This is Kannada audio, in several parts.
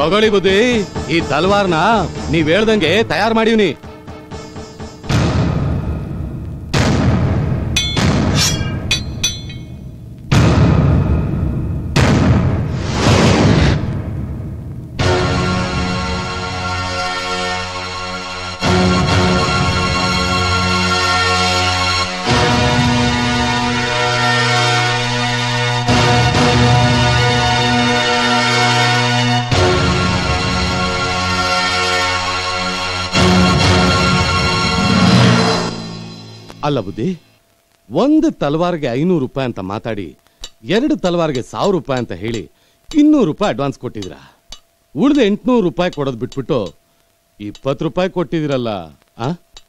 ತಗೊಳ್ಳಿ ಬುದ್ಧಿ ಈ ತಲ್ವಾರ್ನ ನೀವ್ ಹೇಳ್ದಂಗೆ ತಯಾರು ಮಾಡಿವ್ನಿ ಅಲ್ಲ ಬುದ್ಧಿ ಒಂದು ತಲವಾರ್ಗೆ ಐನೂರು ರೂಪಾಯಿ ಅಂತ ಮಾತಾಡಿ ಎರಡು ತಲವಾರ್ಗೆ ಸಾವಿರ ರೂಪಾಯಿ ಅಂತ ಹೇಳಿ ಇನ್ನೂರು ರೂಪಾಯಿ ಅಡ್ವಾನ್ಸ್ ಕೊಟ್ಟಿದ್ರ ಉಳಿದ ಎಂಟ್ನೂರು ರೂಪಾಯಿ ಕೊಡೋದು ಬಿಟ್ಬಿಟ್ಟು ಇಪ್ಪತ್ತು ರೂಪಾಯಿ ಕೊಟ್ಟಿದಿರಲ್ಲ ಆ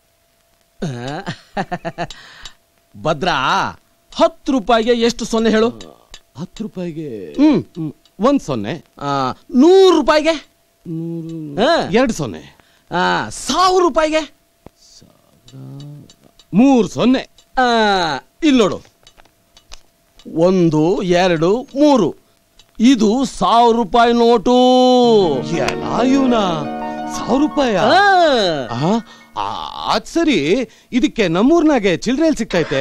ಭದ್ರಾ ಹತ್ತು ರೂಪಾಯಿಗೆ ಎಷ್ಟು ಸೊನ್ನೆ ಹೇಳು ಹತ್ತು ರೂಪಾಯಿಗೆ ಹ್ಮ್ ಹ್ಮ್, ಒಂದ್ ಸೊನ್ನೆ ಆ, ನೂರು ರೂಪಾಯಿಗೆ ಆ, ಎರಡು ಸೊನ್ನೆ ಆ, ಸಾವಿರ ರೂಪಾಯಿಗೆ ಮೂರು ಸೊನ್ನೆ ಆ, ಇಲ್ಲಿ ನೋಡು ಒಂದು ಎರಡು ಮೂರು ಇದು ಸಾವಿರ ರೂಪಾಯಿ ನೋಟು ಇವನ ಸಾವಿರ ರೂಪಾಯ ಆ, ಅದ್ ಸರಿ ಇದಕ್ಕೆ ನಮ್ಮೂರ್ನಾಗೆ ಚಿಲ್ಡ್ರೇಲ್ ಸಿಗ್ತೈತೆ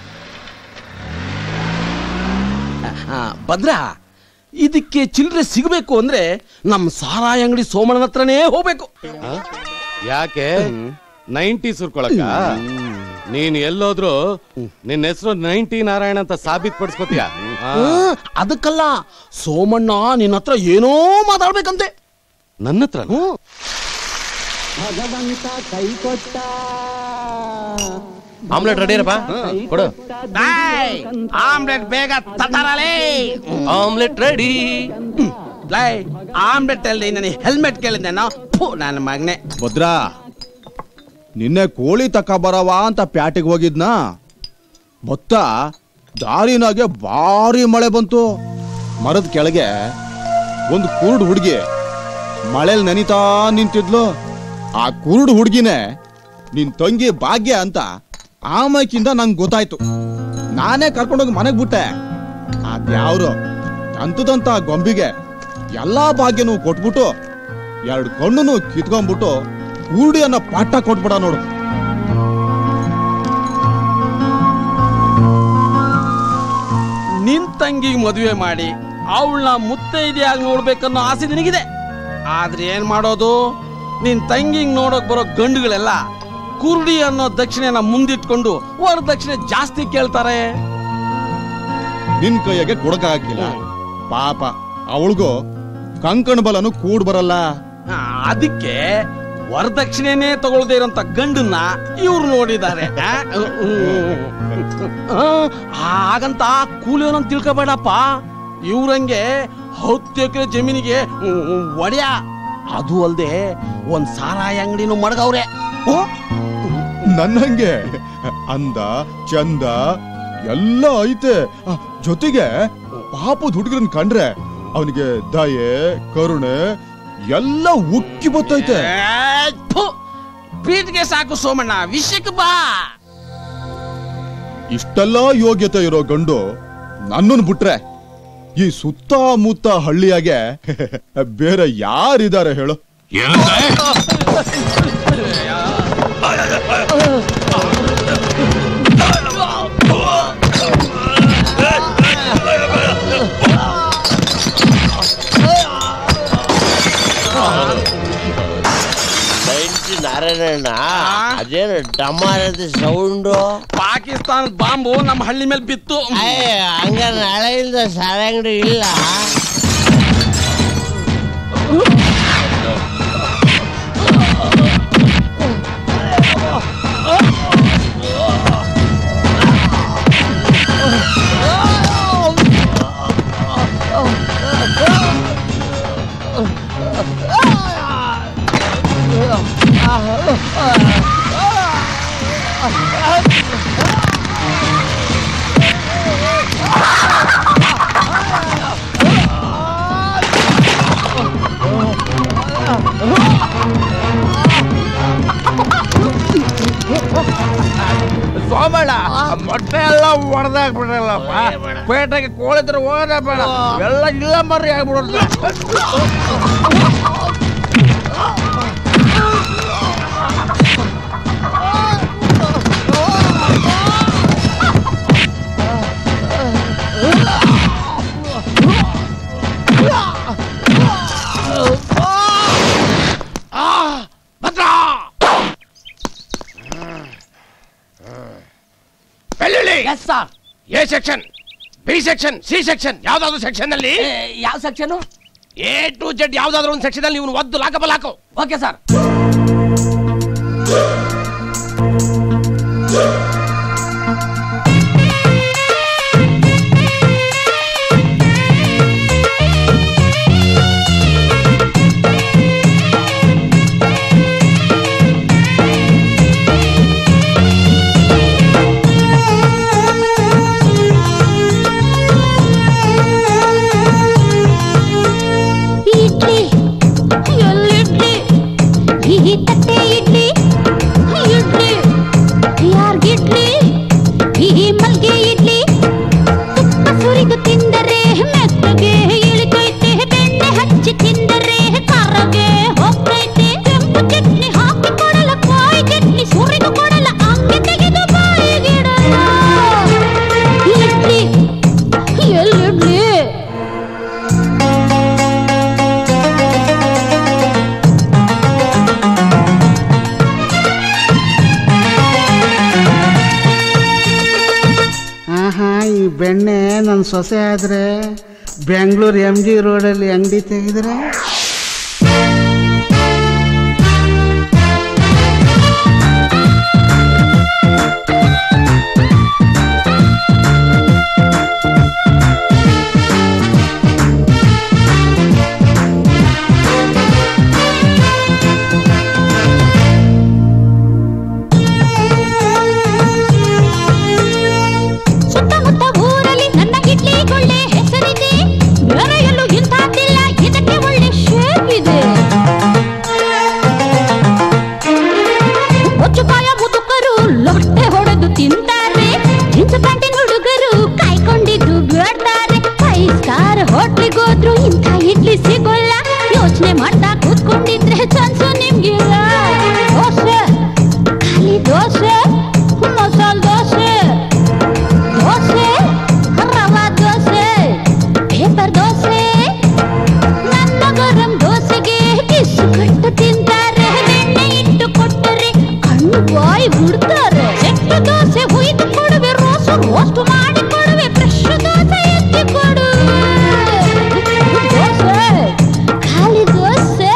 ಆ, ಭದ್ರಾ ಇದಕ್ಕೆ ಚಿಲ್ಲರೆ ಸಿಗಬೇಕು ಅಂದ್ರೆ ನಮ್ಮ ಸಾರಾಯಿ ಅಂಗಡಿ ಸೋಮಣ್ಣನ ಹತ್ರನೇ ಹೋಗ್ಬೇಕು ಆ? ಯಾಕೆ ನೈಂಟಿ ಸುರ್ಕೊಳಕ ನೀನ್ ಎಲ್ಲೋದ್ರು ನಿನ್ನ ಹೆಸರು ನೈಂಟಿ ನಾರಾಯಣ ಅಂತ ಸಾಬೀತ್ ಪಡಿಸ್ಕೊತೀಯ ಆ, ಅದಕ್ಕಲ್ಲ ಸೋಮಣ್ಣ ನಿನ್ನ ಹತ್ರ ಏನೋ ಮಾತಾಡ್ಬೇಕಂತೆ ನನ್ನ ಹತ್ರ ಹ್ಮ್ ಆಮ್ಲೆಟ್ ರೆಡಿ ಇರಪ್ಪ ಕೊಡು ಆಮ್ಲೆಟ್ ಬೇಗ ತತ್ತಾರಲೇ ಆಮ್ಲೆಟ್ ರೆಡಿ ಲೈ ಆಮ್ಲೆಟ್ ಅಲ್ಲಿ ನನಗೆ ಹೆಲ್ಮೆಟ್ ಕೇಳಿದ್ದೆ ನಾವು ನನ್ನ ಮಗನೆ ಭದ್ರಾ ನಿನ್ನೆ ಕೋಳಿ ತಕ ಬರವ ಅಂತ ಪ್ಯಾಟಿಗೆ ಹೋಗಿದ್ನ ಮೊತ್ತ ದಾರಿನಾಗೆ ಭಾರಿ ಮಳೆ ಬಂತು ಮರದ ಕೆಳಗೆ ಒಂದು ಕುರುಡು ಹುಡುಗಿ ಮಳೆಲ್ ನೆನಿತಾ ನಿಂತಿದ್ಲು ಆ ಕುರುಡು ಹುಡುಗಿನೇ ನಿನ್ ತಂಗಿ ಭಾಗ್ಯ ಅಂತ ಆಮೈಕಿಂದ ನಂಗೆ ಗೊತ್ತಾಯ್ತು ನಾನೇ ಕರ್ಕೊಂಡೋಗಿ ಮನೆಗೆ ಬಿಟ್ಟೆ ಅದ್ಯಾವ್ರು ಅಂತದಂತ ಗೊಂಬಿಗೆ ಎಲ್ಲಾ ಭಾಗ್ಯನೂ ಕೊಟ್ಬಿಟ್ಟು ಎರಡು ಕಣ್ಣುನು ಕಿತ್ಕೊಂಡ್ಬಿಟ್ಟು ಕೂಡಿಯನ್ನ ಪಾಠ ಕೊಟ್ಬಿಡ ನೋಡು ನಿನ್ ತಂಗಿಗೆ ಮದುವೆ ಮಾಡಿ ಅವಳನ್ನ ಮುತ್ತೈದೆಯಾಗಿ ನೋಡ್ಬೇಕನ್ನೋ ಆಸೆ ನಿನಗಿದೆ ಆದ್ರೆ ಏನ್ ಮಾಡೋದು ನಿನ್ ತಂಗಿಗೆ ನೋಡೋಕ್ ಬರೋ ಗಂಡುಗಳೆಲ್ಲ ಕುರುಡಿ ಅನ್ನೋ ದಕ್ಷಿಣೆನ ಮುಂದಿಟ್ಕೊಂಡು ವರದಕ್ಷಿಣೆ ಜಾಸ್ತಿ ಕೇಳ್ತಾರೆ ನಿನ್ ಕೈಯಾಗೆ ಕೊಡಕ್ಕಾಗಿಲ್ಲ ಪಾಪ ಅವಳಿಗೂ ಕಂಕಣ ಬಲನು ಕೂಡ್ ಬರಲ್ಲ ಆ, ಅದಕ್ಕೆ ವರದಕ್ಷಿಣೆನೇ ತಗೊಳ್ದೇ ಇರೋಂತ ಗಂಡನ್ನ ಇವ್ರು ನೋಡಿದ್ದಾರೆ ಆ? ಆ, ಹಾಗಂತ ಕೂಲಿಯವನಂತ ತಿಳ್ಕೊಬೇಡಪ್ಪ ಇವ್ರಂಗೆ ಹತ್ತು ಎಕರೆ ಜಮೀನಿಗೆ ಉ- ಉ- ಒಡೆಯ ಅದು ಅಲ್ದೆ ಒಂದ್ ಸಾರಾಯಿ ಅಂಗಡಿನೂ ಮಡಗವ್ರೆ ನನ್ನಂಗೆ ಅಂದ ಚಂದ ಎಲ್ಲ ಐತೆ ಆ, ಜೊತೆಗೆ ಪಾಪದ ಹುಡುಗರನ್ ಕಂಡ್ರೆ ಅವನಿಗೆ ದಯೆ ಕರುಣೆ ಎಲ್ಲ ಉಕ್ಕಿ ಬತ್ತೈತೆ ಪೀಟ್ಗೆ ಸಾಕು ಸೋಮಣ್ಣ ವಿಷಯಕ್ಕೆ ಬಾ ಇಷ್ಟೆಲ್ಲ ಯೋಗ್ಯತೆ ಇರೋ ಗಂಡು ನನ್ನನ್ನು ಬಿಟ್ರೆ ಈ ಸುತ್ತಮುತ್ತ ಹಳ್ಳಿಯಾಗೆ ಬೇರೆ ಯಾರಿದ್ದಾರೆ ಹೇಳು ನೈಂಟಿ ನಾರಾಯಣಣ್ಣ ಅದೇನು ಡಮಾರ್ ಅಂತ ಸೌಂಡು ಪಾಕಿಸ್ತಾನದ ಬಾಂಬು ನಮ್ಮ ಹಳ್ಳಿ ಮೇಲೆ ಬಿತ್ತು ಹಂಗ ನಾಳೆಯಿಂದ ಸಾರ ಅಂಗಡಿ ಇಲ್ಲ ಸೋಮಣ್ಣ ಮೊಟ್ಟೆ ಎಲ್ಲ ಹೊಡೆದಾಕ್ಬಿಟ್ರಲ್ಲಪ್ಪ ಪೇಟೆಗೆ ಕೋಳಿ ತರ ಹೋಗೋದೇ ಬೇಡ ಎಲ್ಲ ಇಲ್ಲ ಮರ್ರಿ ಆಗ್ಬಿಡೋದು yes sir A section B section C section ಯಾವ್ದಾದ್ರು ಸೆಕ್ಷನ್ ಅಲ್ಲಿ ಯಾವ ಸೆಕ್ಷನ್ ಎ ಟು ಜೆಡ್ ಯಾವ್ದಾದ್ರು ಒಂದು ಸೆಕ್ಷನ್ ಅಲ್ಲಿ ಇವನು ಒದ್ದು ಲಾಕಬಲ್ ಹಾಕು ಓಕೆ ಸರ್ ಇಡ್ಲಿ ಎಲ್ಲಿಡ್ಲಿ ಈ ತಟ್ಟೆ ಇಡ್ಲಿ ಇಡ್ಲಿ ಯಾರ್ಗಿಡ್ಲಿ ಈ ಮಲ್ಗೆ ಇಡ್ಲಿ ತುಪ್ಪ ಸುರಿದು ತಿಂದರೆ ಮೆತ್ತಗೆ ಇಳಿತೈತೆ ಬೆಣ್ಣೆ ಹಚ್ಚಿ ತಿಂದರೆ ಕರಗೆ ಹೋಗ್ತೈತೆ ಕೆಂಪು ಚಟ್ನಿ ಹಾಕಿ ಕೊಡಲ ಕಾಯಿ ಚಟ್ನಿ ಸುರಿದು ಕೊಡಲ ಅಂಗೆ ತೆಗೆದು ಬಾಯಿಗಿಡಲ ಇಡ್ಲಿ ಎಲ್ಲಿಡ್ಲಿ ಆಹಾ ಈ ಬೆಣ್ಣೆ ನನ್ನ ಸೊಸೆ ಆದ್ರೆ ಬೆಂಗಳೂರು ಎಮ್ ಜಿ ರೋಡಲ್ಲಿ ಅಂಗಡಿ ತೆಗೆದ್ರೆ ಸುತ್ತಮುತ್ತ ಊರಲ್ಲಿ ನನ್ನ ಇಡ್ಲಿ ಒಳ್ಳೆ ಹೆಸರಿದೆ ಬೇರೆ ಎಲ್ಲೂ ಇಂಥದ್ದಿಲ್ಲ ಇದಕ್ಕೆ ಒಳ್ಳೆ ಶೇಪ್ ಇದೆ ಒಚ್ಚುಪಾಯ ಮುದುಕರು ಲೊಟ್ಟೆ ಹೊಡೆದು ತಿಂತಾರೆ ಜೀನ್ಸ್ ಪ್ಯಾಂಟಿನ ಹುಡುಗರು ಕಾಯ್ಕೊಂಡಿದ್ದು ಬೇಡ್ತಾರೆ ಫೈವ್ ಸ್ಟಾರ್ ಹೋಟ್ಲಿಗೆ ಹೋದ್ರು ಇಂಥ ಇಡ್ಲಿ ಸಿಗೋಲ್ಲ ಯೋಚನೆ ಮಾಡ್ತಾ ಕೂತ್ಕೊಂಡಿದ್ರೆ ಚಾನ್ಸು ನಿಮ್ಗಿಲ್ಲ ದೋಸೆ ಖಾಲಿ ದೋಸೆ ಮಸಾಲೆ ದೋಸೆ ದೋಸೆ ರವಾ ದೋಸೆ ಪೇಪರ್ ದೋಸೆ ನನ್ನ ಗರಂ ದೋಸೆಗೆ ಕಿಸು ಕಟ್ಟು ತಿಂತಾರೆ ಬೆಣ್ಣೆ ಇಟ್ಟು ಕೊಟ್ಟರೆ ಕಣ್ಣು ಬಾಯಿ ಬಿಡ್ತಾರೆ ಸೆಟ್ಟು ದೋಸೆ ಹುಯ್ದು ಕೊಡುವೆ ರೋಸು ರೋಸ್ಟ್ ಮಾಡಿ ಕೊಡುವೆ ಫ್ರೆಶ್ ದೋಸೆ ಎತ್ತಿ ಕೊಡುವೆ ದೋಸೆ ಖಾಲಿ ದೋಸೆ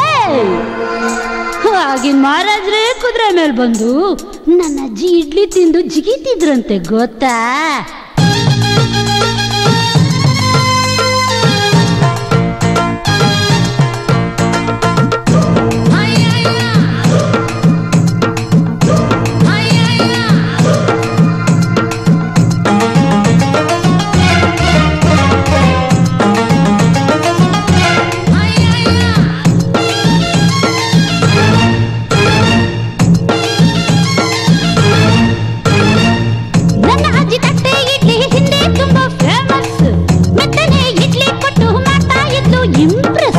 ಆಗಿನ ಮಹಾರಾಜ್ರೆ ಕುದುರೆ ಮೇಲೆ ಬಂದು ನನ್ನ ಅಜ್ಜಿ ಇಡ್ಲಿ ತಿಂದು ಜಿಗಿತಿದ್ರಂತೆ ಗೊತ್ತಾ ನನ್ನ ಅಜ್ಜಿ ತಟ್ಟೆ ಇಡ್ಲಿ ಹಿಂದೆ ತುಂಬಾ ಫೇಮಸ್ ಮೆತ್ತನೆ ಇಡ್ಲಿ ಕೊಟ್ಟು ಮಾಡ್ತಾ ಇದ್ಲು ಇಂಪ್ರೆಸ್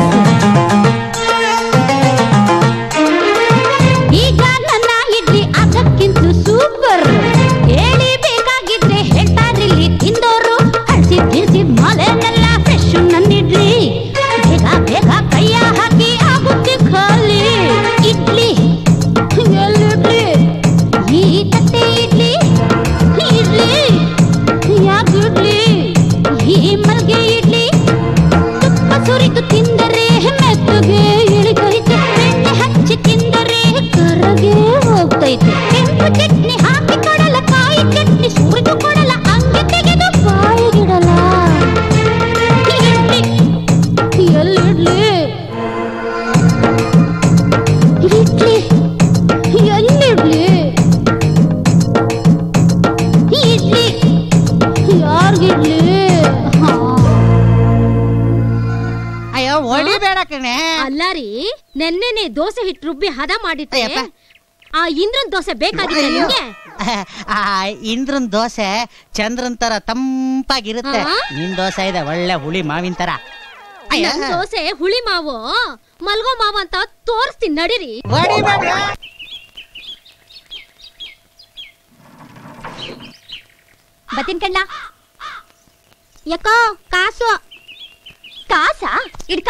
ಈಗ ನನ್ನ ಇಡ್ಲಿ ಅದಕ್ಕಿಂತ ಸೂಪರ್ ಹೇಳಿ ಬೇಕಾಗಿದ್ರೆ ಹೇಳ್ತಾರಿಲ್ಲಿ ತಿಂದೋರು ಹಳ್ಸಿದ್ ಗಿಳ್ಸಿದ್ ಮಾಲೆನೆಲ್ಲ ಫ್ರೆಶ್ ನನ್ನ ಇಡ್ಲಿ ಬೇಗ ಬೇಗ ಕೈಯ ಹಾಕಿ ಆಗುತ್ತೆ ಖಾಲಿ ಇಡ್ಲಿ ಎಲ್ಲಿಡ್ಲಿ ಈ ತಟ್ಟೆ ಇಡ್ಲಿ ಇಡ್ಲಿ ಯಾಕೆ ಇಡ್ಲಿ ಈ ಮಲ್ಗೆ ಇಡ್ಲಿ ತುಪ್ಪ ಸುರಿದು ತಿಂದರೆ ಮೆತ್ತಗೆ ಇಳಿದೈತೆ ಬೆಣ್ಣೆ ಹಚ್ಚಿ ತಿಂದರೆ ಕರಗೆ ಹೋಗ್ತೈತೆ ಕೆಂಪು ಚಟ್ನಿ ಹಾಕಿ ಕೊಡಲ ಕಾಯಿ ಚಟ್ನಿ ಸುರಿದು ಕೊಡಲ ಅಂಗೆ ತೆಗೆದು ಬಾಯಿಗಿಡಲ ಇಡ್ಲಿ ಎಲ್ಲಿಡ್ಲಿ ಇಡ್ಲಿ ಎಲ್ಲಿಡ್ಲಿ ಇಡ್ಲಿ ಯಾರ್ಗಿಡ್ಲಿ ಹಾ ಅಯ್ಯೋ ಹೊಡಿಬೇಡ ಕಣೆ ಅಲ್ಲ ರೀ ನೆನ್ನೆನೆ ದೋಸೆ ಹಿಟ್ಟು ರುಬ್ಬಿ ಹದ ಮಾಡಿಟ್ಟೆ ಅಯ್ಯಪ್ಪ. ಆ ಇಂದ್ರನ್ ದೋಸೆ ಬೇಕಾಗಿತ್ತೆ ನಿಮ್ಗೆ ಆ ಇಂದ್ರನ್ ದೋಸೆ ಚಂದ್ರನ್ ತರ ತಂಪಾಗಿರುತ್ತೆ ಆ? ನಿನ್ ದೋಸೆ ಇದೆ ಒಳ್ಳೆ ಹುಳಿ ಮಾವಿನ ತರ ಅಯ್ಯ. ನನ್ ದೋಸೆ ಹುಳಿ ಮಾವು ಮಲ್ಗೋ ಮಾವು ಅಂತ ತೋರಿಸ್ತೀನಿ ನಡೀರಿ ಹೊಡಿಬೇಡ ಬತ್ತಿನ ಕಣ್ಣ ಯಾಕೋ ಕಾಸು ಕಾಸ ಇಡ್ಕ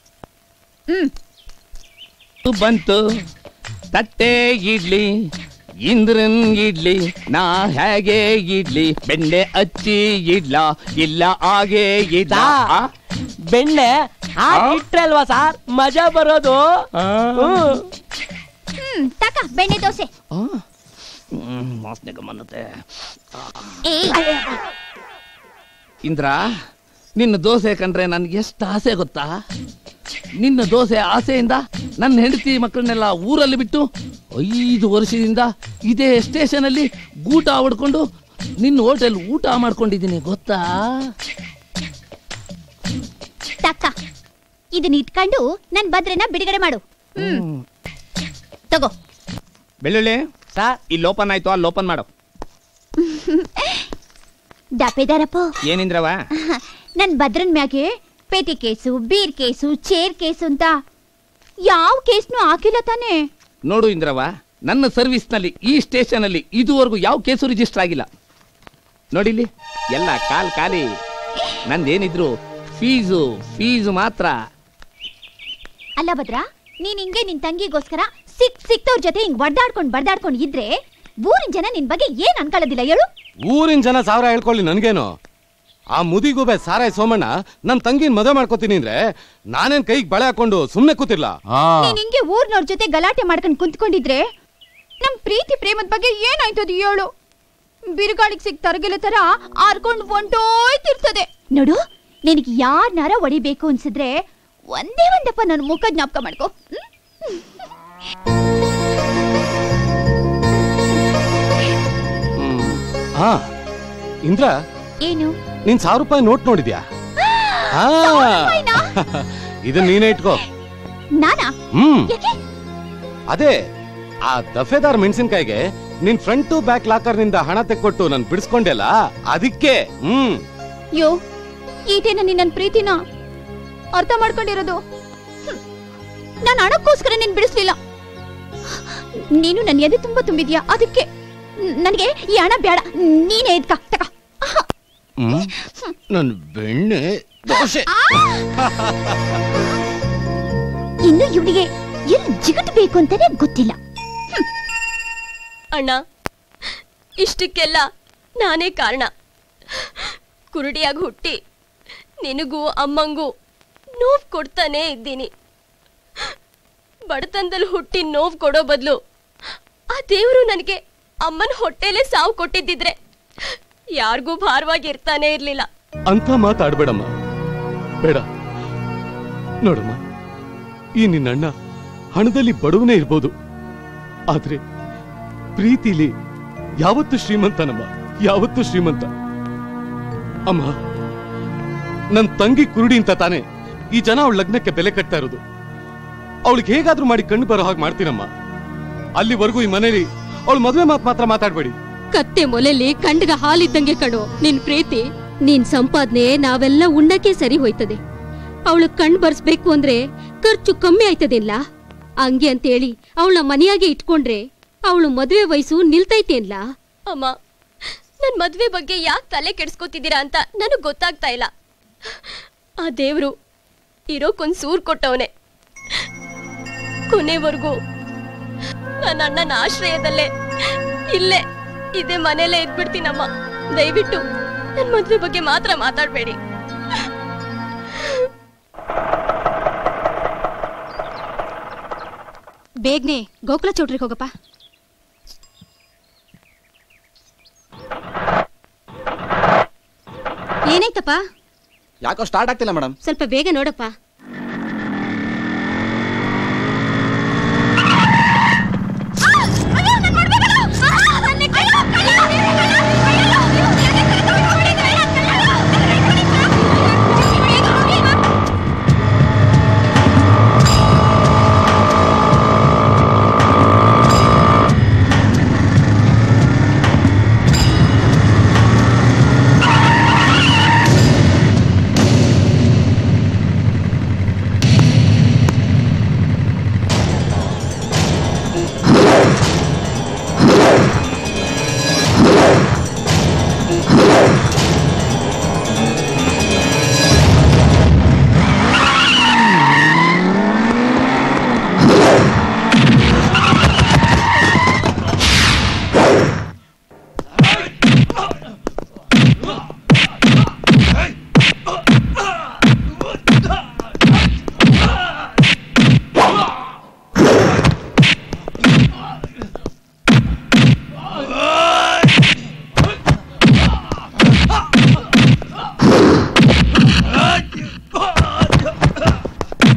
ಬಂತು ತಟ್ಟೆ ಇಡ್ಲಿ ಇಂದ್ರನ್ ಇಡ್ಲಿ ನಾ ಹೇಗೆ ಇಡ್ಲಿ ಬೆಣ್ಣೆ ಹಚ್ಚಿ ಇಡ್ಲ ಇಲ್ಲ ಹಾಗೆ ಇಡ್ಲ ಆ? ಬೆಣ್ಣೆ ಇಟ್ರೆ ಅಲ್ವಾ ಸಾರ್ ಮಜಾ ಬರೋದು ಹ್ಮ್. ಹ್ಮ್ ತಕ ಬೆಣ್ಣೆ ದೋಸೆ ಹ್ಮ್, ವಾಸ್ನೆ ಗಮ್ಮನ್ನತ್ತೆ ಏ ಇಂದ್ರ ನಿನ್ನ ದೋಸೆ ಕಂಡ್ರೆ ನನ್ಗೆ ಎಷ್ಟು ಆಸೆ ಗೊತ್ತಾ ನಿನ್ನ ದೋಸೆ ಆಸೆಯಿಂದ ನನ್ನ ಹೆಂಡತಿ ಮಕ್ಕಳನ್ನೆಲ್ಲ ಊರಲ್ಲಿ ಬಿಟ್ಟು ಐದು ವರ್ಷದಿಂದ ಇದೇ ಸ್ಟೇಷನ್ ಅಲ್ಲಿ ಊಟ ಹೊಡ್ಕೊಂಡು ನಿನ್ನ ಹೋಟೆಲ್ ಊಟ ಮಾಡ್ಕೊಂಡಿದ್ದೀನಿ ಗೊತ್ತಾ ತಕ್ಕ ಇದನ್ನ ಇಟ್ಕೊಂಡು ನನ್ ಭದ್ರನ ಬಿಡುಗಡೆ ಮಾಡು ಹ್ಮ್ ತಗೋ ಬೆಳ್ಳುಳ್ಳಿ ಸಾ ಇಲ್ಲಿ ಓಪನ್ ಆಯ್ತು ಅಲ್ಲಿ ಓಪನ್ ಮಾಡು ಡಪೇದಾರಪ್ಪ ಏನಿಂದ್ರವ ನನ್ ಭದ್ರನ್ ಮ್ಯಾಗೆ ಪೇಟೆ case beer case chair case ಅಂತ ಯಾವ ಕೇಸ್ನು ಹಾಕಿಲ್ಲ ತಾನೇ ನೋಡು ಇಂದ್ರವ ನನ್ನ ಸರ್ವಿಸ್ನಲ್ಲಿ ಈ ಸ್ಟೇಷನ್ ಅಲ್ಲಿ ಇದುವರೆಗೂ ಯಾವ ಕೇಸು ರಿಜಿಸ್ಟರ್ ಆಗಿಲ್ಲ ನೋಡಿಲ್ಲಿ ಎಲ್ಲ ಕಾಲ್ ಖಾಲಿ ನಂದೇನಿದ್ರು ಫೀಸು ಫೀಸು ಮಾತ್ರ ಅಲ್ಲ ಭದ್ರ ನೀನ್ ಹಿಂಗೆ ನಿನ್ ತಂಗಿಗೋಸ್ಕರ ಸಿಕ್ ಸಿಕ್ತವ್ರ ಜೊತೆ ಹಿಂಗ್ ಬಡ್ದಾಡ್ಕೊಂಡ್ ಬಡ್ದಾಡ್ಕೊಂಡ್ ಇದ್ರೆ ಊರಿನ ಜನ ನಿನ್ ಬಗ್ಗೆ ಏನ್ ಅನ್ಕೊಳ್ಳೋದಿಲ್ಲ ಹೇಳು ಊರಿನ ಜನ ಸಾವಿರ ಹೇಳ್ಕೊಳ್ಳಿ ನನ್ಗೇನು ಆ ಮುದಿಗೂಬೆ ಸಾರಾಯ್ ಸೋಮಣ್ಣ ನನ್ ತಂಗಿನ ಮದುವೆ ಮಾಡ್ಕೋತೀನಿ ಅಂದ್ರೆ ನಾನೇನ್ ಕೈಗೆ ಬಳೆ ಹಾಕೊಂಡು ಸುಮ್ನೆ ಕೂತಿರ್ಲ ನೀನ್ ಹಿಂಗೆ ಊರ್ನವ್ರ ಜೊತೆ ಗಲಾಟೆ ಮಾಡ್ಕೊಂಡ್ ಕುಂತ್ಕೊಂಡಿದ್ರೆ ನಮ್ ಪ್ರೀತಿ ಪ್ರೇಮದ ಬಗ್ಗೆ ಏನಾಯ್ತು ಅದು ಹೇಳು ಬಿರುಗಾಳಿಗೆ ಸಿಕ್ ತರಗಿಲ ತರ ಆರ್ಕೊಂಡ್ ಹೊಂಟೋಯ್ತಿರ್ತದೆ ನೋಡು ನಿನಗೆ ಯಾರನ್ನಾರ ಹೊಡಿಬೇಕು ಅನ್ಸಿದ್ರೆ ಒಂದೇ ಒಂದಪ್ಪ ನನ್ನ ಮುಖ ಜ್ಞಾಪಕ ಮಾಡ್ಕೋ ಹ್ಮ್? ಹಾ ಇಂದ್ರ ಏನು ನೀನ್ ಸಾವಿರ ರೂಪಾಯಿ ನೋಟ್ ನೋಡಿದ್ಯಾ ಹಾ ರೂಪಾಯಿನಾ? ಇದನ್ನ ನೀನೇ ಇಟ್ಕೋ ನಾನಾ ಹ್ಮ್ ಯಾಕೆ ಅದೇ ಆ ದಫೆದಾರ್ ಮೆಣಸಿನ್ಕಾಯಿಗೆ ನಿನ್ ಫ್ರಂಟ್ ಟು ಬ್ಯಾಕ್ ಲಾಕರ್ ನಿಂದ ಹಣ ತೆಕ್ಕೊಟ್ಟು ನನ್ ಬಿಡಿಸ್ಕೊಂಡೆಲ್ಲ ಅದಕ್ಕೆ ಹ್ಮ್ ಯೋ ಈಟೇನ ನೀನ್ ನನ್ ಪ್ರೀತಿನ ಅರ್ಥ ಮಾಡ್ಕೊಂಡಿರೋದು ಹ್ಮ್. ನಾನ್ ಹಣಕ್ಕೋಸ್ಕರ ನೀನ್ ಬಿಡಿಸ್ಲಿಲ್ಲ ನೀನು ನನ್ನ ಎದೆ ತುಂಬಾ ತುಂಬಿದ್ಯಾ ಅದಕ್ಕೆ ನನಗೆ ಈ ಹಣ ಬೇಡ ನೀನೇ ಇದ್ಕ ತಕ ಹ್ಮ್ ನನ್ ಬೆಣ್ಣೆ ದೋಸೆ ಇನ್ನು ಇವಳಿಗೆ ಎಲ್ಲಿ ಜಿಗಟ್ ಬೇಕು ಅಂತಾನೆ ಗೊತ್ತಿಲ್ಲ ಅಣ್ಣ ಇಷ್ಟಕ್ಕೆಲ್ಲ ನಾನೇ ಕಾರಣ ಕುರುಡಿಯಾಗಿ ಹುಟ್ಟಿ ನಿನಗೂ ಅಮ್ಮಂಗೂ ನೋವು ಕೊಡ್ತಾನೇ ಇದ್ದೀನಿ ಬಡತನದಲ್ಲಿ ಹುಟ್ಟಿ ನೋವು ಕೊಡೋ ಬದಲು ಆ ದೇವರು ನನಗೆ ಅಮ್ಮನ ಹೊಟ್ಟೆಲೇ ಸಾವು ಕೊಟ್ಟಿದ್ದಿದ್ರೆ ಯಾರಿಗೂ ಭಾರವಾಗಿ ಇರ್ತಾನೆ ಇರ್ಲಿಲ್ಲ ಅಂತ ಮಾತಾಡ್ಬೇಡಮ್ಮ ಬೇಡ ನೋಡಮ್ಮ ಈ ನಿನ್ನಣ್ಣ ಹಣದಲ್ಲಿ ಬಡವನೇ ಇರ್ಬೋದು ಆದ್ರೆ ಪ್ರೀತಿಲಿ ಯಾವತ್ತು ಶ್ರೀಮಂತನಮ್ಮ ಯಾವತ್ತು ಶ್ರೀಮಂತ ಅಮ್ಮ ನನ್ ತಂಗಿ ಕುರುಡಿ ಅಂತ ತಾನೆ ಈ ಜನ ಅವಳ ಲಗ್ನಕ್ಕೆ ಬೆಲೆ ಕಟ್ತಾ ಇರೋದು ಅವಳಿಗೆ ಹೇಗಾದ್ರೂ ಮಾಡಿ ಕಣ್ಣು ಬರೋ ಹಾಗೆ ಮಾಡ್ತೀನಮ್ಮ ಅಲ್ಲಿವರೆಗೂ ಈ ಮನೇಲಿ ಅವಳು ಮದುವೆ ಮಾತು ಮಾತ್ರ ಮಾತಾಡ್ಬೇಡಿ ಕತ್ತೆ ಮೊಲೆಲಿ ಕಂಡ್ಗ ಹಾಲಿದ್ದಂಗೆ ಕಣೋ ನಿನ್ ಪ್ರೀತಿ ನಿನ್ ಸಂಪಾದನೆ ನಾವೆಲ್ಲ ಉಣ್ಣಕ್ಕೆ ಸರಿ ಹೋಯ್ತದೆ ಅವಳು ಕಣ್ ಬರ್ಸ್ಬೇಕು ಅಂದ್ರೆ ಖರ್ಚು ಕಮ್ಮಿ ಆಯ್ತದಿಲ್ಲ ಹಂಗೆ ಅಂತೇಳಿ ಅವಳ ಮನೆಯಾಗೆ ಇಟ್ಕೊಂಡ್ರೆ ಅವಳು ಮದುವೆ ವಯಸ್ಸು ನಿಲ್ತೈತೇನ್ಲ ಅಮ್ಮ ನನ್ ಮದ್ವೆ ಬಗ್ಗೆ ಯಾಕೆ ತಲೆ ಕೆಡ್ಸ್ಕೊತಿದ್ದೀರಾ ಅಂತ ನನಗ್ ಗೊತ್ತಾಗ್ತಾ ಇಲ್ಲ ಆ ದೇವ್ರು ಇರೋಕೊಂದ್ ಸೂರ್ ಕೊಟ್ಟವನೆ ಕೊನೆವರೆಗೂ ನನ್ನ ಅಣ್ಣನ ಆಶ್ರಯದಲ್ಲೇ ಇಲ್ಲೇ ಇದೇ ಮನೇಲೇ ಇದ್ಬಿಡ್ತೀನಮ್ಮ ದಯವಿಟ್ಟು ನನ್ ಮದ್ವೆ ಬಗ್ಗೆ ಮಾತ್ರ ಮಾತಾಡ್ಬೇಡಿ ಬೇಗ್ನೆ ಗೋಕುಲ ಚೌಟ್ರಿಗೆ ಹೋಗಪ್ಪ ಏನಾಯ್ತಪ್ಪ ಯಾಕೋ ಸ್ಟಾರ್ಟ್ ಆಗ್ತಿಲ್ಲ ಮೇಡಮ್ ಸ್ವಲ್ಪ ಬೇಗ ನೋಡಪ್ಪ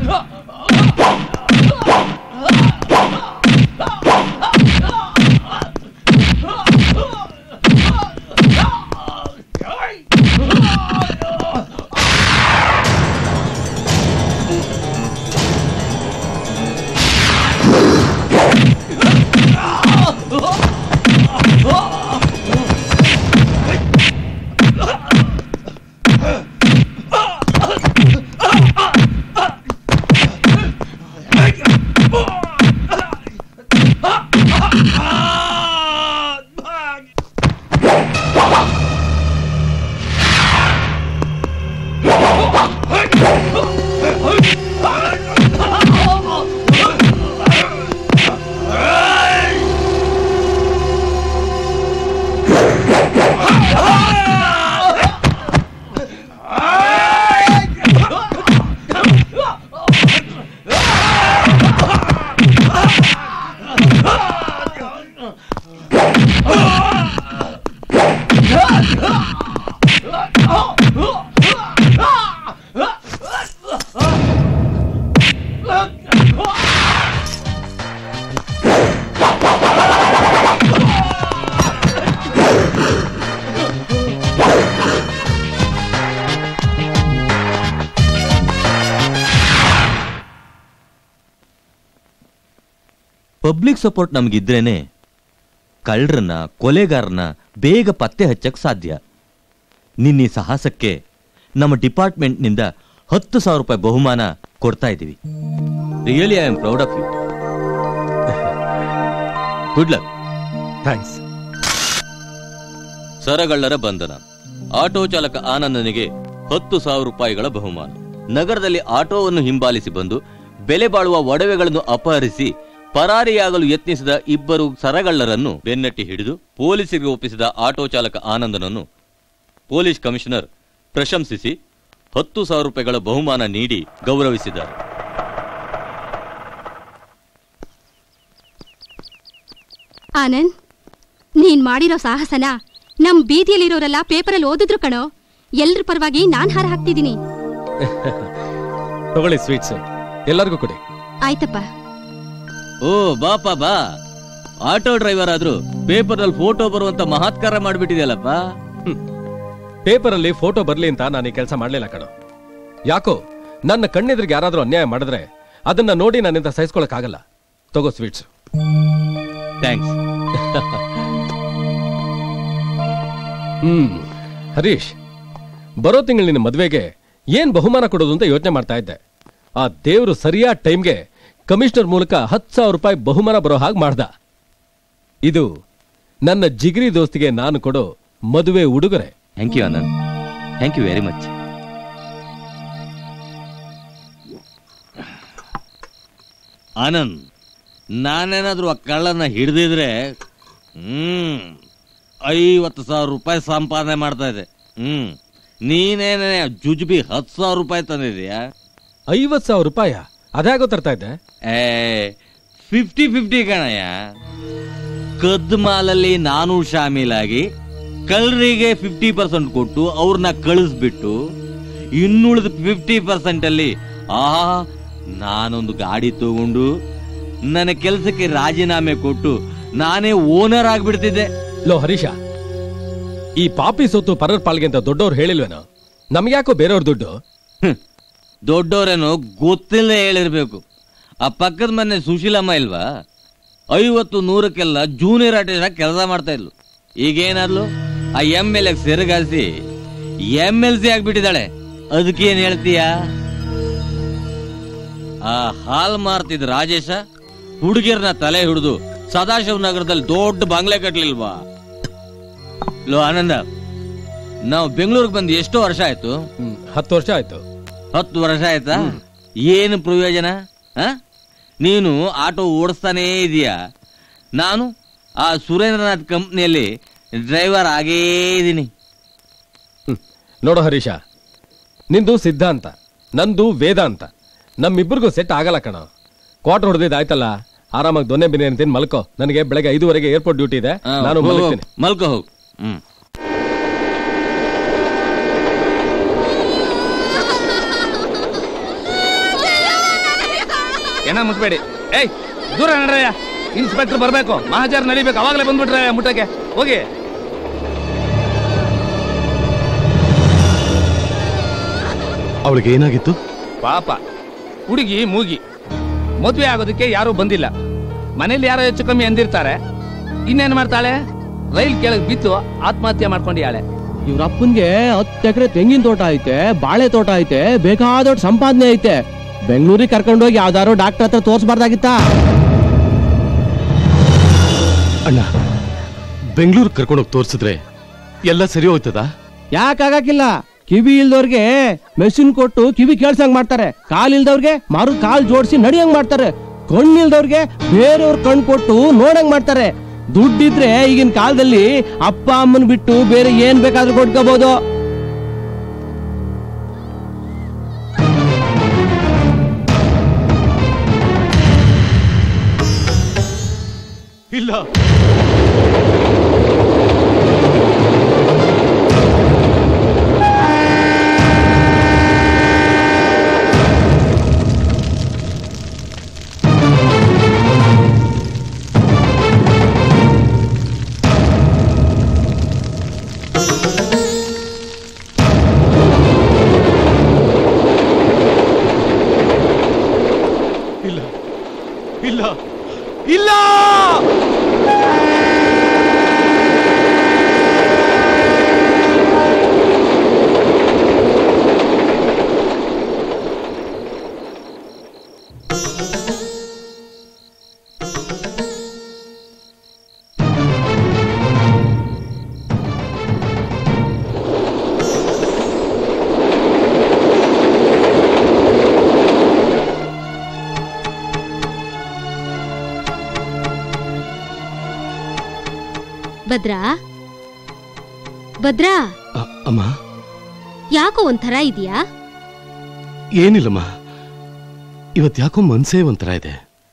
ಪಬ್ಲಿಕ್ ಸಪೋರ್ಟ್ ನಮಗಿದ್ರೇನೆ ಕಳ್ಳರನ್ನ ಕೊಲೆಗಾರನ ಬೇಗ ಪತ್ತೆ ಹಚ್ಚಕ್ ಸಾಧ್ಯ ನಿನ್ನ ಈ ಸಾಹಸಕ್ಕೆ ನಮ್ಮ ಡಿಪಾರ್ಟ್ಮೆಂಟ್ನಿಂದ ಹತ್ತು ಸಾವಿರ ರೂಪಾಯಿ ಬಹುಮಾನ ಕೊಡ್ತಾ ಇದ್ದೀವಿ really I am proud of you good luck thanks ಸರಗಳ್ಳರ ಬಂಧನ ಆಟೋ ಚಾಲಕ ಆನಂದನಿಗೆ ಹತ್ತು ಸಾವಿರ ರೂಪಾಯಿಗಳ ಬಹುಮಾನ ನಗರದಲ್ಲಿ ಆಟೋವನ್ನು ಹಿಂಬಾಲಿಸಿ ಬಂದು ಬೆಲೆ ಬಾಳುವ ಒಡವೆಗಳನ್ನು ಅಪಹರಿಸಿ ಪರಾರಿಯಾಗಲು ಯತ್ನಿಸಿದ ಇಬ್ಬರು ಸರಗಳ್ಳರನ್ನು ಬೆನ್ನಟ್ಟಿ ಹಿಡಿದು ಪೊಲೀಸರಿಗೆ ಒಪ್ಪಿಸಿದ ಆಟೋ ಚಾಲಕ ಆನಂದನನ್ನು ಪೊಲೀಸ್ ಕಮಿಷನರ್ ಪ್ರಶಂಸಿಸಿ ಹತ್ತು ಸಾವಿರ ರೂಪಾಯಿಗಳ ಬಹುಮಾನ ನೀಡಿ ಗೌರವಿಸಿದ್ದಾರೆ ಆನಂದ್ ನೀನ್ ಮಾಡಿರೋ ಸಾಹಸನ ನಮ್ ಬೀದಿಯಲ್ಲಿರೋರೆಲ್ಲ ಪೇಪರಲ್ಲಿ ಓದಿದ್ರು ಕಣೋ ಎಲ್ರ ಪರವಾಗಿ ನಾನ್ ಹಾರ ಹಾಕ್ತಿದ್ದೀನಿ ತಗೊಳ್ಳಿ ಸ್ವೀಟ್ಸ್ ಎಲ್ಲರಿಗೂ ಕೊಡಿ ಆಯ್ತಪ್ಪ ಓ ಬಾಪ ಬಾ ಆಟೋ ಡ್ರೈವರ್ ಆದ್ರೂ ಪೇಪರ್ನಲ್ಲಿ ಫೋಟೋ ಬರುವಂತ ಮಹತ್ಕಾರ ಮಾಡ್ಬಿಟ್ಟಿದೆಯಲ್ಲಪ್ಪ ಪೇಪರಲ್ಲಿ ಫೋಟೋ ಬರ್ಲಿ ಅಂತ ನಾನು ಈ ಕೆಲಸ ಮಾಡ್ಲಿಲ್ಲ ಕಣೋ ಯಾಕೋ ನನ್ನ ಕಣ್ಣೆದ್ರಿಗೆ ಯಾರಾದ್ರೂ ಅನ್ಯಾಯ ಮಾಡಿದ್ರೆ ಅದನ್ನ ನೋಡಿ ನನ್ನಿಂದ ಸಹಿಸ್ಕೊಳಕ್ಕಾಗಲ್ಲ ತಗೋ ಸ್ವೀಟ್ಸ್ ಥ್ಯಾಂಕ್ಸ್ ಹ್ಮ್ ಹರೀಶ್ ಬರೋ ತಿಂಗಳಿನ ಮದ್ವೆಗೆ ಏನ್ ಬಹುಮಾನ ಕೊಡೋದು ಅಂತ ಯೋಚನೆ ಮಾಡ್ತಾ ಇದ್ದೆ ಆ ದೇವ್ರು ಸರಿಯಾದ ಟೈಮ್ಗೆ ಕಮಿಷನರ್ ಮೂಲಕ ಹತ್ತು ಸಾವಿರ ರೂಪಾಯಿ ಬಹುಮಾನ ಬರೋ ಹಾಗೆ ಮಾಡ್ದ ಇದು ನನ್ನ ಜಿಗಿರಿ ದೋಸ್ತಿಗೆ ನಾನು ಕೊಡೋ ಮದುವೆ ಉಡುಗೊರೆ thank you Anand thank you very much Anand ನಾನೇನಾದ್ರೂ ಆ ಕಳ್ಳನ ಹಿಡ್ದಿದ್ರೆ ಹ್ಮ್ ಐವತ್ತು ಸಾವಿರ ರೂಪಾಯಿ ಸಂಪಾದನೆ ಮಾಡ್ತಾ ಇದ್ದೆ ಹ್ಮ್ ನೀನೇನೇ ಜುಜುಬಿ ಹತ್ತು ಸಾವಿರ ರೂಪಾಯಿ ತಂದಿದ್ಯಾ ಐವತ್ ಸಾವಿರ ರೂಪಾಯ ಅದ್ಯಾಗೋ ತರ್ತಾ ಇದ್ದೆ ಏ ಫಿಫ್ಟಿ ಫಿಫ್ಟಿ ಕಣಯ್ಯ ಕದ್ದು ಮಾಲಲ್ಲಿ ನಾನು ಶಾಮೀಲಾಗಿ ಕಳ್ಳರಿಗೆ ಫಿಫ್ಟಿ ಪರ್ಸೆಂಟ್ ಕೊಟ್ಟು ಅವ್ರನ್ನ ಕಳಿಸ್ಬಿಟ್ಟು ಇನ್ನುಳಿದ ಫಿಫ್ಟಿ ಪರ್ಸೆಂಟ್ ಅಲ್ಲಿ ಆ ನಾನೊಂದು ಗಾಡಿ ತಗೊಂಡು ನನ್ನ ಕೆಲಸಕ್ಕೆ ರಾಜೀನಾಮೆ ಕೊಟ್ಟು ನಾನೇ ಓನರ್ ಆಗ್ಬಿಡ್ತಿದ್ದೆ ಲೋ ಹರೀಶ ಈ ಪಾಪಿ ಸೊತ್ತು ಪರರ್ ಪಾಲ್ಗೆ ಅಂತ ದೊಡ್ಡವ್ರು ಹೇಳಿಲ್ವೇನೋ ನಮ್ಗ್ಯಾಕೋ ಬೇರೆಯವ್ರ ದುಡ್ಡು ದೊಡ್ಡವರೇನೋ ಗೊತ್ತಿಲ್ಲದೆ ಹೇಳಿರ್ಬೇಕು ಆ ಪಕ್ಕದ ಮನೆ ಸುಶೀಲಮ್ಮ ಇಲ್ವಾ ಐವತ್ತು ನೂರಕ್ಕೆಲ್ಲ ಜೂನಿಯರ್ ಆರ್ಟಿಸ್ಟ್ ಕೆಲಸ ಮಾಡ್ತಾ ಇದ್ಲು ಈಗೇನಾದ್ಲು ಆ ಎಮ್ ಎಲ್ ಎಗ್ ಸೆರಗಾಸಿ ಎಮ್ ಎಲ್ ಸಿ ಆಗ್ಬಿಟ್ಟಿದ್ದಾಳೆ ಅದಕ್ಕೇನ್ ಹೇಳ್ತೀಯ ಆ ಹಾಲ್ ಮಾರ್ತಿದ್ ರಾಜೇಶ ಹುಡುಗಿಯರ್ನ ತಲೆ ಹಿಡಿದು ಸದಾಶಿವ ನಗರದಲ್ಲಿ ದೊಡ್ಡ ಬಂಗ್ಲೆ ಕಟ್ಲಿಲ್ವಾ ಲೋ ಆನಂದ ನಾವು ಬೆಂಗಳೂರಿಗೆ ಬಂದು ಎಷ್ಟೋ ವರ್ಷ ಆಯ್ತು ಹತ್ತು ವರ್ಷ ಆಯ್ತು ಹತ್ತು ವರ್ಷ ಆಯ್ತಾ ಏನು ಪ್ರಯೋಜನ ಆ? ನೀನು ಆಟೋ ಓಡಿಸ್ತಾನೇ ಇದೀಯಾ ನಾನು ಆ ಸುರೇಂದ್ರನಾಥ್ ಕಂಪ್ನಿಯಲ್ಲಿ ಡ್ರೈವರ್ ಆಗೇ ಇದ್ದೀನಿ ನೋಡು ಹರೀಶ ನಿಂದು ಸಿದ್ಧಾಂತ ನಂದು ವೇದಾಂತ ನಮ್ಮಿಬ್ಬರಿಗೂ ಸೆಟ್ ಆಗಲ್ಲ ಕಣ ಕ್ವಾರ್ಟರ್ ಹೊಡೆದಿದ್ದು ಆಯ್ತಲ್ಲ ಆರಾಮಾಗಿ ದೊನ್ನೆ ಬಿನಿ ಅಂತೀನಿ ಮಲ್ಕೋ ನನಗೆ ಬೆಳಗ್ಗೆ ಐದುವರೆಗೆ ಏರ್ಪೋರ್ಟ್ ಡ್ಯೂಟಿ ಇದೆ ಆ, ನಾನು ಹೋಗು, ಮಲಗ್ತೀನಿ ಮಲ್ಕೋ ಹೋಗು ಹ್ಮ್ ಜಯ ಏನ ಮುಟ್ಬೇಡಿ ಏಯ್ ದೂರ ನಡ್ರಯ್ಯ ಇನ್ಸ್ಪೆಕ್ಟರ್ ಬರ್ಬೇಕು ಮಹಾಜರ್ ನಡಿಬೇಕು ಅವಾಗಲೇ ಬಂದ್ಬಿಟ್ರೆ ಮುಟ್ಟಕ್ಕೆ ಹೋಗಿ ಅವಳಿಗೆ ಏನಾಗಿತ್ತು ಪಾಪ ಹುಡುಗಿ ಮೂಗಿ ಮದ್ವೆ ಆಗೋದಕ್ಕೆ ಯಾರೂ ಬಂದಿಲ್ಲ ಮನೇಲಿ ಯಾರೋ ಹೆಚ್ಚು ಕಮ್ಮಿ ಅಂದಿರ್ತಾರೆ ಇನ್ನೇನ್ ಮಾಡ್ತಾಳೆ ರೈಲ್ ಕೆಳಗೆ ಬಿದ್ದು ಆತ್ಮಹತ್ಯೆ ಮಾಡ್ಕೊಂಡಿಯಾಳೆ ಇವ್ರ ಅಪ್ಪನ್ಗೆ ಹತ್ತು ಎಕರೆ ತೆಂಗಿನ ತೋಟ ಐತೆ ಬಾಳೆ ತೋಟ ಐತೆ ಬೇಕಾದೊಟ್ಟು ಸಂಪಾದನೆ ಐತೆ ಬೆಂಗಳೂರಿಗೆ ಕರ್ಕೊಂಡೋಗಿ ಯಾವ್ದಾರೋ ಡಾಕ್ಟರ್ ಹತ್ರ ತೋರಿಸ್ಬಾರ್ದಾಗಿತ್ತಾ ಅಣ್ಣ ಬೆಂಗಳೂರು ಕರ್ಕೊಂಡೋಗಿ ತೋರಿಸಿದ್ರೆ ಎಲ್ಲ ಸರಿ ಹೋಗ್ತದಾ ಯಾಕಾಗಕ್ಕಿಲ್ಲ ಕಿವಿ ಇಲ್ದವ್ರಿಗೆ ಮೆಷಿನ್ ಕೊಟ್ಟು ಕಿವಿ ಕೇಳ್ಸಂಗ್ ಮಾಡ್ತಾರೆ ಕಾಲ್ ಇಲ್ದವ್ರಿಗೆ ಮರು ಕಾಲ್ ಜೋಡಿಸಿ ನಡಿಯಂಗ್ ಮಾಡ್ತಾರೆ ಕಣ್ಣಿಲ್ದವ್ರಿಗೆ ಬೇರೆಯವ್ರ ಕಣ್ ಕೊಟ್ಟು ನೋಡಂಗ್ ಮಾಡ್ತಾರೆ ದುಡ್ಡಿದ್ರೆ ಈಗಿನ ಕಾಲದಲ್ಲಿ ಅಪ್ಪ ಅಮ್ಮನ್ ಬಿಟ್ಟು ಬೇರೆ ಏನ್ ಬೇಕಾದ್ರೂ ಕೊಟ್ಕೋಬಹುದು ಇಲ್ಲ ಇಲ್ಲ ಇಲ್ಲ ಇಲ್ಲ ಭದ್ರಾ ಭದ್ರಾ ಅ- ಅಮ್ಮ ಯಾಕೋ ಒಂಥರ ಇದೆಯಾ ಏನಿಲ್ಲಮ್ಮ ಇವತ್ ಯಾಕೋ ಮನ್ಸೇ ಒಂಥರ ಇದೆ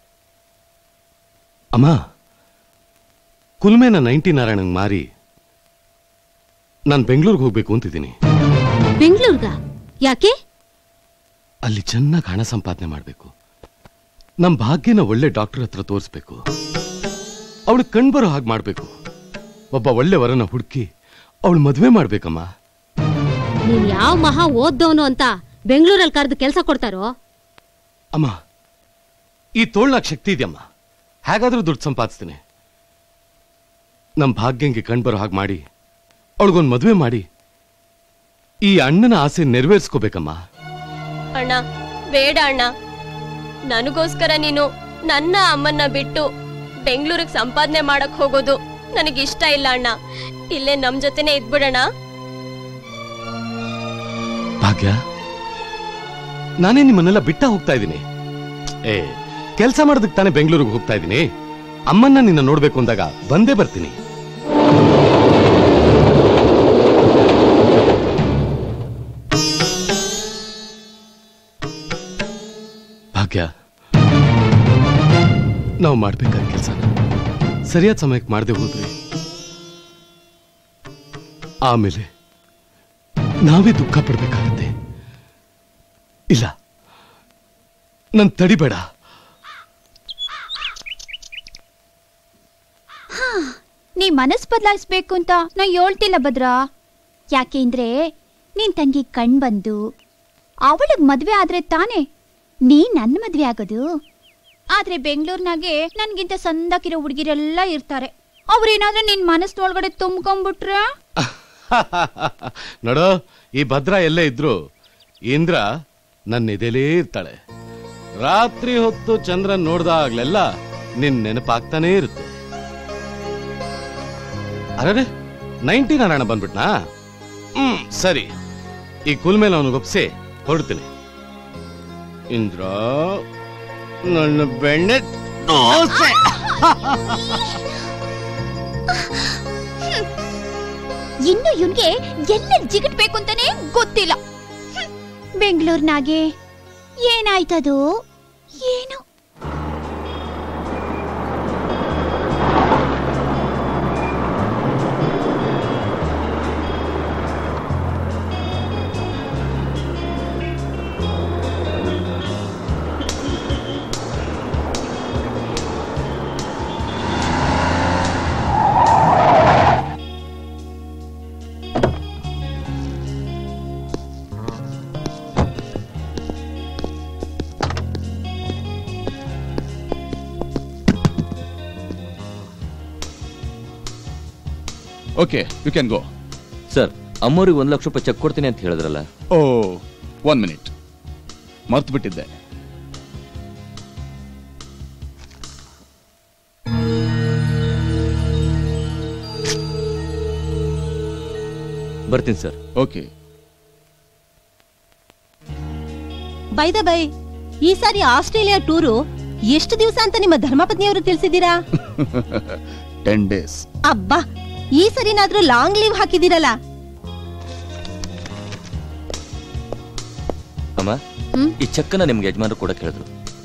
ಅಮ್ಮ ಕುಲ್ಮೇನ ನೈಂಟಿ ನಾರಾಯಣಂಗ್ ಮಾರಿ ನಾನು ಬೆಂಗಳೂರಿಗೆ ಹೋಗ್ಬೇಕು ಅಂತಿದ್ದೀನಿ ಬೆಂಗಳೂರ್ಗ ಯಾಕೆ ಅಲ್ಲಿ ಚೆನ್ನಾಗಿ ಹಣ ಸಂಪಾದನೆ ಮಾಡಬೇಕು ನಮ್ಮ ಭಾಗ್ಯನ ಒಳ್ಳೆ ಡಾಕ್ಟರ್ ಹತ್ರ ತೋರಿಸ್ಬೇಕು ಅವಳು ಕಣ್ಬರೋ ಹಾಗೆ ಮಾಡಬೇಕು ಒಬ್ಬ ಒಳ್ಳೆ ವರನ ಹುಡುಕಿ ಅವಳು ಮದುವೆ ಮಾಡ್ಬೇಕಮ್ಮ ನೀನ್ ಯಾವ ಮಹಾ ಓದ್ದವನು ಅಂತ ಬೆಂಗಳೂರಲ್ಲಿ ಕರೆದು ಕೆಲಸ ಕೊಡ್ತಾರೋ ಅಮ್ಮ ಈ ತೋಳ್ನಾಗ ಶಕ್ತಿ ಇದೆಯಮ್ಮ ಹೇಗಾದ್ರೂ ದುಡ್ಡು ಸಂಪಾದಿಸ್ತೀನಿ ನಮ್ಮ ಭಾಗ್ಯಂಗೆ ಕಣ್ಬರೋ ಹಾಗೆ ಮಾಡಿ ಅವಳಿಗೊಂದು ಮದುವೆ ಮಾಡಿ ಈ ಅಣ್ಣನ ಆಸೆ ನೆರವೇರಿಸ್ಕೋಬೇಕಮ್ಮ ಅಣ್ಣ ಬೇಡ ಅಣ್ಣ ನನಗೋಸ್ಕರ ನೀನು ನನ್ನ ಅಮ್ಮನ್ನ ಬಿಟ್ಟು ಬೆಂಗಳೂರಿಗೆ ಸಂಪಾದನೆ ಮಾಡಕ್ ಹೋಗೋದು ನನಗಿಷ್ಟ ಇಲ್ಲ ಅಣ್ಣ ಇಲ್ಲೇ ನಮ್ ಜೊತೆನೆ ಇದ್ಬಿಡಣ ಭಾಗ್ಯ ನಾನೇ ನಿಮ್ಮನ್ನೆಲ್ಲ ಬಿಟ್ಟ ಹೋಗ್ತಾ ಇದ್ದೀನಿ ಏ ಕೆಲಸ ಮಾಡೋದಕ್ಕೆ ತಾನೇ ಬೆಂಗಳೂರಿಗೆ ಹೋಗ್ತಾ ಇದ್ದೀನಿ ಅಮ್ಮನ್ನ ನಿನ್ನ ನೋಡ್ಬೇಕು ಅಂದಾಗ ಬಂದೇ ಬರ್ತೀನಿ ಭಾಗ್ಯ ನಾವು ಮಾಡ್ಬೇಕಾದ ಕೆಲಸ ಸರಿಯಾದ ಸಮಯಕ್ಕೆ ಮಾಡದೆ ಹೋದ್ರೆ ಆಮೇಲೆ ನಾವೇ ದುಃಖ ಪಡ್ಬೇಕಾಗತ್ತೆ ಇಲ್ಲ ನನ್ ತಡಿಬೇಡ ಹಾ, ನೀ ಮನಸ್ ಬದಲಾಯಿಸ್ಬೇಕು ಅಂತ ನಾ ಹೇಳ್ತಿಲ್ಲ ಭದ್ರಾ ಯಾಕೆಂದ್ರೆ ನಿನ್ ತಂಗಿ ಕಣ್ ಬಂದು ಅವಳಿಗ್ ಮದ್ವೆ ಆದ್ರೆ ತಾನೇ ನೀ ನನ್ನ ಮದ್ವೆ ಆಗೋದು ಆದ್ರೆ ಬೆಂಗಳೂರಿನಾಗೆ ನನ್ಗಿಂತ ಸಂದಕಿರೋ ಹುಡುಗಿರೆಲ್ಲ ಇರ್ತಾರೆ ಅವ್ರೇನಾದ್ರೂ ನಿನ್ ಮನಸ್ಸಿನೊಳಗಡೆ ತುಂಬ್ಕೊಂಡ್ಬಿಟ್ರ ನೋಡು ಈ ಭದ್ರ ಎಲ್ಲೇ ಇದ್ರು ಇಂದ್ರ ನನ್ನ ಎದೆಲೇ ಇರ್ತಾಳೆ ರಾತ್ರಿ ಹೊತ್ತು ಚಂದ್ರನ್ ನೋಡ್ದಾಗ್ಲೆಲ್ಲ ನಿನ್ ನೆನಪಾಗ್ತಾನೇ ಇರುತ್ತೆ ಅರೆ ನೈಂಟಿ ನಾರಾಯಣ ಬಂದ್ಬಿಟ್ನಾ ಹ್ಮ್ ಸರಿ ಈ ಕುಲ್ ಮೇಲೆ ಅವನಿಗೆ ಒಪ್ಸಿ ಹೊರಡ್ತೀನಿ ಇಂದ್ರ ನನ್ನ ಬೆಣ್ಣೆ ದೋಸೆ ಇನ್ನು ಇವನ್ಗೆ ಎಲ್ಲ ಜಿಗಿಟ್ಬೇಕು ಅಂತಾನೆ ಗೊತ್ತಿಲ್ಲ ಹ್ಮ್. ಬೆಂಗಳೂರ್ನಾಗೆ ಏನಾಯ್ತದು ಏನು okay you can go sir ಅಮ್ಮವ್ರಿಗೆ ಒಂದು ಲಕ್ಷ ರೂಪಾಯಿ ಚೆಕ್ ಕೊಡ್ತೀನಿ ಅಂತ ಹೇಳಿದ್ರಲ್ಲ ಓ ಒನ್ ಮಿನಿಟ್ ಮರ್ತು ಬಿಟ್ಟಿದ್ದೆ ಬರ್ತೀನಿ sir okay by the by ಈ ಸಾರಿ ಆಸ್ಟ್ರೇಲಿಯಾ ಟೂರು ಎಷ್ಟು ದಿವಸ ಅಂತ ನಿಮ್ಮ ಧರ್ಮಪತ್ನಿಯವರು ತಿಳಿಸಿದ್ದೀರಾ ಟೆನ್ ಡೇಸ್ ಅಬ್ಬಾ ಈ ಸರಿನಾದ್ರೂ ಲಾಂಗ್ ಲೀವ್ ಹಾಕಿದಿರಲ್ಲ ಅಮ್ಮ ಈ ಚೆಕ್ಕನ್ನ ನಿಮ್ಗೆ ಯಜಮಾನರು ಕೊಡಕ್ಕೆ ಹೇಳಿದ್ರು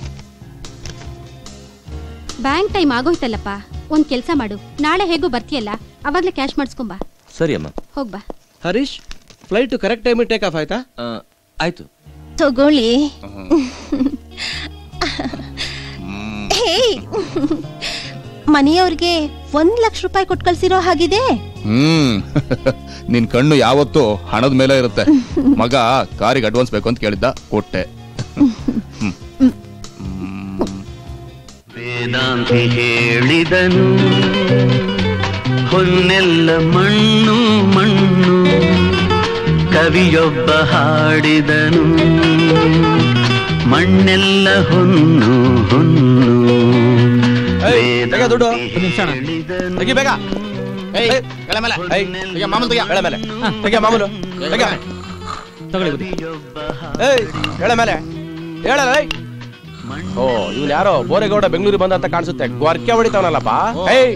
ಬ್ಯಾಂಕ್ ಟೈಮ್ ಆಗೋಯ್ತಲ್ಲಪ್ಪ ಒಂದ್ ಕೆಲ್ಸ ಮಾಡು ನಾಳೆ ಹೇಗೂ ಬರ್ತೀಯಲ್ಲ ಅವಾಗ್ಲೇ ಕ್ಯಾಶ್ ಮಾಡಿಸ್ಕೊಂಬಾ ಸರಿ ಅಮ್ಮ ಹೋಗ್ಬಾ ಹರೀಶ್ ಫ್ಲೈಟ್ ಕರೆಕ್ಟ್ ಟೈಮಿಗೆ ಟೇಕ್ ಆಫ್ ಆಯ್ತಾ ಆ, ಆಯ್ತು ತಗೊಳ್ಳಿ ಹೇ ಮನೆಯವ್ರಿಗೆ ಒಂದ್ ಲಕ್ಷ ರೂಪಾಯಿ ಕೊಟ್ಟು ಕಳ್ಸಿರೋ ಹಾಗಿದೆ ಹ್ಮ್ ನಿನ್ ಕಣ್ಣು ಯಾವತ್ತೂ ಹಣದ ಮೇಲೆ ಇರುತ್ತೆ ಮಗ ಕಾರಿಗೆ ಅಡ್ವಾನ್ಸ್ ಬೇಕು ಅಂತ ಕೇಳಿದ್ದ ಕೊಟ್ಟೆ ವೇದಾಂತಿ ಹೇಳಿದನು ಹೊನ್ನೆಲ್ಲ ಮಣ್ಣು ಮಣ್ಣು ಕವಿಯೊಬ್ಬ ಹಾಡಿದನು ಮಣ್ಣೆಲ್ಲ ಹೊನ್ನು ಹೊನ್ನು ದುಡ್ಡು ಹೇಳಿದನು ತೆಗಿ ಬೇಗ ಏಯ್ ಎಳೆ ಮೇಲೆ ಏಯ್ ತೆಗಿ ಮಾಮೂಲು ತೆಗಿ ಎಳೆ ಮೇಲೆ ತೆಗಿ ಮಾಮೂಲು ತೆಗಿ ತಗೊಳ್ಳಿ ಏಯ್ ಎಳೆ ಮೇಲೆ ಹೇಳಲ್ಲ ಏಯ್ ಓ ಇವ್ನು ಯಾರೋ ಬೋರೇಗೌಡ ಬೆಂಗಳೂರಿಗೆ ಬಂದ ಅಂತ ಕಾಣಿಸುತ್ತೆ ಗೊರ್ಕೆ ಹೊಡಿತಾವನಲ್ಲಪ್ಪ ಏಯ್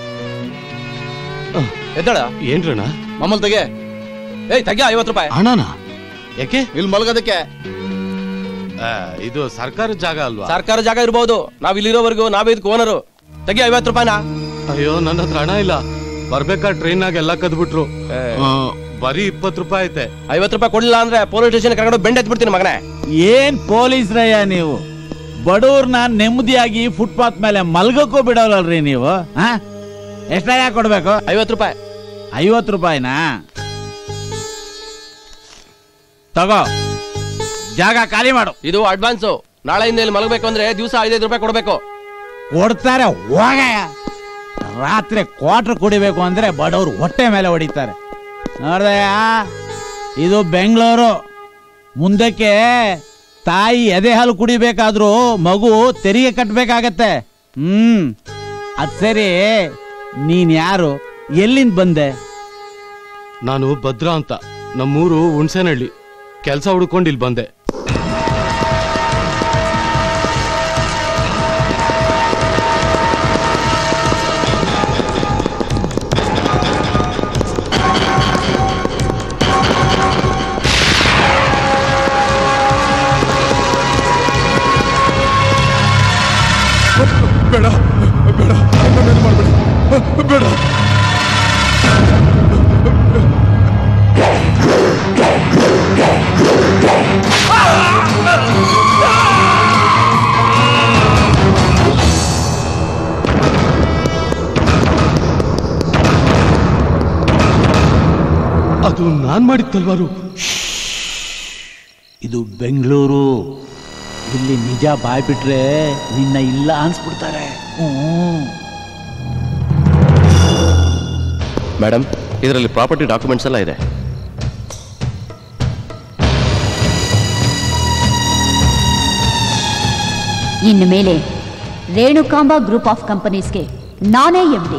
ಎದ್ದಳ ಏನ್ರಣ್ಣ ಮಾಮೂಲು ತೆಗೆ ಏಯ್ ತೆಗಿ ಐವತ್ತು ರೂಪಾಯಿ ಹಣನ ಯಾಕೆ ಇಲ್ಲಿ ಮಲಗೋದಕ್ಕೆ ಆ, ಇದು ಸರ್ಕಾರದ ಜಾಗ ಅಲ್ವಾ ಸರ್ಕಾರ ಜಾಗ ಇರ್ಬೋದು ನಾವ್ ಇಲ್ಲಿರೋವರೆಗೂ ನಾವೇ ಇದಕ್ಕೆ ಓನರು ತೆಗಿ ಐವತ್ತು ರೂಪಾಯಿನ ಅಯ್ಯೋ ನನ್ನ ಹತ್ರ ಹಣ ಇಲ್ಲ ಬರ್ಬೇಕಾದ್ರೆ ಟ್ರೈನಾಗ ಎಲ್ಲ ಕದ್ಬಿಟ್ರು ಆ, ಬರೀ ಇಪ್ಪತ್ತು ರೂಪಾಯಿ ಐತೆ ಐವತ್ತು ರೂಪಾಯಿ ಕೊಡ್ಲಿಲ್ಲ ಅಂದ್ರೆ ಪೊಲೀಸ್ ಸ್ಟೇಷನ್ ಕರ್ಕೊಂಡು ಬೆಂಡ್ ಎತ್ಬಿಡ್ತೀನಿ ಮಗನೇ ಏನ್ ಪೊಲೀಸ್ರಯ್ಯ ನೀವು ಬಡವ್ರನ್ನ ನೆಮ್ಮದಿಯಾಗಿ ಫುಟ್ಪಾತ್ ಮೇಲೆ ಮಲ್ಗಕ್ಕೂ ಬಿಡೋಲ್ಲಲ್ರಿ ನೀವು ಹಾ ಎಷ್ಟಯ್ಯ ಕೊಡ್ಬೇಕು ಐವತ್ತು ರೂಪಾಯಿ ಐವತ್ತು ರೂಪಾಯಿನಾ ತಗೋ ಜಾಗ ಖಾಲಿ ಮಾಡು ಇದು ಅಡ್ವಾನ್ಸ್ ನಾಳೆಯಿಂದ ಇಲ್ಲಿ ಮಲಗಬೇಕು ಅಂದ್ರೆ ದಿವಸ ಐದೈದು ರೂಪಾಯಿ ಕೊಡಬೇಕು ಕೊಡ್ತಾರೆ ಹೋಗಯ್ಯ ರಾತ್ರಿ ಕ್ವಾರ್ಟರ್ ಕುಡಿಬೇಕು ಅಂದ್ರೆ ಬಡವ್ರು ಹೊಟ್ಟೆ ಮೇಲೆ ಹೊಡಿತಾರೆ ನೋಡ್ದಯ್ಯ ಇದು ಬೆಂಗಳೂರು ಮುಂದಕ್ಕೆ ತಾಯಿ ಎದೆ ಹಾಲು ಕುಡಿಬೇಕಾದ್ರೂ ಮಗು ತೆರಿಗೆ ಕಟ್ಟಬೇಕಾಗತ್ತೆ ಹ್ಮ್ ಅದ್ ಸರಿ ನೀನ್ ಯಾರು ಎಲ್ಲಿಂದ ಬಂದೆ ನಾನು ಭದ್ರಾ ಅಂತ ನಮ್ಮೂರು ಹುಣ್ಸೇನಹಳ್ಳಿ ಕೆಲಸ ಹುಡ್ಕೊಂಡು ಇಲ್ಲಿ ಬಂದೆ ಬೇಡ ಬೇಡ ನನ್ನೇನು ಮಾಡ್ಬೇಡಿ ಬೇಡ ಅದು ನಾನ್ ಮಾಡಿದ ತಲ್ವಾರು ಇದು ಬೆಂಗಳೂರು ಇಲ್ಲಿ ನಿಜ ಬಾಯ್ಬಿಟ್ರೆ ನಿನ್ನ ಇಲ್ಲ ಅನ್ಸ್ಬಿಡ್ತಾರೆ ಹ್ಮ್ ಮೇಡಮ್ ಇದರಲ್ಲಿ ಪ್ರಾಪರ್ಟಿ ಡಾಕ್ಯುಮೆಂಟ್ಸ್ ಎಲ್ಲ ಇದೆ ಇನ್ನು ಮೇಲೆ ರೇಣುಕಾಂಬ ಗ್ರೂಪ್ ಆಫ್ ಕಂಪನೀಸ್ಗೆ ನಾನೇ ಎಂಡಿ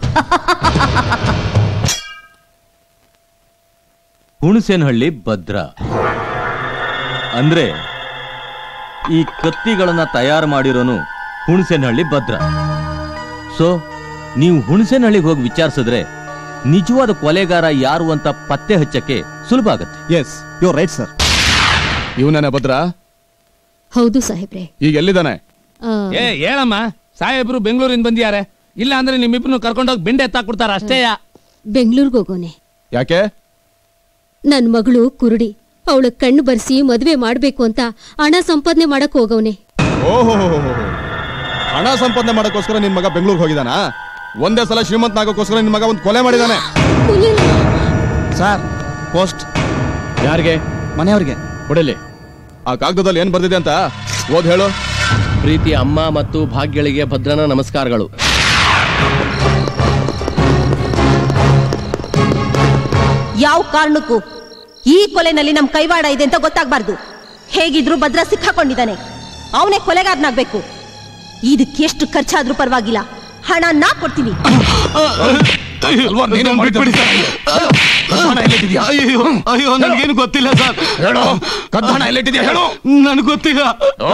ಹುಣಸೇನಹಳ್ಳಿ ಭದ್ರ ಅಂದ್ರೆ ಈ ಕತ್ತಿಗಳನ್ನ ತಯಾರು ಮಾಡಿರೋನು ಹುಣಸೇನಹಳ್ಳಿ ಭದ್ರ ಸೊ ನೀವು ಹುಣಸೇನಹಳ್ಳಿಗೆ ಹೋಗಿ ವಿಚಾರಿಸಿದ್ರೆ ನಿಜವಾದ ಕೊಲೆಗಾರ ಯಾರು ಅಂತ ಪತ್ತೆ ಹಚ್ಚಕ್ಕೆ ಸುಲಭ ಆಗತ್ತೆ ಎಸ್ ಯು ರೈಟ್ ಸರ್ ಇವನೇನೆ ಭದ್ರ ಹೌದು ಸಾಹೇಬ್ರೆ ಈಗ ಎಲ್ಲಿದ್ದಾನೆ ಏ ಹೇಳಮ್ಮ ಸಾಹೇಬ್ರು ಬೆಂಗಳೂರಿಂದ ಬಂದಿದ್ದಾರೆ ಇಲ್ಲ ಅಂದ್ರೆ ನಿಮ್ಮಿಬ್ರು ಕರ್ಕೊಂಡೋಗಿ ಬೆಂಡೆ ಎತ್ತಾಕ್ಬಿಡ್ತಾರ ಅಷ್ಟೇಯ ಬೆಂಗಳೂರಿಗೆ ಹೋಗೋನೆ ಯಾಕೆ ನನ್ ಮಗಳು ಕುರುಡಿ ಅವಳ ಕಣ್ಣು ಬರ್ಸಿ ಮದ್ವೆ ಮಾಡ್ಬೇಕು ಅಂತ ಹಣ ಸಂಪಾದನೆ ಮಾಡಕ್ ಹೋಗವ್ನೆ ಓಹೋ ಹಣ ಸಂಪಾದನೆ ಮಾಡಕ್ಕೋಸ್ಕರ ನಿನ್ ಮಗ ಬೆಂಗಳೂರಿಗೆ ಹೋಗಿದಾನಾ ಒಂದೇ ಸಲ ಶ್ರೀಮಂತನಾಗೋಕ್ಕೋಸ್ಕರ ನಿನ್ ಮಗ ಒಂದು ಕೊಲೆ ಮಾಡಿದಾನೆ ಸರ್ ಪೋಸ್ಟ್ ಯಾರಿಗೆ ಮನೆಯವ್ರಿಗೆ ಕೊಡಲಿ ಆ ಕಾಗದದಲ್ಲಿ ಏನ್ ಬರ್ದಿದೆ ಅಂತ ಓದ್ ಹೇಳು ಪ್ರೀತಿ ಅಮ್ಮ ಮತ್ತು ಭಾಗ್ಯಳಿಗೆ ಭದ್ರನ ನಮಸ್ಕಾರಗಳು ಯಾವ ಕಾರಣಕ್ಕೂ ಈ ಕೊಲೆನಲ್ಲಿ ನಮ್ ಕೈವಾಡ ಇದೆ ಅಂತ ಗೊತ್ತಾಗ್ಬಾರ್ದು ಹೇಗಿದ್ರು ಭದ್ರ ಸಿಕ್ಕಾಕೊಂಡಿದ್ದಾನೆ ಅವನೇ ಕೊಲೆಗಾರನಾಗ್ಬೇಕು ಇದಕ್ಕೆ ಎಷ್ಟು ಖರ್ಚಾದ್ರೂ ಪರವಾಗಿಲ್ಲ ಹಣ ನಾ ಕೊಡ್ತೀನಿ ಅಯ್ಯೋ ಅಯ್ಯೋ ನನ್ಗೇನು ಗೊತ್ತಿಲ್ಲ ಸರ್ ಹೇಳು ಕದ್ದಣ ಎಲ್ಲಿಟ್ಟಿದ್ಯಾ ಹೇಳು ನನಗೆ ಗೊತ್ತಿಲ್ಲ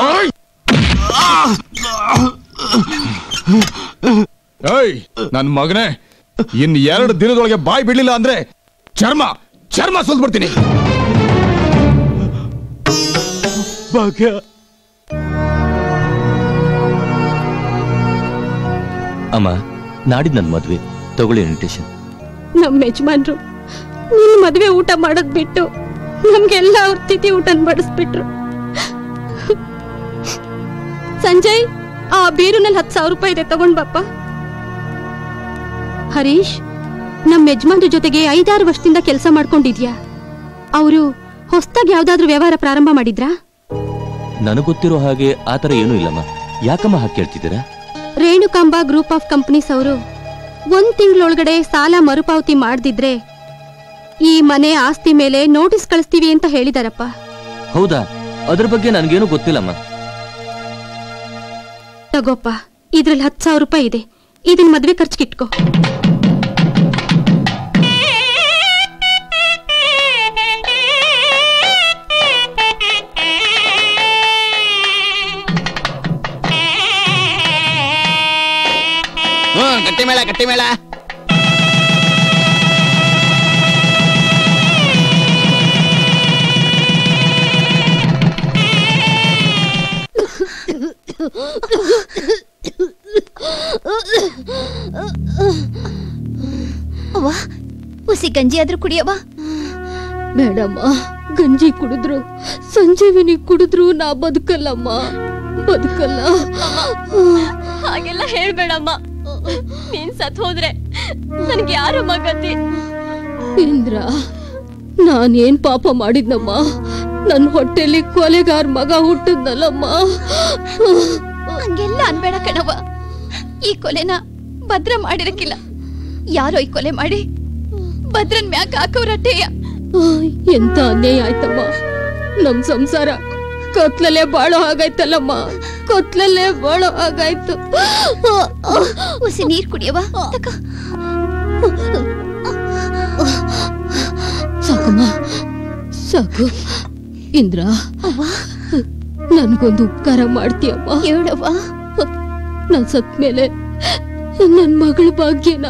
ಏಯ್ ನನ್ ಮಗನೇ ಇನ್ ಎರಡು ದಿನದೊಳಗೆ ಬಾಯಿ ಬಿಡ್ಲಿಲ್ಲ ಅಂದ್ರೆ ಚರ್ಮ ಚರ್ಮ ಸುಲ್ಬಿಡ್ತೀನಿ ಭಾಗ್ಯ ಅಮ್ಮ ನಾಡಿದ್ ನನ್ ಮದ್ವೆ ತಗೊಳ್ಳಿ ಇನ್ವಿಟೇಷನ್ ನಮ್ಮ ಯಜಮಾನ್ರು ನಿನ್ನ ಮದುವೆ ಊಟ ಮಾಡೋದ್ ಬಿಟ್ಟು ನಮ್ಗೆಲ್ಲ ಅವ್ರ ತಿಥಿ ಊಟನ್ ಬಡಿಸ್ಬಿಟ್ರು ಸಂಜಯ್ ಆ ಬೀರುನಲ್ಲಿ ಹತ್ತು ಸಾವಿರ ರೂಪಾಯಿ ಇದೆ ತಗೊಂಡ್ ಬಾಪ್ಪ ಹರೀಶ್ ನಮ್ಮ ಯಜಮಾನ್ರ ಜೊತೆಗೆ ಐದಾರು ವರ್ಷದಿಂದ ಕೆಲಸ ಮಾಡ್ಕೊಂಡಿದ್ಯಾ ಅವರು ಹೊಸ್ದಾಗಿ ಯಾವ್ದಾದ್ರು ವ್ಯವಹಾರ ಪ್ರಾರಂಭ ಮಾಡಿದ್ರಾ ನನಗ್ ಗೊತ್ತಿರೋ ಹಾಗೆ ಆತರ ಏನೂ ಇಲ್ಲಮ್ಮ ಯಾಕಮ್ಮ ಹಾಗೆ ಕೇಳ್ತಿದ್ದೀರಾ ರೇಣುಕಾಂಬ ಗ್ರೂಪ್ ಆಫ್ ಕಂಪನೀಸ್ ಅವರು ಒಂದ್ ತಿಂಗಳೊಳಗಡೆ ಸಾಲ ಮರುಪಾವತಿ ಮಾಡದಿದ್ರೆ ಈ ಮನೆ ಆಸ್ತಿ ಮೇಲೆ ನೋಟಿಸ್ ಕಳಿಸ್ತೀವಿ ಅಂತ ಹೇಳಿದಾರಪ್ಪ ಹೌದಾ ಅದ್ರ ಬಗ್ಗೆ ನನ್ಗೇನು ಗೊತ್ತಿಲ್ಲಮ್ಮ ತಗೋಪ್ಪ ಇದ್ರಲ್ಲಿ ಹತ್ತು ಸಾವಿರ ರೂಪಾಯಿ ಇದೆ ಇದನ್ ಮದ್ವೆ ಖರ್ಚಿಗೆ ಇಟ್ಕೋ ಹ್ಮ್ ಗಟ್ಟಿ ಮೇಳ ಗಟ್ಟಿ ಮೇಳ ಅವ್ವ ಹುಸಿ ಗಂಜಿ ಆದ್ರೂ ಕುಡಿಯವ್ವ ಬೇಡಮ್ಮ ಗಂಜಿ ಕುಡಿದ್ರು ಸಂಜೀವಿನಿ ಕುಡಿದ್ರು ನಾ ಬದುಕಲ್ಲಮ್ಮ ಬದುಕಲ್ಲ ಹಾಗೆಲ್ಲ ಹೇಳ್ಬೇಡಮ್ಮ ನೀನ್ ಸತ್ ಹೋದ್ರೆ ನನ್ಗೆ ಯಾರಮ್ಮ ಗತಿ ಇಂದ್ರ ನಾನೇನ್ ಪಾಪ ಮಾಡಿದ್ನಮ್ಮ ನನ್ ಹೊಟ್ಟೆಲಿ ಕೊಲೆಗಾರ ಮಗ ಹುಟ್ಟಿದ್ನಲ್ಲಮ್ಮ ಹಂಗೆಲ್ಲ ಅನ್ಬೇಡ ಕಣವ್ವ ಈ ಕೊಲೆನ ಭದ್ರ ಮಾಡಿರಕ್ಕಿಲ್ಲ ಯಾರೋ ಈ ಕೊಲೆ ಮಾಡಿ ಭದ್ರನ್ ಮ್ಯಾಕ್ ಹಾಕವ್ರಟ್ಟೆಯ ಎಂತ ಅನ್ಯಾಯ ಆಯ್ತಮ್ಮ ನಮ್ ಸಂಸಾರ ಕತ್ಲಲ್ಲೇ ಬಾಳೋ ಹಾಗಾಯ್ತಲ್ಲಮ್ಮ ಕತ್ಲಲ್ಲೇ ಬಾಳೋ ಹಾಗಾಯ್ತು ಹುಸಿ ನೀರ್ ಕುಡಿಯವ್ವ ತಕ. ಸಾಕಮ್ಮ ಸಾಕು ಇಂದ್ರ ನನ್ಗೊಂದು ಉಪಕಾರ ಮಾಡ್ತೀಯಮ್ಮ ಹೇಳವ್ವ ನಾನ್ ಸತ್ ಮೇಲೆ ನನ್ ಮಗಳ ಭಾಗ್ಯನ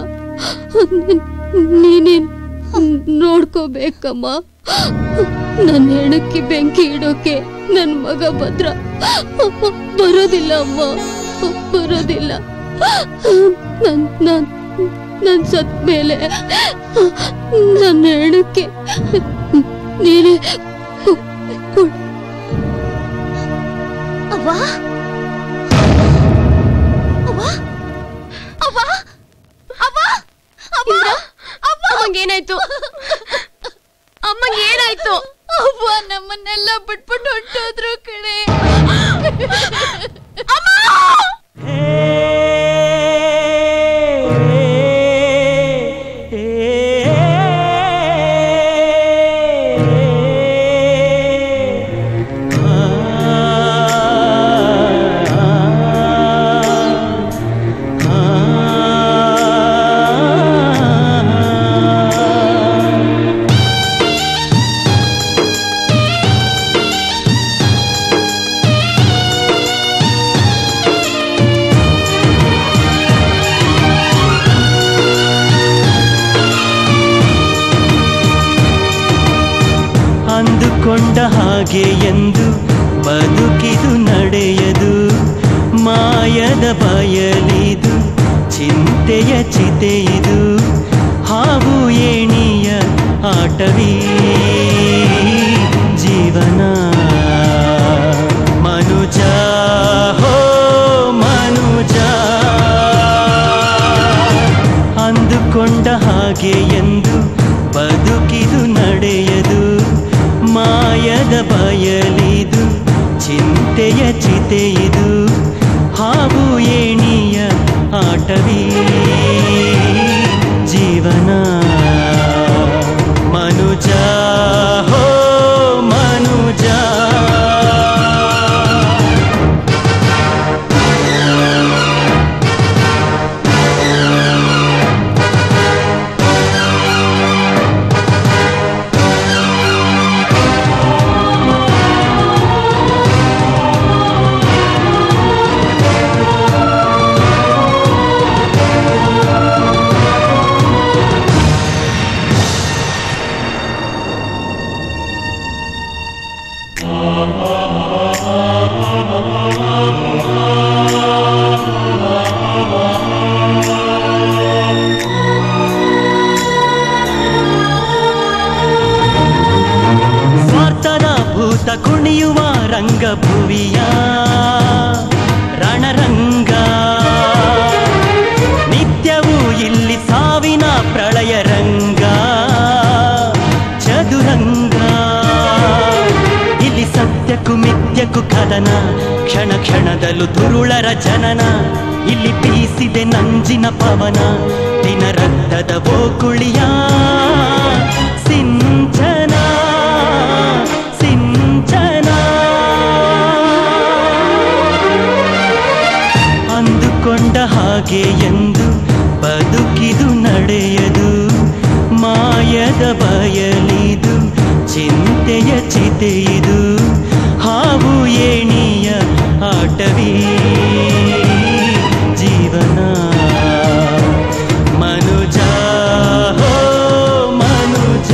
ನೀನೇನ್ ನೋಡ್ಕೋಬೇಕಮ್ಮ ನನ್ ಹೆಣಕ್ಕೆ ಬೆಂಕಿ ಇಡೋಕೆ ನನ್ ಮಗ ಭದ್ರ ಬರೋದಿಲ್ಲ ಅಮ್ಮ ಬರೋದಿಲ್ಲ ನನ್ ನನ್ ನನ್ ಸತ್ ಮೇಲೆ ನನ್ನ ಹೆಣಕ್ಕೆ ನೀನೇ ಕು- ಕು- ಅವ್ವ ಅವ್ವ ಅವ್ವ ಅವ್ವ ಅವ್ವ ಅವ್ವ ಅಮ್ಮಂಗೇನಾಯ್ತು ಅಮ್ಮಂಗೇನಾಯ್ತು ಅವ್ವ ನಮ್ಮನ್ನೆಲ್ಲ ಬಿಟ್ಬಿಟ್ಟು ಹೊಂಟೋದ್ರು ಕಣೆ ಅಂದುಕೊಂಡ ಹಾಗೆ ಎಂದು ಬದುಕಿದು ನಡೆಯದು ಮಾಯದ ಬಯಲಿದು ಚಿಂತೆಯ ಚಿತೆಯಿದು ಹಾವು ಏಣಿಯ ಆಟವೇ ಜೀವನ ಮನುಜ ಹೋ ಮನುಜ ಅಂದುಕೊಂಡ ಹಾಗೆ ಎಂದು ಬದುಕಿದು ನಡೆಯದು ಮಾಯದ ಬಯಲಿದು ಚಿಂತೆಯ ಚಿತೆಯಿದು ಹಾವು ಏಣಿಯ ಆಟವೇ ಜೀವನ ಮನು ಕಳ್ಳತನ ಕ್ಷಣ ಕ್ಷಣದಲ್ಲೂ ದುರುಳರ ಜನನ ಇಲ್ಲಿ ಬೀಸಿದೆ ನಂಜಿನ ಪವನ ದಿನ ರಕ್ತದ ಬೋಕುಳಿಯ ಸಿಂಚನ ಸಿಂಚನ ಅಂದುಕೊಂಡ ಹಾಗೆ ಎಂದು ಬದುಕಿದು ನಡೆಯದು ಮಾಯದ ಬಯಲಿದು ಚಿಂತೆಯ ಚಿತೆಯಿದು ಹಾವು ಏಣಿಯ ಆಟವೀ ಜೀವನ ಮನುಜ ಹೋ ಮನುಜ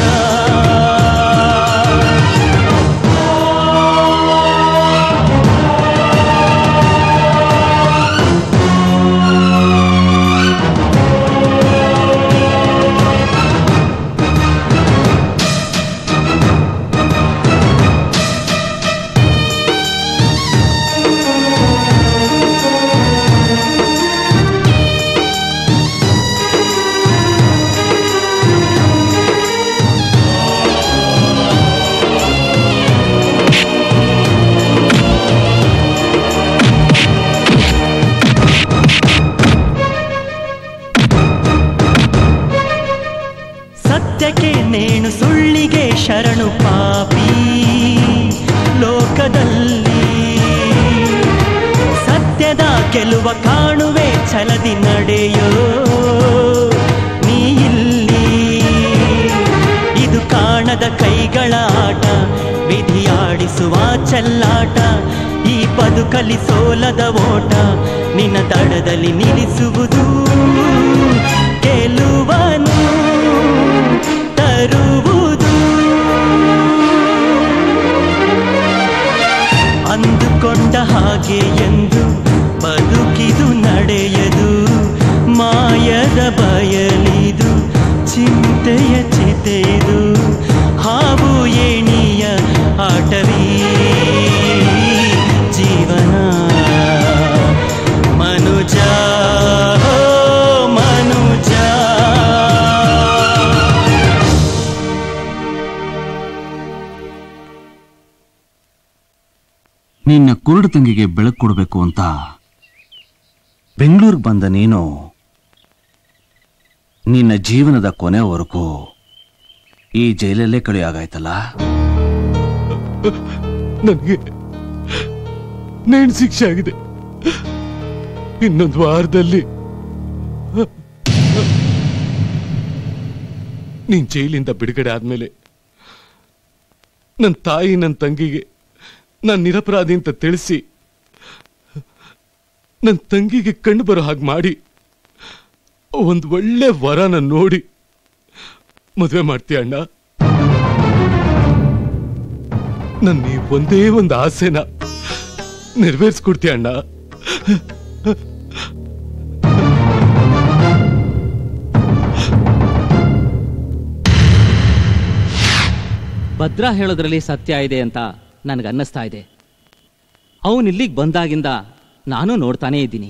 ಸತ್ಯಕ್ಕೆ ನೇಣು ಸುಳ್ಳಿಗೆ ಶರಣು ಪಾಪಿ ಲೋಕದಲ್ಲಿ ಸತ್ಯದ ಗೆಲುವ ಕಾಣುವೆ ಛಲದಿ ನಡೆಯೋ ನೀ ಇಲ್ಲಿ ಇದು ಕಾಣದ ಕೈಗಳ ಆಟ ವಿಧಿಯಾಡಿಸುವ ಚೆಲ್ಲಾಟ ಈ ಬದುಕಲಿ ಸೋಲದ ಓಟ ನಿನ್ನ ದಡದಲ್ಲಿ ನಿಲ್ಲಿಸುವುದು ಗೆಲುವನು ತರುವುದು ಅಂದುಕೊಂಡ ಹಾಗೆ ಎಂದು ಬದುಕಿದು ನಡೆಯದು ಮಾಯದ ಬಯಲಿದು ಚಿಂತೆಯ ಚಿತೆದು ಹಾವು ಏಣಿಯ ಆಟವೀ ಜೀವನ ಮನುಜ ಹೋ ಮನುಜ ನಿನ್ನ ಕುರುಡು ತಂಗಿಗೆ ಬೆಳಕು ಕೊಡಬೇಕು ಅಂತ ಬೆಂಗಳೂರಿಗೆ ಬಂದ ನೀನು ನಿನ್ನ ಜೀವನದ ಕೊನೆವರೆಗೂ ಈ ಜೈಲಲ್ಲೇ ಕಳೆಯಾಗಾಯ್ತಲ್ಲ ನನಗೆ ನೇಣು ಶಿಕ್ಷೆ ಆಗಿದೆ ಇನ್ನೊಂದು ವಾರದಲ್ಲಿ ನೀನ್ ಜೈಲಿಂದ ಬಿಡುಗಡೆ ಆದ್ಮೇಲೆ ನನ್ನ ತಾಯಿ ನನ್ನ ತಂಗಿಗೆ ನಾನು ನಿರಪರಾಧಿ ಅಂತ ತಿಳಿಸಿ ನನ್ನ ತಂಗಿಗೆ ಕಣ್ಣು ಬರೋ ಹಾಗೆ ಮಾಡಿ ಒಂದು ಒಳ್ಳೆ ವರನ ನೋಡಿ ಮದುವೆ ಮಾಡ್ತೀಯ ಅಣ್ಣ ನನ್ನ ಈ ಒಂದೇ ಒಂದು ಆಸೆನ ನೆರವೇರಿಸ್ಕೊಡ್ತೀಯ ಅಣ್ಣ ಭದ್ರಾ ಹೇಳೋದ್ರಲ್ಲಿ ಸತ್ಯ ಇದೆ ಅಂತ ನನಗೆ ಅನ್ನಿಸ್ತಾ ಇದೆ ಅವನು ಇಲ್ಲಿಗೆ ಬಂದಾಗಿಂದ ನಾನು ನೋಡ್ತಾನೇ ಇದ್ದೀನಿ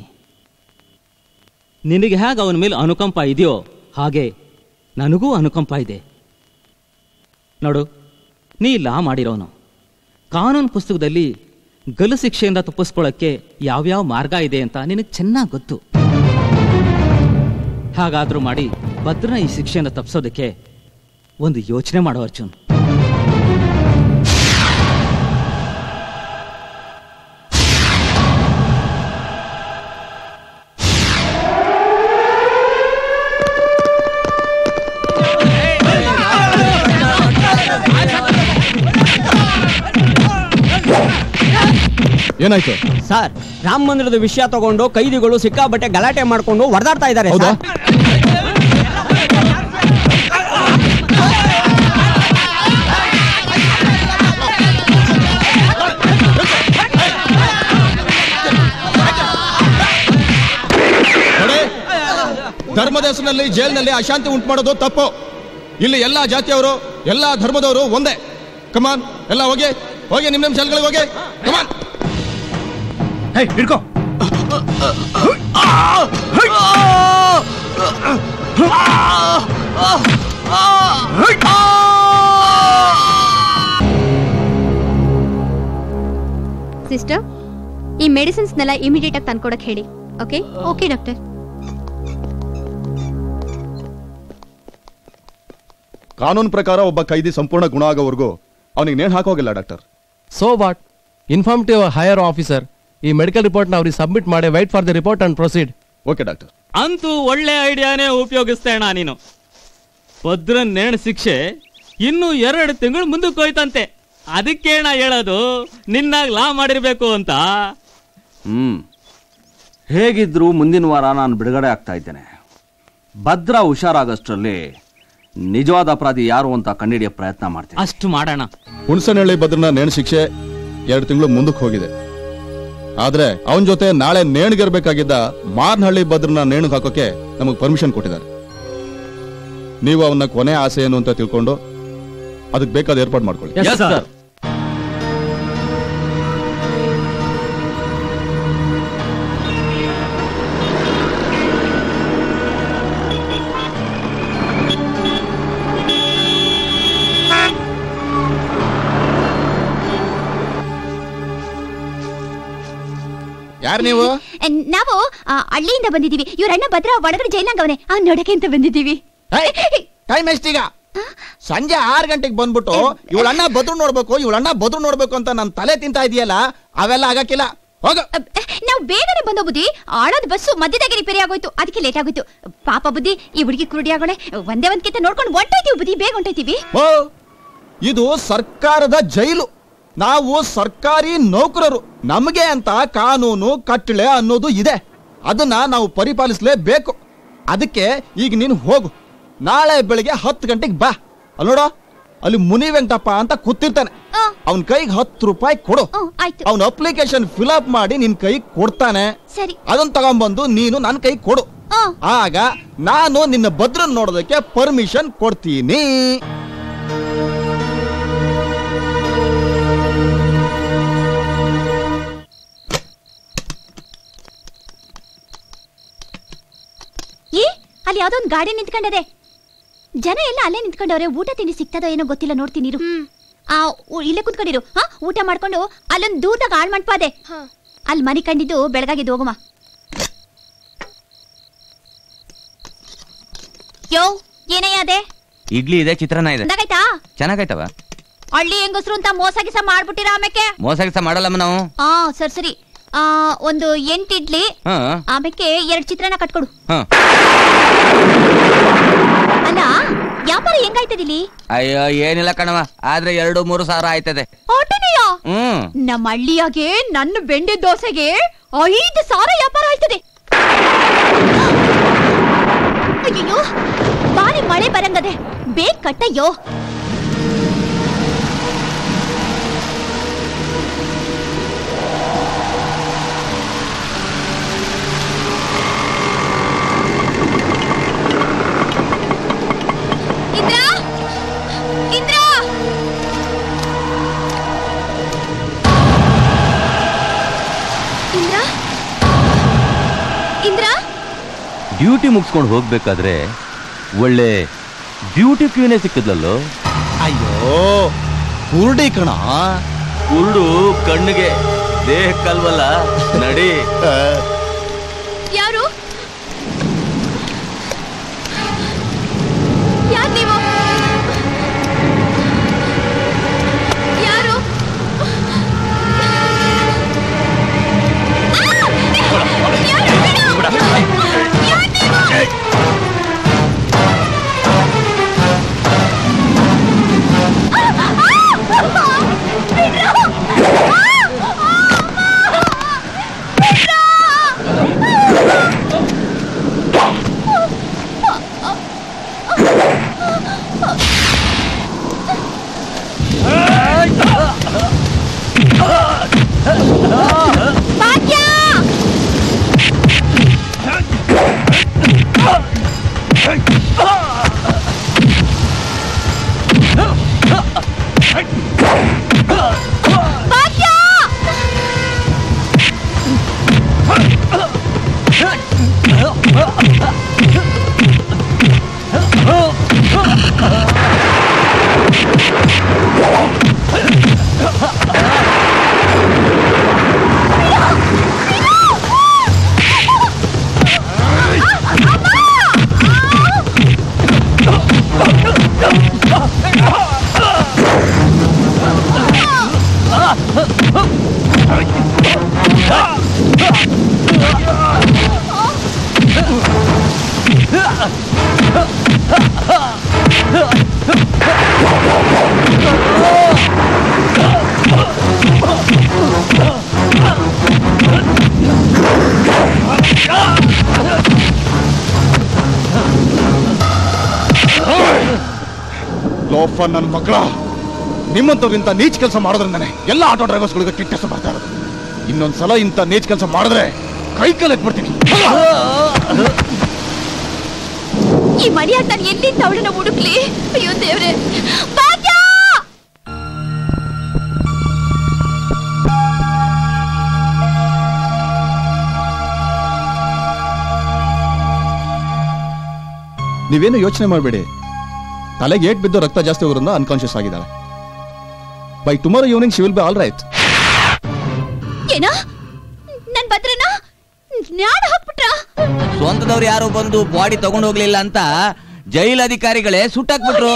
ನಿನಗೆ ಹೇಗೆ ಅವನ ಮೇಲೆ ಅನುಕಂಪ ಇದೆಯೋ ಹಾಗೆ ನನಗೂ ಅನುಕಂಪ ಇದೆ ನೋಡು ನೀ ಲಾ ಮಾಡಿರೋನು ಕಾನೂನು ಪುಸ್ತಕದಲ್ಲಿ ಗಲು ಶಿಕ್ಷೆಯಿಂದ ತಪ್ಪಿಸ್ಕೊಳ್ಳೋಕ್ಕೆ ಯಾವ್ಯಾವ ಮಾರ್ಗ ಇದೆ ಅಂತ ನಿನಗೆ ಚೆನ್ನಾಗಿ ಗೊತ್ತು ಹಾಗಾದ್ರೂ ಮಾಡಿ ಭದ್ರನ ಈ ಶಿಕ್ಷೆಯಿಂದ ತಪ್ಪಿಸೋದಕ್ಕೆ ಒಂದು ಯೋಚನೆ ಮಾಡೋ ಅರ್ಜುನ್ ಏನಾಯ್ತು ಸರ್ ರಾಮ ಮಂದಿರದ ವಿಷಯ ತಗೊಂಡು ಕೈದಿಗಳು ಸಿಕ್ಕಾಬಟ್ಟೆ ಗಲಾಟೆ ಮಾಡ್ಕೊಂಡು ಹೊಡೆದಾಡ್ತಾ ಇದ್ದಾರೆ ಹೌದಾ? ನೋಡಿ, ಧರ್ಮದ ಹೆಸರಿನಲ್ಲಿ ಜೈಲಿನಲ್ಲಿ ಅಶಾಂತಿ ಉಂಟು ಮಾಡೋದು ತಪ್ಪು ಇಲ್ಲಿ ಎಲ್ಲಾ ಜಾತಿಯವರು ಎಲ್ಲಾ ಧರ್ಮದವರು ಒಂದೇ ಕಮಾನ್ ಎಲ್ಲ ಹೋಗಿ ಹೋಗಿ ನಿಮ್ ನಿಮ್ ಸೆಲ್ಗಳಿಗೆ ಹೋಗಿ ಕಮಾನ್ ಹಿಡ್ಕೋ ಸಿಸ್ಟರ್ ಈ ಮೆಡಿಸಿನ್ಸ್ನೆಲ್ಲ ಇಮಿಡಿಯೇಟ್ ಆಗಿ ತಂದ್ಕೊಡಕ್ ಹೇಳಿ ಓಕೆ ಓಕೆ ಡಾಕ್ಟರ್ ಕಾನೂನು ಪ್ರಕಾರ ಒಬ್ಬ ಕೈದಿ ಸಂಪೂರ್ಣ ಗುಣ ಆಗೋವರೆಗೂ ಅವನಿಗೆ ನೇಣು ಹಾಕೋಗಿಲ್ಲ doctor so what inform to higher officer ಈ ಮೆಡಿಕಲ್ ರಿಪೋರ್ಟ್ನ ಅವ್ರಿಗೆ ಸಬ್ಮಿಟ್ ಮಾಡಿ wait for the report and proceed okay doctor ಅಂತೂ ಒಳ್ಳೆ ಐಡಿಯಾನೇ ಉಪಯೋಗಿಸ್ತೆ ಅಣ್ಣ ನೀನು ಭದ್ರ ನೇಣು ಶಿಕ್ಷೆ ಇನ್ನು ಎರಡು ತಿಂಗಳು ಮುಂದಕ್ಕೆ ಹೋಯ್ತಂತೆ ಅದಕ್ಕೆ ಅಣ್ಣ ಹೇಳೋದು ನಿನ್ನಾಗ ಲಾ ಮಾಡಿರ್ಬೇಕು ಅಂತ ಹ್ಮ್ ಹೇಗಿದ್ರು ಮುಂದಿನ ವಾರ ನಾನು ಬಿಡುಗಡೆ ಆಗ್ತಾ ಇದ್ದೇನೆ ಭದ್ರಾ ಹುಷಾರಾಗಷ್ಟರಲ್ಲಿ ನಿಜವಾದ ಅಪರಾಧಿ ಯಾರು ಅಂತ ಕಂಡಿಡಿಯೋ ಪ್ರಯತ್ನ ಮಾಡ್ತೀನಿ ಅಷ್ಟು ಮಾಡೋಣ ಹುಣಸನಹಳ್ಳಿ ಭದ್ರನ ನೇಣು ಶಿಕ್ಷೆ ಎರಡು ತಿಂಗಳು ಮುಂದಕ್ಕೆ ಹೋಗಿದೆ ಆದ್ರೆ ಅವನ ಜೊತೆ ನಾಳೆ ನೇಣಿಗಿರ್ಬೇಕಾಗಿದ್ದ ಮಾರ್ನಹಳ್ಳಿ ಭದ್ರನ ನೇಣಿಗೆ ಹಾಕೋಕೆ ನಮಗೆ ಪರ್ಮಿಷನ್ ಕೊಟ್ಟಿದ್ದಾರೆ ನೀವು ಅವನ ಕೊನೆ ಆಸೆ ಏನು ಅಂತ ತಿಳ್ಕೊಂಡು ಅದಕ್ಕೆ ಬೇಕಾದ ಏರ್ಪಾಡು ಮಾಡ್ಕೊಳ್ಳಿ Yes, sir. ಯಾರು ನೀವು ನಾವು ಆ, ಹಳ್ಳಿಯಿಂದ ಬಂದಿದೀವಿ ಇವ್ರ ಅಣ್ಣ ಭದ್ರ ಒಳಗಡೆ ಜೈಲಂಗವನೆ ಅವ್ನ್ ನೋಡಕ್ಕೆ ಅಂತ ಬಂದಿದೀವಿ ಟೈಮ್ ಎಷ್ಟೀಗ ಸಂಜೆ ಆರು ಗಂಟೆಗೆ ಬಂದ್ಬಿಟ್ಟು ಇವಳ ಅಣ್ಣ ಬದ್ರು ನೋಡ್ಬೇಕು ಇವಳ ಅಣ್ಣ ಬದ್ರು ನೋಡ್ಬೇಕು ಅಂತ ನನ್ ತಲೆ ತಿಂತಾ ಇದೆಯಲ್ಲ ಅವೆಲ್ಲ ಆಗಕ್ಕಿಲ್ಲ ಹೋಗ ನಾವು ಬೇಗನೆ ಬಂದೋ ಬುದ್ಧಿ ಆಳೋದ್ ಬಸ್ಸು ಮಧ್ಯದಾಗೆ ರಿಪೇರಿ ಆಗೋಯ್ತು ಅದಕ್ಕೆ ಲೇಟ್ ಆಗೋಯ್ತು ಪಾಪ ಬುದ್ಧಿ ಈ ಹುಡುಗಿ ಕುರುಡಿ ಆಗೋಳೆ ಒಂದೇ ಒಂದ್ ಕಿತ್ತ ನೋಡ್ಕೊಂಡು ಹೊಂಟೈತೀವಿ ಬುದ್ಧಿ ಬೇಗ ಹೊಂಟೈತೀವಿ ಓ ಇದು ಸರ್ಕಾರದ ಜೈಲು ನಾವು ಸರ್ಕಾರಿ ನೌಕರರು ನಮಗೆ ಅಂತ ಕಾನೂನು ಕಟ್ಟಳೆ ಅನ್ನೋದು ಇದೆ ಅದನ್ನ ನಾವು ಪರಿಪಾಲಿಸಲೇಬೇಕು ಅದಕ್ಕೆ ಈಗ ನೀನು ಹೋಗು ನಾಳೆ ಬೆಳಿಗ್ಗೆ ಹತ್ತು ಗಂಟೆಗೆ ಬಾ ಅಲ್ಲಿ ನೋಡೋ ಅಲ್ಲಿ ಮುನಿ ವೆಂಕಟಪ್ಪ ಅಂತ ಕೂತಿರ್ತಾನೆ ಅವನ ಕೈಗೆ ಹತ್ತು ರೂಪಾಯಿ ಕೊಡು ಅವನ ಅಪ್ಲಿಕೇಶನ್ ಫಿಲ್ ಅಪ್ ಮಾಡಿ ನಿನ್ ಕೈ ಕೊಡ್ತಾನೆ ಸರಿ ಅದನ್ನ ತಗೊಂಡ್ಬಂದು ನೀನು ನನ್ನ ಕೈ ಕೊಡು ಆಗ ನಾನು ನಿನ್ನ ಭದ್ರನ್ ನೋಡೋದಕ್ಕೆ ಪರ್ಮಿಷನ್ ಕೊಡ್ತೀನಿ ಏ ಅಲ್ಲಿ ಯಾವ್ದೋ ಒಂದ್ ಗಾಡಿ ನಿಂತ್ಕೊಂಡದೆ ಜನ ಎಲ್ಲ ಅಲ್ಲೇ ನಿಂತ್ಕೊಂಡವ್ರೆ ಊಟ ತಿಂಡಿ ಸಿಗ್ತದೋ ಏನೋ ಗೊತ್ತಿಲ್ಲ ನೋಡ್ತೀನಿ ಇರು. ಆ ಉ- ಇಲ್ಲೇ ಕುತ್ಕೊಂಡಿರು ಹಾ ಊಟ ಮಾಡ್ಕೊಂಡು ಅಲ್ಲೊಂದ್ ದೂರದಾಗ ಆಳ್ ಮಾಡ್ಪಾದೆ ಅಲ್ಲಿ ಮನಿ ಕಂಡಿದ್ದು ಬೆಳಗಾಗಿದ್ದು ಹೋಗುಮ ಯೋ ಏನಯ್ಯ ಅದೇ ಇಡ್ಲಿ ಇದೆ ಚಿತ್ರಾನ್ನ ಇದೆ ಅಂದಾಗಾಯ್ತಾ ಚೆನ್ನಾಗೈತವ ಹಳ್ಳಿ ಹೆಂಗಸ್ರು ಅಂತ ಮೋಸ ಗಿಸ ಮಾಡ್ಬಿಟ್ಟಿರ ಆಮೇಕೆ ಮೋಸ ಗಿಸ ಮಾಡಲ್ಲಮ್ಮ ನಾವು ಹಾ ಸರಿ ಸರಿ ಆ ಒಂದು ಎಂಟ್ ಇಡ್ಲಿ ಹಾ ಆಮೇಲೆ ಎರಡ್ ಚಿತ್ರಾನ್ನ ಕಟ್ಕೊಡು ಹಾ ಅಲ್ಲ ವ್ಯಾಪಾರ ಹೆಂಗಾಯ್ತದಿಲ್ಲಿ ಅಯ್ಯೋ ಏನಿಲ್ಲ ಕಣವ ಆದ್ರೆ ಎರಡು ಮೂರು ಸಾವಿರ ಆಯ್ತದೆ ಆಟನೆಯ ಹ್ಮ್ ನಮ್ಮ ಹಳ್ಳಿಯಾಗೆ ನನ್ನ ಬೆಂಡೆ ದೋಸೆಗೆ ಐದು ಸಾವಿರ ವ್ಯಾಪಾರ ಆಯ್ತದೆ ಅಯ್ಯೋ ಬಾರಿ ಮಳೆ ಬರಂಗದೆ ಬೇಗ ಕಟ್ಟಯ್ಯೋ ಇಂದ್ರ ಇಂದ್ರ ಇಂದ್ರ ಇಂದ್ರ ಡ್ಯೂಟಿ ಮುಗಿಸ್ಕೊಂಡು ಹೋಗ್ಬೇಕಾದ್ರೆ ಒಳ್ಳೆ ಬ್ಯೂಟಿ ಕ್ಯೂನೇ ಸಿಕ್ಕಿದ್ಲಲ್ಲೋ ಅಯ್ಯೋ ಕುರುಡಿ ಕಣ ಕುರುಡು ಕಣ್ಣಿಗೆ ದೇಹಕ್ಕಲ್ವಲ್ಲ ನಡಿ ಯಾರು ಯಾರು ನೀವು ಯಾರು ಲೋಫ ನನ್ನ ಮಕ್ಕಳ ನಿಮ್ಮಂತವ್ರಿಂದ ನೀಚ್ ಕೆಲಸ ಮಾಡೋದ್ರಿಂದಾನೆ ಎಲ್ಲ ಆಟೋ ಡ್ರೈವರ್ಸ್ಗಳಿಗೆ ಕೆಟ್ಟ ಹೆಸರು ಬರ್ತಾ ಇರೋದು ಇನ್ನೊಂದ್ಸಲ ಇಂಥ ನೀಚ್ ಕೆಲಸ ಮಾಡಿದ್ರೆ ಕೈ ಕಾಲು ಎತ್ಬಿಡ್ತೀನಿ ಈ ಮರ್ಯಾದ ನಾನು ಎಲ್ಲಿಂದ ಅವಳನ್ನ ಹುಡುಕ್ಲಿ ಅಯ್ಯೋ ದೇವ್ರೆ ಭಾಗ್ಯ ನೀವೇನು ಯೋಚನೆ ಮಾಡಬೇಡಿ ತಲೆಗೆ ಏಟ್ ಬಿದ್ದು ರಕ್ತ ಜಾಸ್ತಿ ಹೋಗೋದ್ರಿಂದ ಅನ್ಕಾನ್ಶಿಯಸ್ ಆಗಿದ್ದಾಳೆ by tomorrow evening she will be all right ಏನೋ ನನ್ ಭದ್ರನ ಜ್ಞಾನ ಹಾಕ್ಬಿಟ್ರ ಸ್ವಂತದವ್ರು ಯಾರೋ ಬಂದು ಬಾಡಿ ತಗೊಂಡು ಹೋಗ್ಲಿಲ್ಲ ಅಂತ ಜೈಲ್ ಅಧಿಕಾರಿಗಳೇ ಸುಟ್ಟಾಕ್ಬಿಟ್ರು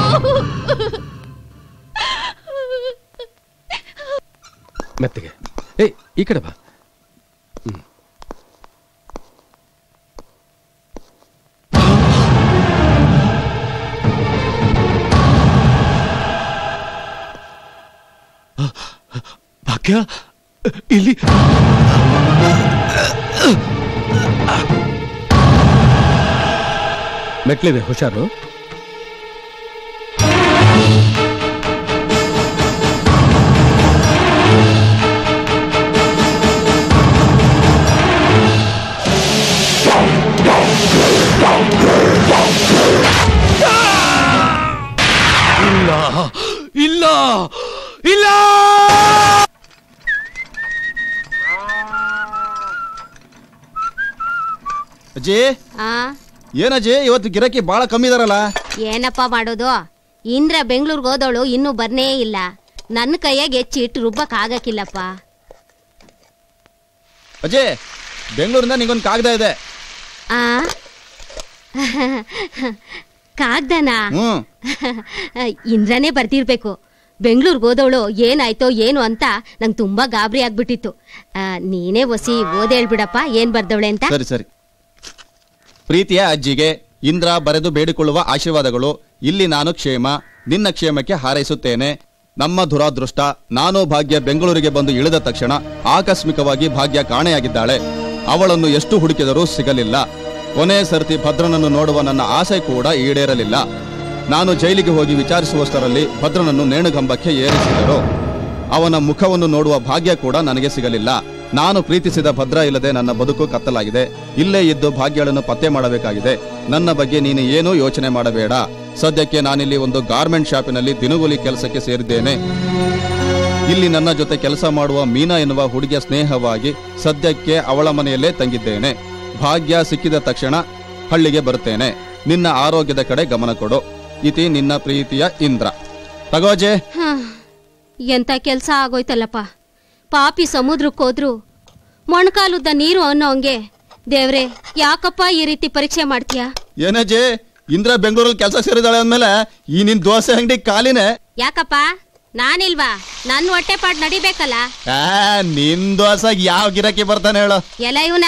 ಮೆತ್ತಗೆ ಏಯ್ ಈ ಕಡೆ ಬಾ ಹ್ಮ್. ಭಾಗ್ಯ ಇಲ್ಲಿ ಮೆಟ್ಲಿದೆ ಹುಷಾರು ಇಲ್ಲ ಇಲ್ಲ ಇಲ್ಲ ಅಜ್ಜಿ ಆ ಏನಜ್ಜಿ ಇವತ್ತು ಗಿರಾಕಿ ಬಹಳ ಕಮ್ಮಿ ಇದಾರಲ್ಲ ಏನಪ್ಪ ಮಾಡೋದು ಇಂದ್ರ ಬೆಂಗಳೂರಿಗೆ ಹೋದವಳು ಇನ್ನೂ ಬರ್ನೇ ಇಲ್ಲ ನನ್ನ ಕೈಯಾಗ ಹೆಚ್ಚಿಟ್ಟು ರುಬ್ಬಕ್ ಆಗಕ್ಕಿಲ್ಲಪ್ಪ ಅಜ್ಜಿ ಬೆಂಗಳೂರಿಂದ ನಿಂಗೊಂದು ಕಾಗದ ಇದೆ ಆ ಕಾಗ್ದನಾ ಹ್ಮ್ ಇಂದ್ರನೇ ಬರ್ತಿರ್ಬೇಕು ಬೆಂಗಳೂರಿಗೆ ಹೋದವಳು ಏನಾಯ್ತೋ ಏನು ಅಂತ ನಂಗೆ ತುಂಬಾ ಗಾಬರಿ ಆಗ್ಬಿಟ್ಟಿತ್ತು ಆ, ನೀನೇ ಒಸಿ ಓದೇಳ್ಬಿಡಪ್ಪ ಏನ್ ಬರ್ದವಳೆ ಅಂತ ಸರಿ ಸರಿ ಪ್ರೀತಿಯ ಅಜ್ಜಿಗೆ ಇಂದ್ರ ಬರೆದು ಬೇಡಿಕೊಳ್ಳುವ ಆಶೀರ್ವಾದಗಳು ಇಲ್ಲಿ ನಾನು ಕ್ಷೇಮ ನಿನ್ನ ಕ್ಷೇಮಕ್ಕೆ ಹಾರೈಸುತ್ತೇನೆ ನಮ್ಮ ದುರಾದೃಷ್ಟ ನಾನು ಭಾಗ್ಯ ಬೆಂಗಳೂರಿಗೆ ಬಂದು ಇಳಿದ ತಕ್ಷಣ ಆಕಸ್ಮಿಕವಾಗಿ ಭಾಗ್ಯ ಕಾಣೆಯಾಗಿದ್ದಾಳೆ ಅವಳನ್ನು ಎಷ್ಟು ಹುಡುಕಿದರೂ ಸಿಗಲಿಲ್ಲ ಕೊನೆ ಸರ್ತಿ ಭದ್ರನನ್ನು ನೋಡುವ ನನ್ನ ಆಸೆ ಕೂಡ ಈಡೇರಲಿಲ್ಲ ನಾನು ಜೈಲಿಗೆ ಹೋಗಿ ವಿಚಾರಿಸುವಷ್ಟರಲ್ಲಿ ಭದ್ರನನ್ನು ನೇಣುಗಂಬಕ್ಕೆ ಏರಿಸಿದರು ಅವನ ಮುಖವನ್ನು ನೋಡುವ ಭಾಗ್ಯ ಕೂಡ ನನಗೆ ಸಿಗಲಿಲ್ಲ ನಾನು ಪ್ರೀತಿಸಿದ ಭದ್ರ ಇಲ್ಲದೆ ನನ್ನ ಬದುಕು ಕತ್ತಲಾಗಿದೆ ಇಲ್ಲೇ ಇದ್ದು ಭಾಗ್ಯಗಳನ್ನು ಪತ್ತೆ ಮಾಡಬೇಕಾಗಿದೆ ನನ್ನ ಬಗ್ಗೆ ನೀನು ಏನೂ ಯೋಚನೆ ಮಾಡಬೇಡ ಸದ್ಯಕ್ಕೆ ನಾನಿಲ್ಲಿ ಒಂದು ಗಾರ್ಮೆಂಟ್ ಶಾಪಿನಲ್ಲಿ ದಿನಗೂಲಿ ಕೆಲಸಕ್ಕೆ ಸೇರಿದ್ದೇನೆ ಇಲ್ಲಿ ನನ್ನ ಜೊತೆ ಕೆಲಸ ಮಾಡುವ ಮೀನಾ ಎನ್ನುವ ಹುಡುಗಿಯ ಸ್ನೇಹವಾಗಿ ಸದ್ಯಕ್ಕೆ ಅವಳ ಮನೆಯಲ್ಲೇ ತಂಗಿದ್ದೇನೆ ಭಾಗ್ಯ ಸಿಕ್ಕಿದ ತಕ್ಷಣ ಹಳ್ಳಿಗೆ ಬರುತ್ತೇನೆ ನಿನ್ನ ಆರೋಗ್ಯದ ಕಡೆ ಗಮನ ಕೊಡು ಇತಿ ನಿನ್ನ ಪ್ರೀತಿಯ ಇಂದ್ರ ತಗೋಜೆ ಹಾ, ಎಂತ ಕೆಲ್ಸ ಆಗೋಯ್ತಲ್ಲಪ್ಪ ಪಾಪಿ ಸಮುದ್ರಕ್ಕೆ ಹೋದ್ರು ಮೊಣಕಾಲುದ್ದ ನೀರು ಅನ್ನೋಂಗೆ ದೇವ್ರೆ ಯಾಕಪ್ಪ ಈ ರೀತಿ ಪರೀಕ್ಷೆ ಮಾಡ್ತೀಯಾ ಏನಜ್ಜಿ ಇಂದ್ರ ಬೆಂಗಳೂರಲ್ಲಿ ಕೆಲಸ ಸೇರಿದಾಳೆ ಅಂದ್ಮೇಲೆ ಈ ನಿನ್ ದೋಸೆ ಅಂಗಡಿ ಕಾಲಿನೇ ಯಾಕಪ್ಪ ನಾನಿಲ್ವಾ ನನ್ನ ಹೊಟ್ಟೆಪಾಡ್ ನಡಿಬೇಕಲ್ಲ ಆ ನಿನ್ ದೋಸೆಗೆ ಯಾವ ಗಿರಾಕಿ ಬರ್ತಾನೆ ಹೇಳು ಎಲ್ಲ ಇವನ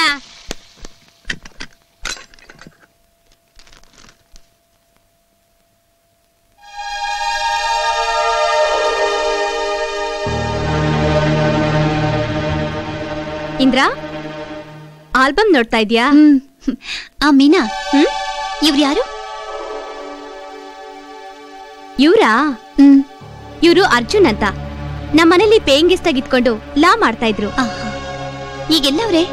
ಇಂದ್ರ ಆಲ್ಬಮ್ ನೋಡ್ತಾ ಇದ್ಯಾ ಆ ಮೀನಾ ಇವ್ರು ಯಾರು ಇವ್ರಾ ಇವರು ಅರ್ಜುನ್ ಅಂತ ನಮ್ಮ ಮನೇಲಿ ಪೇಯಿಂಗ್ ಗೆಸ್ಟ್ ಇದ್ಕೊಂಡು ಲಾ ಮಾಡ್ತಾ ಇದ್ರು ಈಗೆಲ್ಲವ್ರೆ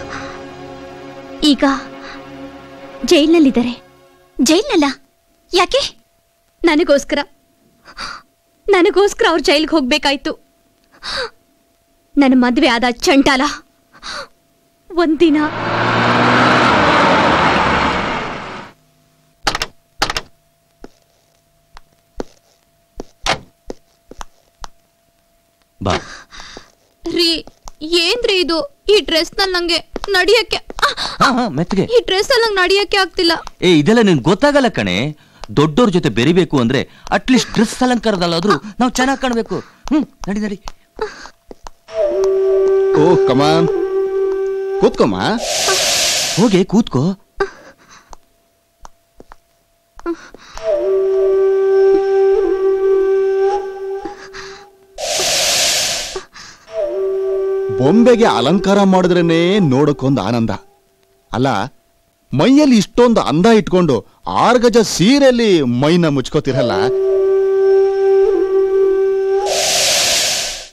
ಈಗ ಜೈಲ್ನಲ್ಲಿದ್ದಾರೆ ಜೈಲ್ನಲ್ಲ ಯಾಕೆ ನನಗೋಸ್ಕರ ನನಗೋಸ್ಕರ ಅವ್ರು ಜೈಲಿಗೆ ಹೋಗ್ಬೇಕಾಯ್ತು ನನ್ನ ಮದುವೆ ಆದ ಚಂಟಾಲ ಒಂದಿನ ಬಾ ರೀ ಏನ್ರಿ ಇದು ಈ ಡ್ರೆಸ್ ನಲ್ಲಿ ನಂಗೆ ನಡಿಯಕ್ಕೆ ಹಾ ಹಾ ಮೆತ್ತಗೆ ಈ ಡ್ರೆಸ್ ಅಲ್ಲಿ ನಂಗೆ ನಡಿಯಕ್ಕೆ ಆಗ್ತಿಲ್ಲ ಏ ಇದೆಲ್ಲ ನಿನ್ ಗೊತ್ತಾಗಲ್ಲ ಕಣೆ ದೊಡ್ಡೋರ್ ಜೊತೆ ಬೆರಿಬೇಕು ಅಂದ್ರೆ ಅಟ್ಲೀಸ್ಟ್ ಡ್ರೆಸ್ ಅಲಂಕಾರದಲ್ಲಾದ್ರೂ ನಾವು ಚೆನ್ನಾಗಿ ಕಾಣ್ಬೇಕು ಹ್ಮ್ ನಡಿ ನಡಿ ಓ ಕಮಾನ್ ಕೂತ್ಕೊಮ್ಮ ಹೋಗೆ ಕೂತ್ಕೋ ಬೊಂಬೆಗೆ ಅಲಂಕಾರ ಮಾಡಿದ್ರೇನೆ ನೋಡಕ್ಕೊಂದು ಆನಂದ ಅಲ್ಲ ಮೈಯಲ್ಲಿ ಇಷ್ಟೊಂದು ಅಂದ ಇಟ್ಕೊಂಡು ಆರು ಗಜ ಸೀರೆಯಲ್ಲಿ ಮೈನ ಮುಚ್ಕೋತಿರಲ್ಲ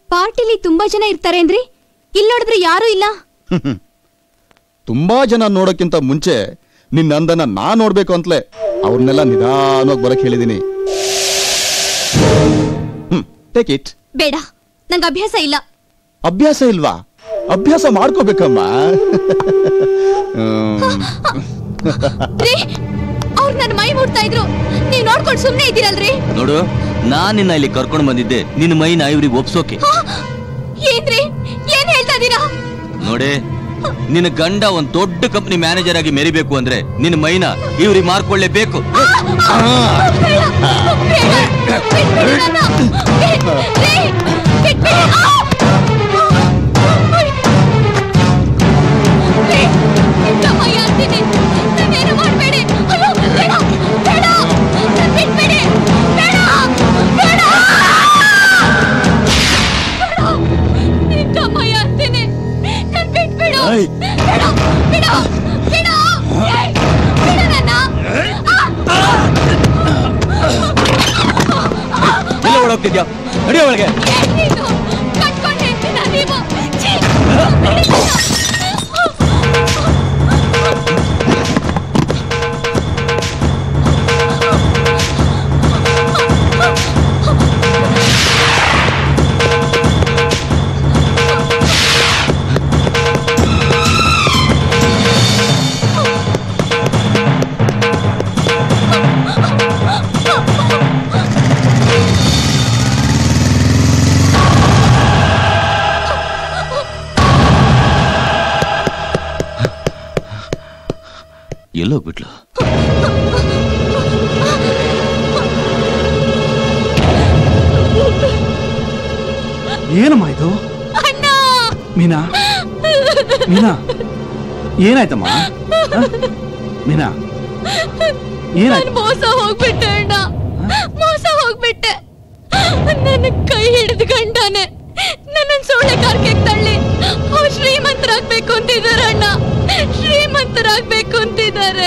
ಪಾರ್ಟಿಲಿ ತುಂಬಾ ಜನ ಇರ್ತಾರೆ ಅಂದ್ರಿ ಇಲ್ಲಿ ನೋಡಿದ್ರೆ ಯಾರೂ ಇಲ್ಲ ತುಂಬಾ ಜನ ನೋಡೋಕ್ಕಿಂತ ಮುಂಚೆ ನಿನ್ನ ಅಂದನ ನಾ ನೋಡ್ಬೇಕು ಅಂತಲೇ ಅವ್ರನ್ನೆಲ್ಲ ನಿಧಾನವಾಗಿ ಬರಕ್ ಹೇಳಿದೀನಿ ಹ್ಮ್ ಟೇಕ್ ಇಟ್ ಬೇಡ ನಂಗೆ ಅಭ್ಯಾಸ ಇಲ್ಲ ಅಭ್ಯಾಸ ಇಲ್ವಾ ಅಭ್ಯಾಸ ಮಾಡ್ಕೋಬೇಕಮ್ಮ ಹ್ಮ್. ರೀ ಅವ್ರು ನನ್ನ ಮೈ ಮುಟ್ತಾ ಇದ್ರು ನೀವ್ ನೋಡ್ಕೊಂಡು ಸುಮ್ನೆ ಇದ್ದೀರಲ್ರಿ ನೋಡು ನಾನ್ ನಿನ್ನ ಇಲ್ಲಿ ಕರ್ಕೊಂಡು ಬಂದಿದ್ದೆ ನಿನ್ನ ಮೈನ ಇವ್ರಿಗೆ ಒಪ್ಸೋಕೆ ಏನ್ರಿ ಏನ್ ಹೇಳ್ತಾ ಇದೀರಾ ನೋಡೆ ನಿನ್ನ ಗಂಡ ಒಂದ್ ದೊಡ್ಡ ಕಂಪನಿ ಮ್ಯಾನೇಜರ್ ಆಗಿ ಮೆರಿಬೇಕು ಅಂದ್ರೆ ನಿನ್ನ ಮೈನ ಇವ್ರಿಗೆ ಮಾರ್ಕೊಳ್ಳೇಬೇಕು ನಾವೇನು ಮಾಡ್ಬೇಡಿ ಅಯ್ಯೋ ಬೇಡ ಬೇಡ ನನ್ ಬಿಟ್ಬಿಡಿ ಬೇಡ ಬೇಡ ನಿಂತಮ್ಮಯ್ಯ ಅಂತೀನಿ ನನ್ ಬಿಟ್ಬಿಡು ಬೇಡ ಬೇಡ ಬೇಡ ಏಯ್, ಬಿಡು ನನ್ನ ಎಲ್ಲ ಒಳಗೋಗ್ತಿದ್ಯಾ ನಡಿಯ ಒಳಗೆ ಏನ್ ನೀನು ಕಟ್ಕೊಂಡು ಹೇಳ್ತೀನ ನೀವು ಛೀ, ಬಿಡಿ ನನ್ನ. ಎಲ್ಲೋಗ್ಬಿಟ್ಲು ಏನಮ್ಮ ಇದು ಮೀನಾ ಮೀನಾ ಏನಾಯ್ತಮ್ಮ ಹ? ಮೀನಾ ಏನಾಯ್ತು ನಾನ್ ಮೋಸ ಹೋಗ್ಬಿಟ್ಟೆ ಅಣ್ಣ ಮೋಸ ಹೋಗ್ಬಿಟ್ಟೆ ನನ್ನ ಕೈ ಹಿಡಿದು ಗಂಡನೆ ನನ್ನ ಸೊಳ್ಳೆ ಕಾರ್ಕೆ ತಳ್ಳಿ ಅವ್ರು ಶ್ರೀಮಂತರಾಗ್ಬೇಕು ಅಂತಿದ್ದಾರೆ ಅಣ್ಣ ಶ್ರೀಮಂತರಾಗ್ಬೇಕು ಅಂತಿದ್ದಾರೆ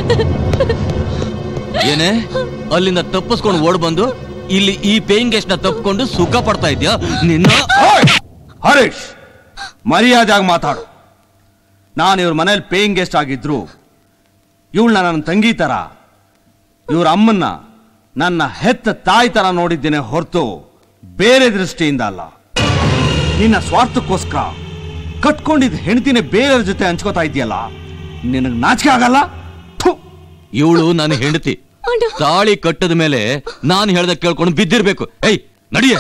ಏನೇ ಅಲ್ಲಿಂದ ತಪ್ಪಿಸ್ಕೊಂಡು ಓಡ್ ಬಂದು ಇಲ್ಲಿ ಈ ಪೇಯಿಂಗ್ ಗೆಸ್ಟ್ ನ ತಪ್ಪಿಕೊಂಡು ಸುಖ ಪಡ್ತಾ ಇದ್ಯಾ ನಿನ್ನ ಹರೀಶ್ ಮರ್ಯಾದೆಯಾಗಿ ಮಾತಾಡು ನಾನು ಇವ್ರ ಮನೇಲಿ ಪೇಯಿಂಗ್ ಗೆಸ್ಟ್ ಆಗಿದ್ರು ಇವಳನ್ನ ನನ್ನ ತಂಗಿ ತರ ಇವ್ರ ಅಮ್ಮನ್ನ ನನ್ನ ಹೆತ್ತ ತಾಯಿ ತರ ನೋಡಿದ್ದೇನೆ ಹೊರತು ಬೇರೆ ದೃಷ್ಟಿಯಿಂದ ಅಲ್ಲ ನಿನ್ನ ಸ್ವಾರ್ಥಕ್ಕೋಸ್ಕರ ಕಟ್ಕೊಂಡಿದ್ದ ಹೆಂಡತಿನೇ ಬೇರೆಯವ್ರ ಜೊತೆ ಹಂಚ್ಕೋತಾ ಇದೆಯಲ್ಲ ನಿನಗೆ ನಾಚಿಕೆ ಆಗಲ್ಲ ಇವಳು ನನ್ನ ಹೆಂಡತಿ ತಾಳಿ ಕಟ್ಟದ ಮೇಲೆ ನಾನು ಹೇಳ್ದ ಕೇಳ್ಕೊಂಡು ಬಿದ್ದಿರ್ಬೇಕು ಏಯ್ ನಡಿಯ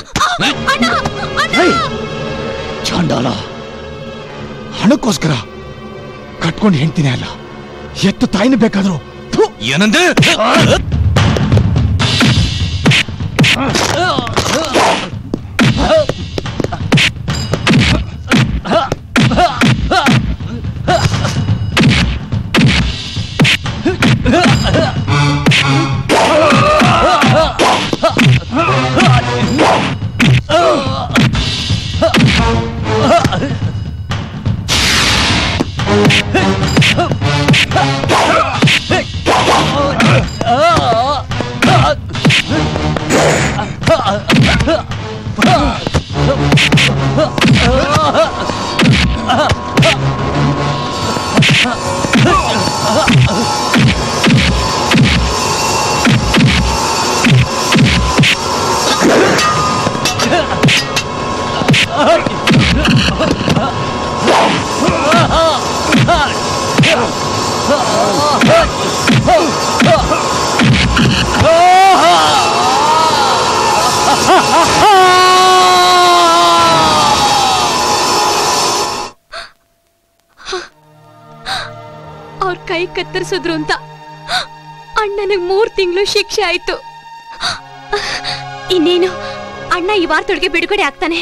ಚಾಂಡಾಲ ಹಣಕ್ಕೋಸ್ಕರ ಕಟ್ಕೊಂಡು ಹೆಂಡ್ತೀನಿ ಅಲ್ಲ ಎತ್ತು ತಾಯಿನ ಬೇಕಾದ್ರು ಏನಂದೆ ಅವ್ರ ಕೈ ಕತ್ತರಿಸಿದ್ರು ಅಂತ ಅಣ್ಣನಿಗೆ ಮೂರ್ ತಿಂಗಳು ಶಿಕ್ಷೆ ಆಯ್ತು ಇನ್ನೇನು ಅಣ್ಣ ಈ ವಾರದೊಳಗೆ ಬಿಡುಗಡೆ ಆಗ್ತಾನೆ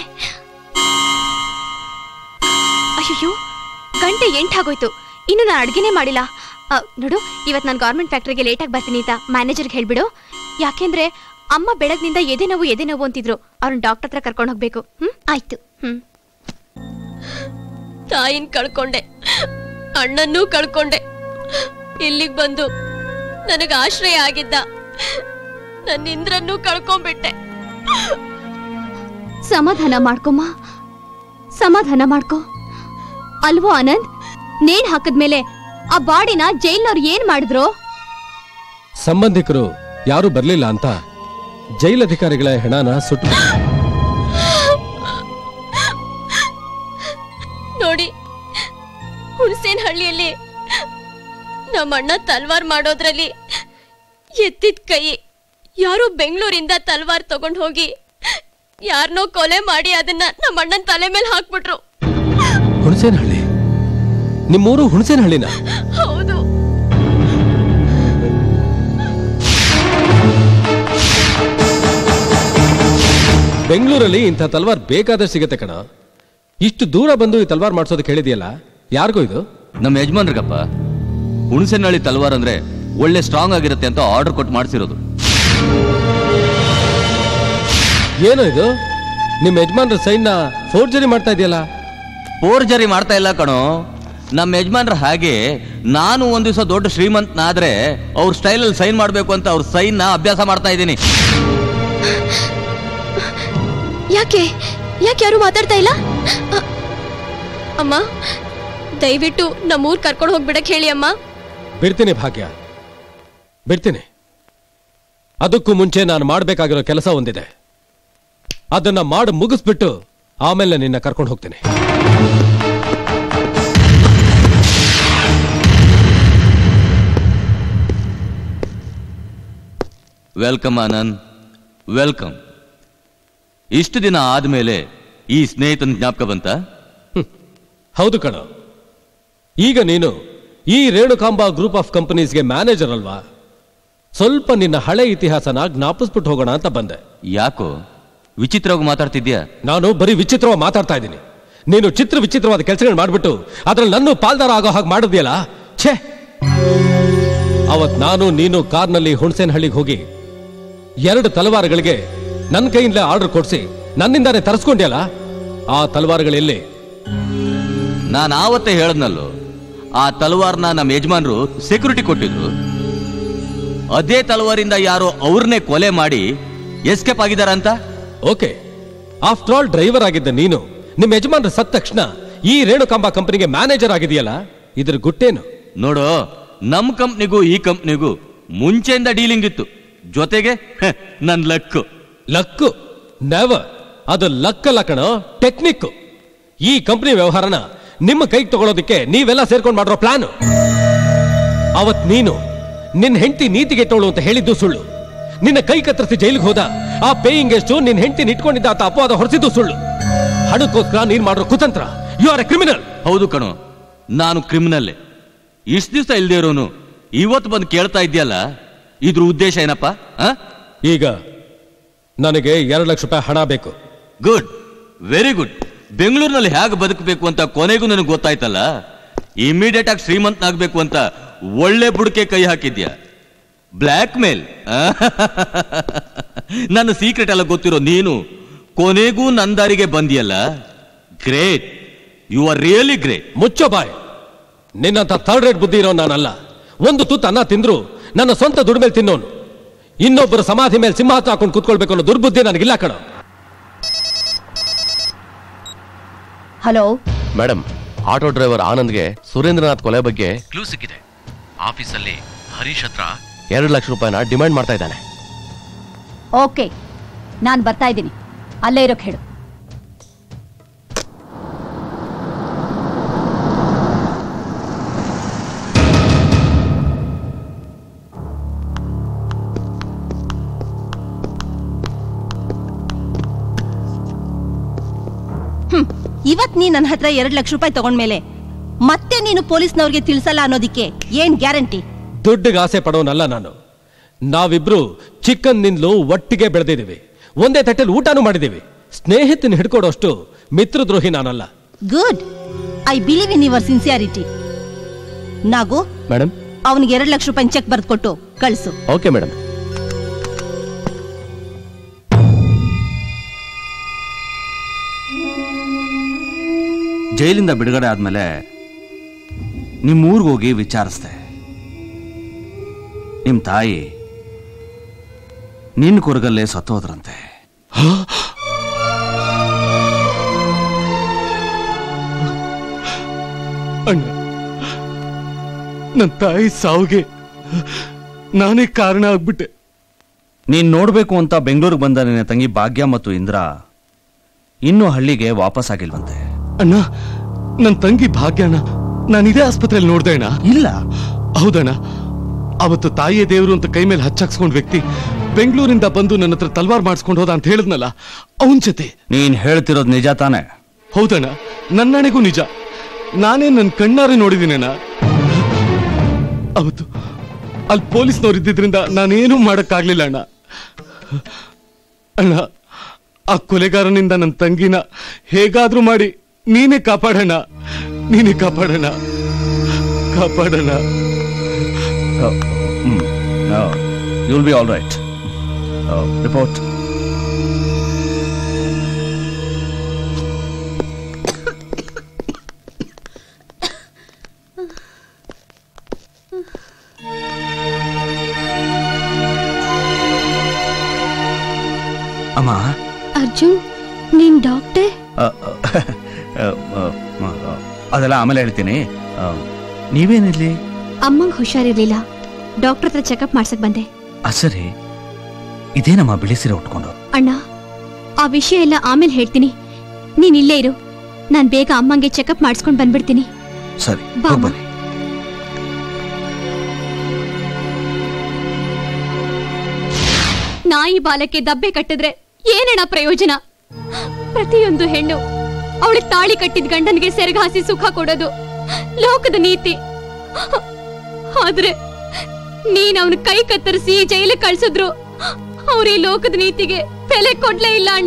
ಅಯ್ಯೋ ಗಂಟೆ ಎಂಟಾಗೋಯ್ತು ಇನ್ನು ನಾನು ಅಡ್ಗೆನೇ ಮಾಡಿಲ್ಲ ಆ, ನೋಡು ಇವತ್ತು ನಾನು ಗೌರ್ಮೆಂಟ್ ಫ್ಯಾಕ್ಟ್ರಿಗೆ ಲೇಟಾಗಿ ಬರ್ತೀನಿ ಅಂತ ಮ್ಯಾನೇಜರ್ಗೆ ಹೇಳ್ಬಿಡು ಯಾಕೆಂದ್ರೆ ಅಮ್ಮ ಬೆಳಗ್ನಿಂದ ಎದೆ ನೋವು ಎದೆ ನೋವು ಅಂತಿದ್ರು ಅವ್ರನ್ನ ಡಾಕ್ಟರ್ ಹತ್ರ ಕರ್ಕೊಂಡು ಹೋಗ್ಬೇಕು ಹ್ಮ್ ಆಯ್ತು ಹ್ಮ್ ತಾಯಿನ ಕಳ್ಕೊಂಡೆ ಅಣ್ಣನ್ನೂ ಕಳ್ಕೊಂಡೆ ಇಲ್ಲಿಗೆ ಬಂದು ನನಗೆ ಆಶ್ರಯ ಆಗಿದ್ದ ನನ್ನ ಇಂದ್ರನ್ನೂ ಕಳ್ಕೊಂಡ್ಬಿಟ್ಟೆ ಸಮಾಧಾನ ಮಾಡ್ಕೊಮ್ಮ ಸಮಾಧಾನ ಮಾಡ್ಕೊ ಅಲ್ವೋ ಆನಂದ್ ನೇಣ್ ಹಾಕದ್ಮೇಲೆ ಆ ಬಾಡಿನ ಜೈಲ್ನವ್ರು ಏನ್ ಮಾಡಿದ್ರು ಸಂಬಂಧಿಕರು ಯಾರು ಬರ್ಲಿಲ್ಲ ಅಂತ ಜೈಲ್ ಅಧಿಕಾರಿಗಳ ಹೆಣನ ಸುಟ್ಟು ನೋಡಿ ಹುಣಸೇನ್ ಹಳ್ಳಿಯಲ್ಲಿ ನಮ್ಮ ಅಣ್ಣ ತಲ್ವಾರ್ ಮಾಡೋದ್ರಲ್ಲಿ ಎತ್ತಿದ ಕೈ ಯಾರೋ ಬೆಂಗಳೂರಿಂದ ತಲ್ವಾರ್ ತಗೊಂಡ್ ಹೋಗಿ ಯಾರನ್ನೋ ಕೊಲೆ ಮಾಡಿ ಅದನ್ನ ನಮ್ಮ ಅಣ್ಣನ ತಲೆ ಮೇಲೆ ಹಾಕ್ಬಿಟ್ರು ಹುಣಸೇನಹಳ್ಳಿ ನಿಮ್ಮೂರು ಹುಣಸೇನಹಳ್ಳಿನ ಹೌದು ಬೆಂಗಳೂರಲ್ಲಿ ಇಂಥ ತಲ್ವಾರ್ ಬೇಕಾದಷ್ಟು ಸಿಗತ್ತೆ ಕಣ ಇಷ್ಟು ದೂರ ಬಂದು ಈ ತಲ್ವಾರ್ ಮಾಡ್ಸೋದಕ್ಕೆ ಹೇಳಿದೆಯಲ್ಲ ಯಾರಿಗೂ ಇದು ನಮ್ಮ ಯಜಮಾನ್ರಿಗಪ್ಪ ಹುಣಸೆನಹಳ್ಳಿ ತಲ್ವಾರ್ ಅಂದ್ರೆ ಒಳ್ಳೆ ಸ್ಟ್ರಾಂಗ್ ಆಗಿರುತ್ತೆ ಅಂತ ಆರ್ಡರ್ ಕೊಟ್ಟು ಮಾಡಿಸಿರೋದು ಏನೋ ಇದು ನಿಮ್ಮ ಯಜಮಾನ್ರ ಸೈನ್ನ ಫೋರ್ಜರಿ ಮಾಡ್ತಾ ಇದೆಯಲ್ಲ ಫೋರ್ಜರಿ ಮಾಡ್ತಾ ಇಲ್ಲ ಕಣೋ ನಮ್ಮ ಯಜಮಾನ್ರ ಹಾಗೆ ನಾನು ಒಂದ್ ದಿವಸ ದೊಡ್ಡ ಶ್ರೀಮಂತನಾದ್ರೆ ಅವ್ರ ಸ್ಟೈಲಲ್ಲಿ ಸೈನ್ ಮಾಡಬೇಕು ಅಂತ ಅವ್ರ ಸೈನ್ನ ಅಭ್ಯಾಸ ಮಾಡ್ತಾ ಇದ್ದೀನಿ ಯಾಕೆ ಯಾಕೆ ಯಾರು ಮಾತಾಡ್ತಾ ಇಲ್ಲ ಅ- ಅಮ್ಮ ದಯವಿಟ್ಟು ನಮ್ಮೂರ್ ಕರ್ಕೊಂಡು ಹೋಗ್ಬಿಡಕ್ ಹೇಳಿ ಅಮ್ಮ ಬಿಡ್ತೀನಿ ಭಾಗ್ಯ ಬಿಡ್ತೀನಿ ಅದಕ್ಕೂ ಮುಂಚೆ ನಾನು ಮಾಡಬೇಕಾಗಿರೋ ಕೆಲಸ ಒಂದಿದೆ ಅದನ್ನ ಮಾಡಿ ಮುಗಿಸ್ಬಿಟ್ಟು ಆಮೇಲೆ ನಿನ್ನ ಕರ್ಕೊಂಡು ಹೋಗ್ತೀನಿ ವೆಲ್ಕಮ್ ಆನಂದ್ ವೆಲ್ಕಮ್ ಇಷ್ಟು ದಿನ ಆದ್ಮೇಲೆ ಈ ಸ್ನೇಹಿತನ ಜ್ಞಾಪಕ ಬಂತ ಹೌದು ಕಣ ಈಗ ನೀನು ಈ ರೇಣುಕಾಂಬ ಗ್ರೂಪ್ ಆಫ್ ಕಂಪನೀಸ್ಗೆ ಮ್ಯಾನೇಜರ್ ಅಲ್ವಾ ಸ್ವಲ್ಪ ನಿನ್ನ ಹಳೆ ಇತಿಹಾಸನ ಜ್ಞಾಪಿಸ್ಬಿಟ್ಟು ಹೋಗೋಣ ಅಂತ ಬಂದೆ ಯಾಕೋ ವಿಚಿತ್ರವಾಗಿ ಮಾತಾಡ್ತಿದ್ಯಾ ನಾನು ಬರೀ ವಿಚಿತ್ರವಾಗಿ ಮಾತಾಡ್ತಾ ಇದ್ದೀನಿ ನೀನು ಚಿತ್ರ ವಿಚಿತ್ರವಾದ ಕೆಲಸಗಳು ಮಾಡ್ಬಿಟ್ಟು ಅದ್ರಲ್ಲಿ ನನ್ನ ಪಾಲ್ದಾರ ಆಗೋ ಹಾಗೆ ಮಾಡಿದ್ಯಲ್ಲ ಛೇ ಅವತ್ ನಾನು ನೀನು ಕಾರ್ನಲ್ಲಿ ಹುಣಸೇನಹಳ್ಳಿಗೆ ಹೋಗಿ ಎರಡು ತಲವಾರುಗಳಿಗೆ ನನ್ನ ಕೈಯಿಂದಲೇ ಆರ್ಡರ್ ಕೊಡಿಸಿ ನನ್ನಿಂದಾನೆ ತರಿಸ್ಕೊಂಡ್ಯಲ್ಲ ಆ ತಲವಾರುಗಳೆಲ್ಲಿ ನಾನು ಆವತ್ತೇ ಹೇಳದ್ನಲ್ಲೋ ಆ ತಲವಾರ್ನ ನಮ್ಮ ಯಜಮಾನ್ರು ಸೆಕ್ಯೂರಿಟಿ ಕೊಟ್ಟಿದ್ರು ಅದೇ ತಲವಾರಿಂದ ಯಾರೋ ಅವ್ರನ್ನೇ ಕೊಲೆ ಮಾಡಿ ಎಸ್ಕೇಪ್ ಆಗಿದಾರಂತ ಓಕೆ ಆಫ್ಟರ್ ಆಲ್ ಡ್ರೈವರ್ ಆಗಿದ್ದ ನೀನು ನಿಮ್ಮ ಯಜಮಾನ್ರ ಸತ್ತ ತಕ್ಷಣ ಈ ರೇಣುಕಾಂಬ ಕಂಪನಿಗೆ ಮ್ಯಾನೇಜರ್ ಆಗಿದೆಯಲ್ಲ ಇದ್ರ ಗುಟ್ಟೇನು ನೋಡು ನಮ್ ಕಂಪ್ನಿಗೂ ಈ ಕಂಪ್ನಿಗೂ ಮುಂಚೆಯಿಂದ ಡೀಲಿಂಗ್ ಇತ್ತು ಜೊತೆಗೆ ಹ, ನನ್ ಲಕ್ಕು ಲಕ್ಕು ನೆವರ್ ಅದು ಲಕ್ಕಲ್ಲ ಕಣೋ ಟೆಕ್ನಿಕ್ ಈ ಕಂಪನಿ ವ್ಯವಹಾರನ ನಿಮ್ಮ ಕೈಗೆ ತಗೊಳ್ಳೋದಕ್ಕೆ ನೀವೆಲ್ಲ ಸೇರ್ಕೊಂಡು ಮಾಡಿರೋ ಪ್ಲಾನ್ ಅವತ್ ನೀನು ನಿನ್ನ ಹೆಂಡತಿ ನೀತಿಗೆಟ್ಟೋಳು ಅಂತ ಹೇಳಿದ್ದು ಸುಳ್ಳು ನಿನ್ನ ಕೈ ಕತ್ತರಿಸಿ ಜೈಲಿಗೆ ಹೋದ ಆ ಪೇಯಿಂಗ್ ಎಷ್ಟು ನಿನ್ನ ಹೆಂಡತಿ ಇಟ್ಕೊಂಡಿದ್ದ ಅಂತ ಅಪವಾದ ಹೊರಿಸಿದ್ದು ಸುಳ್ಳು ಹಣಕ್ಕೋಸ್ಕರ ನೀನ್ ಮಾಡಿರೋ ಕುತಂತ್ರ ಯು ಆರ್ ಎ ಕ್ರಿಮಿನಲ್ ಹೌದು ಕಣೋ ನಾನು ಕ್ರಿಮಿನಲ್ಲೇ ಇಷ್ಟು ದಿವಸ ಇಲ್ದೇ ಇರೋನು ಇವತ್ತು ಬಂದು ಕೇಳ್ತಾ ಇದ್ಯಲ್ಲ ಇದ್ರ ಉದ್ದೇಶ ಏನಪ್ಪ ಆ? ಈಗ ನನಗೆ ಎರಡು ಲಕ್ಷ ರೂಪಾಯಿ ಹಣ ಬೇಕು ಗುಡ್ ವೆರಿ ಗುಡ್ ಬೆಂಗಳೂರಿನಲ್ಲಿ ಹೇಗೆ ಬದುಕಬೇಕು ಅಂತ ಕೊನೆಗೂ ನನಗೆ ಗೊತ್ತಾಯ್ತಲ್ಲ ಇಮಿಡಿಯೇಟ್ ಆಗಿ ಶ್ರೀಮಂತನಾಗಬೇಕು ಅಂತ ಒಳ್ಳೆ ಬುಡಕೆ ಕೈ ಹಾಕಿದ್ಯಾ ಬ್ಲ್ಯಾಕ್ ಮೇಲ್ ನನ್ನ ಸೀಕ್ರೆಟ್ ಎಲ್ಲ ಗೊತ್ತಿರೋ ನೀನು ಕೊನೆಗೂ ನನ್ನ ದಾರಿಗೆ ಬಂದಿಯಲ್ಲ great you are really great ಮುಚ್ಚೋ ಬಾಯ್ ನಿನ್ನಂತ ಥರ್ಡ್ ರೇಟ್ ಬುದ್ಧಿ ಇರೋ ನಾನಲ್ಲ ಒಂದು ತುತ್ತು ಅನ್ನ ತಿಂದ್ರು ನನ್ನ ಸ್ವಂತ ದುಡ್ಮೇಲೆ ತಿನ್ನೋನು ಇನ್ನೊಬ್ಬರ ಸಮಾಧಿ ಮೇಲೆ ಸಿಂಹಾಸನ ಹಾಕೊಂಡು ಕೂತ್ಕೊಳ್ಬೇಕು ಅನ್ನೋ ದುರ್ಬುದ್ಧಿ ನನಗಿಲ್ಲ ಕಣ ಹಲೋ ಮೇಡಮ್ ಆಟೋ ಡ್ರೈವರ್ ಆನಂದ್ಗೆ ಸುರೇಂದ್ರನಾಥ್ ಕೊಲೆ ಬಗ್ಗೆ ಕ್ಲೂ ಸಿಕ್ಕಿದೆ ಆಫೀಸಲ್ಲಿ ಹರೀಶ್ ಹತ್ರ ಎರಡು ಲಕ್ಷ ರೂಪಾಯಿನ ಡಿಮ್ಯಾಂಡ್ ಮಾಡ್ತಾ ಇದ್ದಾನೆ ಓಕೆ ನಾನು ಬರ್ತಾ ಇದ್ದೀನಿ ಅಲ್ಲೇ ಇರೋಕ್ ಹೇಳು ಹ್ಮ್ ಇವತ್ ನೀ ನನ್ನ ಹತ್ರ ಎರಡ್ ಲಕ್ಷ ರೂಪಾಯಿ ತಗೊಂಡ್ಮೇಲೆ ಮತ್ತೆ ನೀನು ಪೊಲೀಸ್ನವ್ರಿಗೆ ತಿಳಿಸಲ್ಲ ಅನ್ನೋದಿಕ್ಕೆ ಏನ್ ಗ್ಯಾರಂಟಿ ದುಡ್ಡಿಗೆ ಆಸೆ ಪಡೋನಲ್ಲ ನಾನು ನಾವಿಬ್ರು ಚಿಕ್ಕನ್ನಿಂದಲೂ ಒಟ್ಟಿಗೆ ಬೆಳೆದಿದ್ದೀವಿ ಒಂದೇ ತಟ್ಟೆಲಿ ಊಟನೂ ಮಾಡಿದ್ದೀವಿ ಸ್ನೇಹಿತನ ಹಿಡ್ಕೊಡೋಷ್ಟು ಮಿತ್ರದ್ರೋಹಿ ನಾನಲ್ಲ good I believe in your sincerity Nagu madam ಅವನಿಗೆ ಎರಡ್ ಲಕ್ಷ ರೂಪಾಯಿ ಚೆಕ್ ಬರ್ದು ಕೊಟ್ಟು ಕಳಿಸು ಓಕೆ ಮೇಡಮ್ ಜೈಲಿಂದ ಬಿಡುಗಡೆ ಆದ್ಮೇಲೆ ನಿಮ್ಮೂರಿಗೆ ಹೋಗಿ ವಿಚಾರಿಸ್ದೆ ನಿಮ್ಮ ತಾಯಿ ನಿನ್ನ ಕೊರಗಲ್ಲೇ ಸತ್ತೋದ್ರಂತೆ ನನ್ನ ತಾಯಿ ಸಾವಿಗೆ ನಾನೇ ಕಾರಣ ಆಗ್ಬಿಟ್ಟೆ ನೀನ್ ನೋಡ್ಬೇಕು ಅಂತ ಬೆಂಗಳೂರಿಗೆ ಬಂದ ನಿನ್ನ ತಂಗಿ ಭಾಗ್ಯ ಮತ್ತು ಇಂದ್ರ ಇನ್ನೂ ಹಳ್ಳಿಗೆ ವಾಪಸ್ ಆಗಿಲ್ವಂತೆ ಅಣ್ಣ ನನ್ನ ತಂಗಿ ಭಾಗ್ಯನ ನಾನು ಇದೇ ಆಸ್ಪತ್ರೆಯಲ್ಲಿ ನೋಡ್ದೆ ಅಣ್ಣ ಇಲ್ಲ ಹೌದಣ್ಣ ಅವತ್ತು ತಾಯಿಯೇ ದೇವರು ಅಂತ ಕೈ ಮೇಲೆ ಹಚ್ಚಾಕ್ಸ್ಕೊಂಡ್ ವ್ಯಕ್ತಿ ಬೆಂಗಳೂರಿಂದ ಬಂದು ನನ್ನ ಹತ್ರ ತಲ್ವಾರ್ ಮಾಡಿಸ್ಕೊಂಡು ಹೋದ ಅಂತ ಹೇಳಿದ್ನಲ್ಲ ಅವನ್ ಜೊತೆ ನೀನ್ ಹೇಳ್ತಿರೋದು ನಿಜ ತಾನೆ ಹೌದಣ್ಣ ನನ್ನಣೆಗೂ ನಿಜ ನಾನೇ ನನ್ನ ಕಣ್ಣಾರೆ ನೋಡಿದ್ದೀನಣ್ಣ ಅವತ್ತು ಅಲ್ಲಿ ಪೊಲೀಸ್ನವ್ರು ಇದ್ದಿದ್ರಿಂದ ನಾನೇನೂ ಮಾಡಕ್ಕಾಗ್ಲಿಲ್ಲ ಅಣ್ಣ ಅಣ್ಣ ಆ ಕೊಲೆಗಾರನಿಂದ ನನ್ನ ತಂಗಿನ ಹೇಗಾದ್ರೂ ಮಾಡಿ ನೀನೇ ಕಾಪಾಡೋಣ ನೀನೇ ಕಾಪಾಡೋಣ ಕಾಪಾಡೋಣ you will be all right report ಅಮ್ಮ ಅರ್ಜುನ್ ನೀನ್ ಡಾಕ್ಟರ್ ಅ, ಅ, ಅ, ಅ, ಅ, ಅದೆಲ್ಲ ಆಮೇಲೆ ಹೇಳ್ತೀನಿ ಅ, ನೀವೇನಿಲ್ಲಿ ಅಮ್ಮಂಗ್ ಹುಷಾರಿರ್ಲಿಲ್ಲ ಡಾಕ್ಟರ್ ಹತ್ರ ಚೆಕಪ್ ಮಾಡ್ಸಕ್ ಬಂದೆ ಆ, ಸರಿ ಇದೇನಮ್ಮ ಬಿಳಿ ಸೀರೆ ಉಟ್ಕೊಂಡು ಅಣ್ಣ ಆ ವಿಷಯ ಎಲ್ಲ ಆಮೇಲೆ ಹೇಳ್ತೀನಿ ನೀನ್ ಇಲ್ಲೇ ಇರು ನಾನ್ ಬೇಗ ಅಮ್ಮಂಗೆ ಚೆಕಪ್ ಮಾಡಿಸ್ಕೊಂಡ್ ಬಂದ್ಬಿಡ್ತೀನಿ ಸರಿ ಬಾ ಹೋಗ್ ಅಮ್ಮ. ಬನ್ನಿ ನಾಯಿ ಬಾಲಕ್ಕೆ ದಬ್ಬೆ ಕಟ್ಟಿದ್ರೆ ಏನಣ್ಣ ಪ್ರಯೋಜನ ಪ್ರತಿಯೊಂದು ಹೆಣ್ಣು ಅವಳಿಗೆ ತಾಳಿ ಕಟ್ಟಿದ ಗಂಡನಿಗೆ ಸೆರಗಾಸಿ ಸುಖ ಕೊಡೋದು ಲೋಕದ ನೀತಿ ಆದ್ರೆ ನೀನ್ ಅವನ ಕೈ ಕತ್ತರಿಸಿ ಜೈಲಿಗೆ ಕಳ್ಸಿದ್ರು ಅವ್ರ ಈ ಲೋಕದ ನೀತಿಗೆ ಬೆಲೆ ಕೊಡ್ಲೇ ಇಲ್ಲ ಅಣ್ಣ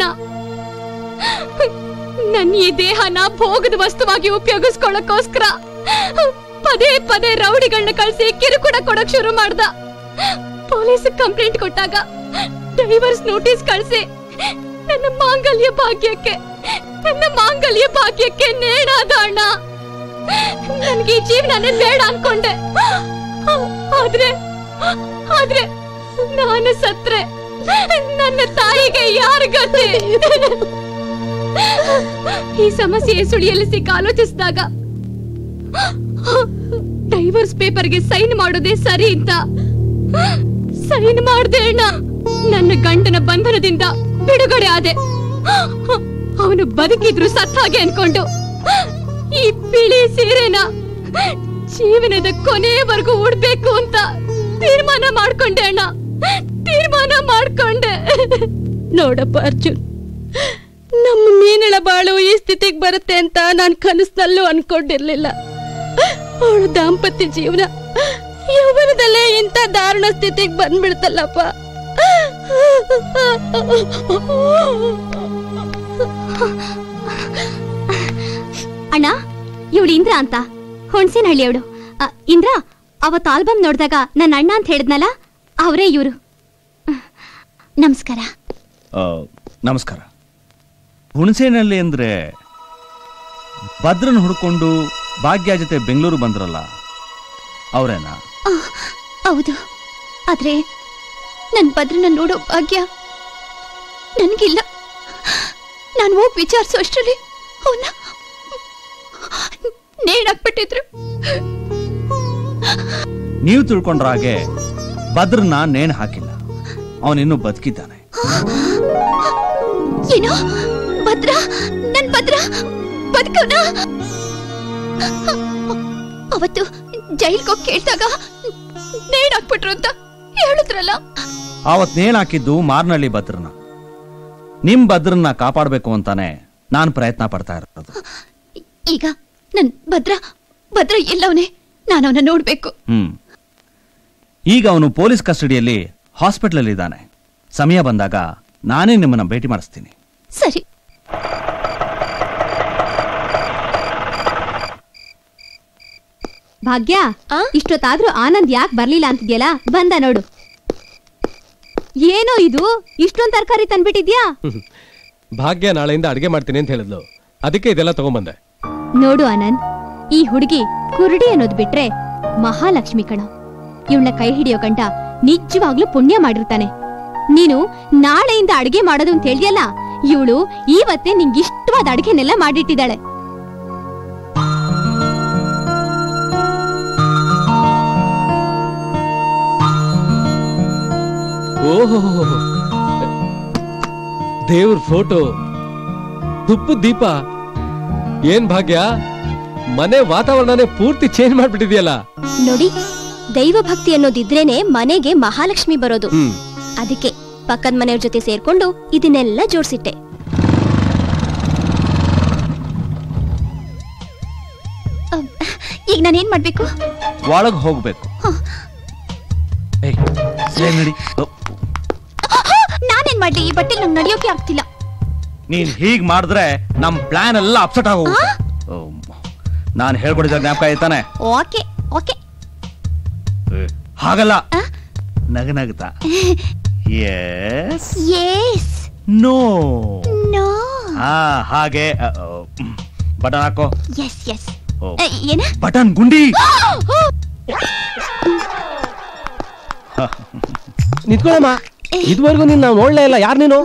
ನನ್ನ ಈ ದೇಹನ ಭೋಗದ ವಸ್ತುವಾಗಿ ಉಪಯೋಗಿಸ್ಕೊಳ್ಳೋಕೋಸ್ಕರ ಪದೇ ಪದೇ ರೌಡಿಗಳನ್ನ ಕಳ್ಸಿ ಕಿರುಕುಳ ಕೊಡಕ್ ಶುರು ಮಾಡ್ದ ಪೊಲೀಸ್ ಕಂಪ್ಲೇಂಟ್ ಕೊಟ್ಟಾಗ ಡೈವರ್ಸ್ ನೋಟಿಸ್ ಕಳ್ಸಿ ನನ್ನ ಮಾಂಗಲ್ಯ ಭಾಗ್ಯಕ್ಕೆ ನನ್ನ ಮಾಂಗಲ್ಯ ಭಾಗ್ಯಕ್ಕೆ ನೇಣಾದ ಅಣ್ಣ ನನ್ಗೆ ಈ ಜೀವನನೇ ಬೇಡ ಅನ್ಕೊಂಡೆ ಆದ್ರೆ ಆದ್ರೆ ನಾನು ಸತ್ರೆ ನನ್ನ ತಾಯಿಗೆ ಯಾರ ಗತಿ ಈ ಸಮಸ್ಯೆ ಸುಳಿಯಲ್ಲಿ ಸಿಕ್ಕ ಆಲೋಚಿಸಿದಾಗ ಡೈವರ್ಸ್ ಪೇಪರ್ಗೆ ಸೈನ್ ಮಾಡೋದೇ ಸರಿ ಅಂತ ಸೈನ್ ಮಾಡ್ದೆ ಅಣ್ಣ ನನ್ನ ಗಂಡನ ಬಂಧನದಿಂದ ಬಿಡುಗಡೆ ಆದೆ ಅವನು ಬದುಕಿದ್ರು ಸತ್ತಾಗೆ ಅನ್ಕೊಂಡು ಈ ಬಿಳಿ ಸೀರೆನ ಜೀವನದ ಕೊನೆಯವರೆಗೂ ಉಡ್ಬೇಕು ಅಂತ ತೀರ್ಮಾನ ಮಾಡ್ಕೊಂಡೆ ಅಣ್ಣ ತೀರ್ಮಾನ ಮಾಡ್ಕೊಂಡೆ ನೋಡಪ್ಪ ಅರ್ಜುನ್ ನಮ್ಮ ಮೀನಳ ಬಾಳು ಈ ಸ್ಥಿತಿಗೆ ಬರುತ್ತೆ ಅಂತ ನಾನು ಕನಸಲ್ಲೂ ಅನ್ಕೊಂಡಿರ್ಲಿಲ್ಲ ಅವಳು ದಾಂಪತ್ಯ ಜೀವನ ಯೌವನದಲ್ಲೇ ಇಂಥ ದಾರುಣ ಸ್ಥಿತಿಗೆ ಬಂದ್ಬಿಡ್ತಲ್ಲಪ್ಪ ಅಣ್ಣ ಇವಳು ಇಂದ್ರ ಅಂತ ಹುಣ್ಸಿನಹಳ್ಳಿ ಅವಳು ಇಂದ್ರ ಅವತ್ತು ಆಲ್ಬಮ್ ನೋಡಿದಾಗ ನನ್ನ ಅಣ್ಣ ಅಂತ ಹೇಳಿದ್ನಲ್ಲ ಅವರೇ ಇವರು ನಮಸ್ಕಾರ ಆ, ನಮಸ್ಕಾರ ಹುಣಸೇನಲ್ಲಿ ಅಂದ್ರೆ ಭದ್ರನ್ ಹುಡ್ಕೊಂಡು ಭಾಗ್ಯ ಜೊತೆ ಬೆಂಗಳೂರು ಬಂದ್ರಲ್ಲ ಅವರೇನಾ ಆ, ಹೌದು ಆದ್ರೆ ನನ್ ಭದ್ರನ ನೋಡೋ ಭಾಗ್ಯ ನನ್ಗಿಲ್ಲ ನಾನು ಹೋಗಿ ವಿಚಾರಿಸೋ ಅಷ್ಟರಲ್ಲಿ ಅವನ್ನ ನೇಣಾಕ್ಬಿಟ್ಟಿದ್ರು ನೀವು ತಿಳ್ಕೊಂಡ್ರ ಹಾಗೆ ಭದ್ರನ್ನ ನೇಣು ಹಾಕಿಲ್ಲ ಅವನಿನ್ನೂ ಬದುಕಿದ್ದಾನೆ ಏನೋ ಭದ್ರ ನನ್ ಭದ್ರ ಬದುಕವನ ಅವತ್ತು ಜೈಲ್ಗೆ ಹೋಗಿ ಕೇಳ್ದಾಗ ನೇಣಾಕ್ಬಿಟ್ರು ಅಂತ ಹೇಳಿದ್ರಲ್ಲ ಆವತ್ ನೇಣು ಹಾಕಿದ್ದು ಮಾರ್ನಳ್ಳಿ ಭದ್ರನ ನಿಮ್ ಭದ್ರನ್ನ ಕಾಪಾಡ್ಬೇಕು ಅಂತಾನೆ ನಾನ್ ಪ್ರಯತ್ನ ಪಡ್ತಾ ಇರೋದು ಈಗ ನನ್ ಭದ್ರ ಭದ್ರ ಎಲ್ಲವನೇ ನಾನು ಅವನ ನೋಡ್ಬೇಕು ಹ್ಮ್ ಈಗ ಅವನು ಪೊಲೀಸ್ ಕಸ್ಟಡಿಯಲ್ಲಿ ಹಾಸ್ಪಿಟಲ್ ಇದ್ದಾನೆ ಸಮಯ ಬಂದಾಗ ನಾನೇ ನಿಮ್ಮನ್ನ ಭೇಟಿ ಮಾಡಿಸ್ತೀನಿ ಸರಿ ಭಾಗ್ಯ ಇಷ್ಟೊತ್ತಾದ್ರೂ ಆನಂದ್ ಯಾಕೆ ಬರ್ಲಿಲ್ಲ ಅಂತಿದ್ಯಲ್ಲ ಬಂದ ನೋಡು ಏನೋ ಇದು ಇಷ್ಟೊಂದ್ ತರಕಾರಿ ತಂದ್ಬಿಟ್ಟಿದ್ಯಾ ಭಾಗ್ಯ ನಾಳೆಯಿಂದ ಅಡಿಗೆ ಮಾಡ್ತೀನಿ ಅಂತ ಹೇಳಿದ್ಲು ಅದಕ್ಕೆ ಇದೆಲ್ಲ ತಗೊಂಬಂದೆ ನೋಡು ಆನಂದ್ ಈ ಹುಡುಗಿ ಕುರುಡಿ ಅನ್ನೋದ್ ಬಿಟ್ರೆ ಮಹಾಲಕ್ಷ್ಮಿ ಕಣ ಇವಳನ್ನ ಕೈ ಹಿಡಿಯೋ ಗಂಟ ನಿಜವಾಗ್ಲೂ ಪುಣ್ಯ ಮಾಡಿರ್ತಾನೆ ನೀನು ನಾಳೆಯಿಂದ ಅಡಿಗೆ ಮಾಡೋದು ಅಂತ ಹೇಳಿಯಲ್ಲ ಇವಳು ಇವತ್ತೇ ನಿಂಗಿಷ್ಟವಾದ ಅಡಿಗೆನೆಲ್ಲ ಮಾಡಿಟ್ಟಿದ್ದಾಳೆ ಓಹೋ ದೇವ್ರ ಫೋಟೋ ತುಪ್ಪದ ದೀಪ ಏನ್ ಭಾಗ್ಯ ಮನೆ ವಾತಾವರಣನೇ ಪೂರ್ತಿ ಚೇಂಜ್ ಮಾಡ್ಬಿಟ್ಟಿದ್ಯಲ್ಲ ನೋಡಿ ದೈವ ಭಕ್ತಿ ಅನ್ನೋದಿದ್ರೇನೆ ಮನೆಗೆ ಮಹಾಲಕ್ಷ್ಮಿ ಬರೋದು ಹ್ಮ್ ಅದಕ್ಕೆ ಪಕ್ಕದ ಮನೆಯವ್ರ ಜೊತೆ ಸೇರ್ಕೊಂಡು ಇದನ್ನೆಲ್ಲ ಜೋಡಿಸಿಟ್ಟೆ ಈಗ ನಾನೇನ್ ಮಾಡ್ಬೇಕು ಒಳಗ್ ಹೋಗ್ಬೇಕು ಏಯ್, ಸರಿ ನಡಿ ಓ, ನಾನೇನ್ ಮಾಡ್ಲಿ ಈ ಬಟ್ಟೆ ನಂಗೆ ನಡೆಯೋಕೆ ಆಗ್ತಿಲ್ಲ ನೀನ್ ಹೀಗ್ ಮಾಡಿದ್ರೆ ನಮ್ ಪ್ಲಾನ್ ಎಲ್ಲ ಅಪ್ಸೆಟ್ ಆಗೋ ನಾನು ಹೇಳ್ಕೊಡಿದ ಜ್ಞಾಪಕ ಆಯ್ತಾನೆ ಓಕೆ ಓಕೆ ಹಾಗಲ್ಲ ನಗ ನಗ್ತಾ ಎಸ್ ಎಸ್ ನೋ ನೋ ಹಾ ಹಾಗೆ ಬಟನ್ ಹಾಕೋ ಎಸ್ ಎಸ್ ಓ. ಏನ ಬಟನ್ ಗುಂಡಿ ನಿಂತ್ಕೊಳಮ್ಮ ಇದುವರೆಗೂ ನೀನ್ ನಾವು ನೋಡ್ಲೇ ಇಲ್ಲ ಯಾರು ನೀನು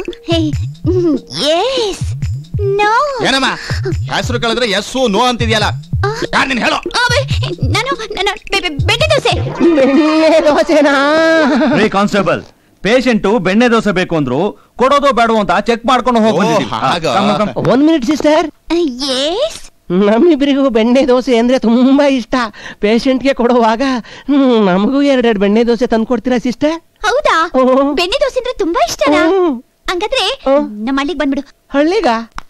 ಎಸ್ ನೋ ಏನಮ್ಮ ಹೆಸರು ಕಳೆದ್ರೆ ಎಸ್ಸು ನೋ ಅಂತಿದ್ಯಲ್ಲ ಯಾರು ನೀನ್ ಹೇಳೋ ನಾನು ನಾನು ಬೆ- ಬೆ- ಬೆಣ್ಣೆ ದೋಸೆ ದೋಸೆನಾ ರೇ ಕಾನ್ಸ್ಟೇಬಲ್ ಪೇಷಂಟು ಬೆಣ್ಣೆ ದೋಸೆ ಬೇಕು ಅಂದ್ರು ಕೊಡೋದು ಬೇಡವೋ ಅಂತ ಚೆಕ್ ಮಾಡ್ಕೊಂಡು ಹೋಗಿ ಬಂದಿದ್ದೀವಿ. ಹಾ, come, come, come. ಒಂದ್ ಮಿನಿಟ್ ಸಿಸ್ಟರ್ ಎಸ್ ನಮ್ಮಿಬ್ಬರಿಗೂ ಬೆಣ್ಣೆ ದೋಸೆ ಅಂದ್ರೆ ತುಂಬಾ ಇಷ್ಟ ಪೇಷಂಟ್ಗೆ ಕೊಡುವಾಗ ಹ್ಮ್, ನಮಗೂ ಎರಡೆರಡು ಬೆಣ್ಣೆ ದೋಸೆ ತಂದು ಕೊಡ್ತೀರಾ ಸಿಸ್ಟರ್ ಹೌದಾ ಬೆಣ್ಣೆ ದೋಸೆ ಅಂದ್ರೆ ತುಂಬಾ ಇಷ್ಟನಾ ಹಂಗಾದ್ರೆ ನಮ್ಮ ಹಳ್ಳಿಗೆ ಬಂದ್ಬಿಡು ಹಳ್ಳಿಗ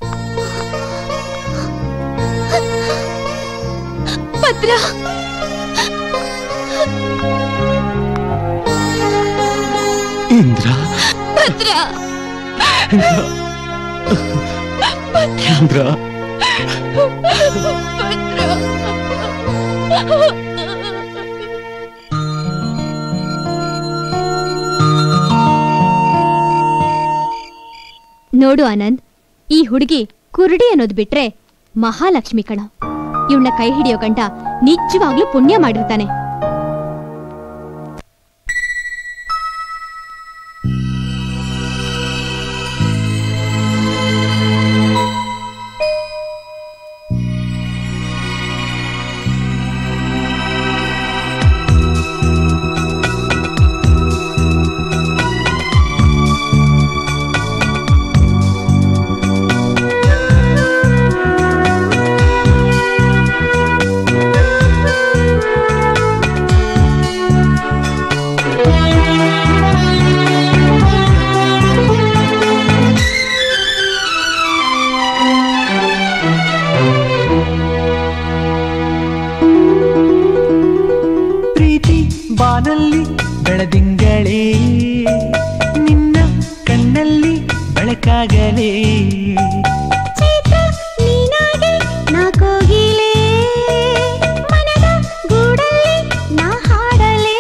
ಭದ್ರ ಇಂದ್ರ ಭದ್ರ ಇಂದ್ರ ನೋಡು ಆನಂದ್ ಈ ಹುಡುಗಿ ಕುರುಡಿ ಅನ್ನೋದು ಬಿಟ್ರೆ ಮಹಾಲಕ್ಷ್ಮಿ ಕಣ ಇವಳನ್ನ ಕೈ ಹಿಡಿಯೋ ಗಂಟ ನಿಜವಾಗ್ಲೂ ಪುಣ್ಯ ಮಾಡಿರ್ತಾನೆ ಪ್ರೀತಿ ಬಾನಲ್ಲಿ ಬೆಳದಿಂಗಳೇ ನಿನ್ನ ಕಣ್ಣಲ್ಲಿ ಬೆಳಕಾಗಲೇ ನೀನಾಗೆ ನಾ ಕೋಗಿಲೆ ಮನದ ಗೂಡಲ್ಲಿ ನಾ ಹಾಡಲೇ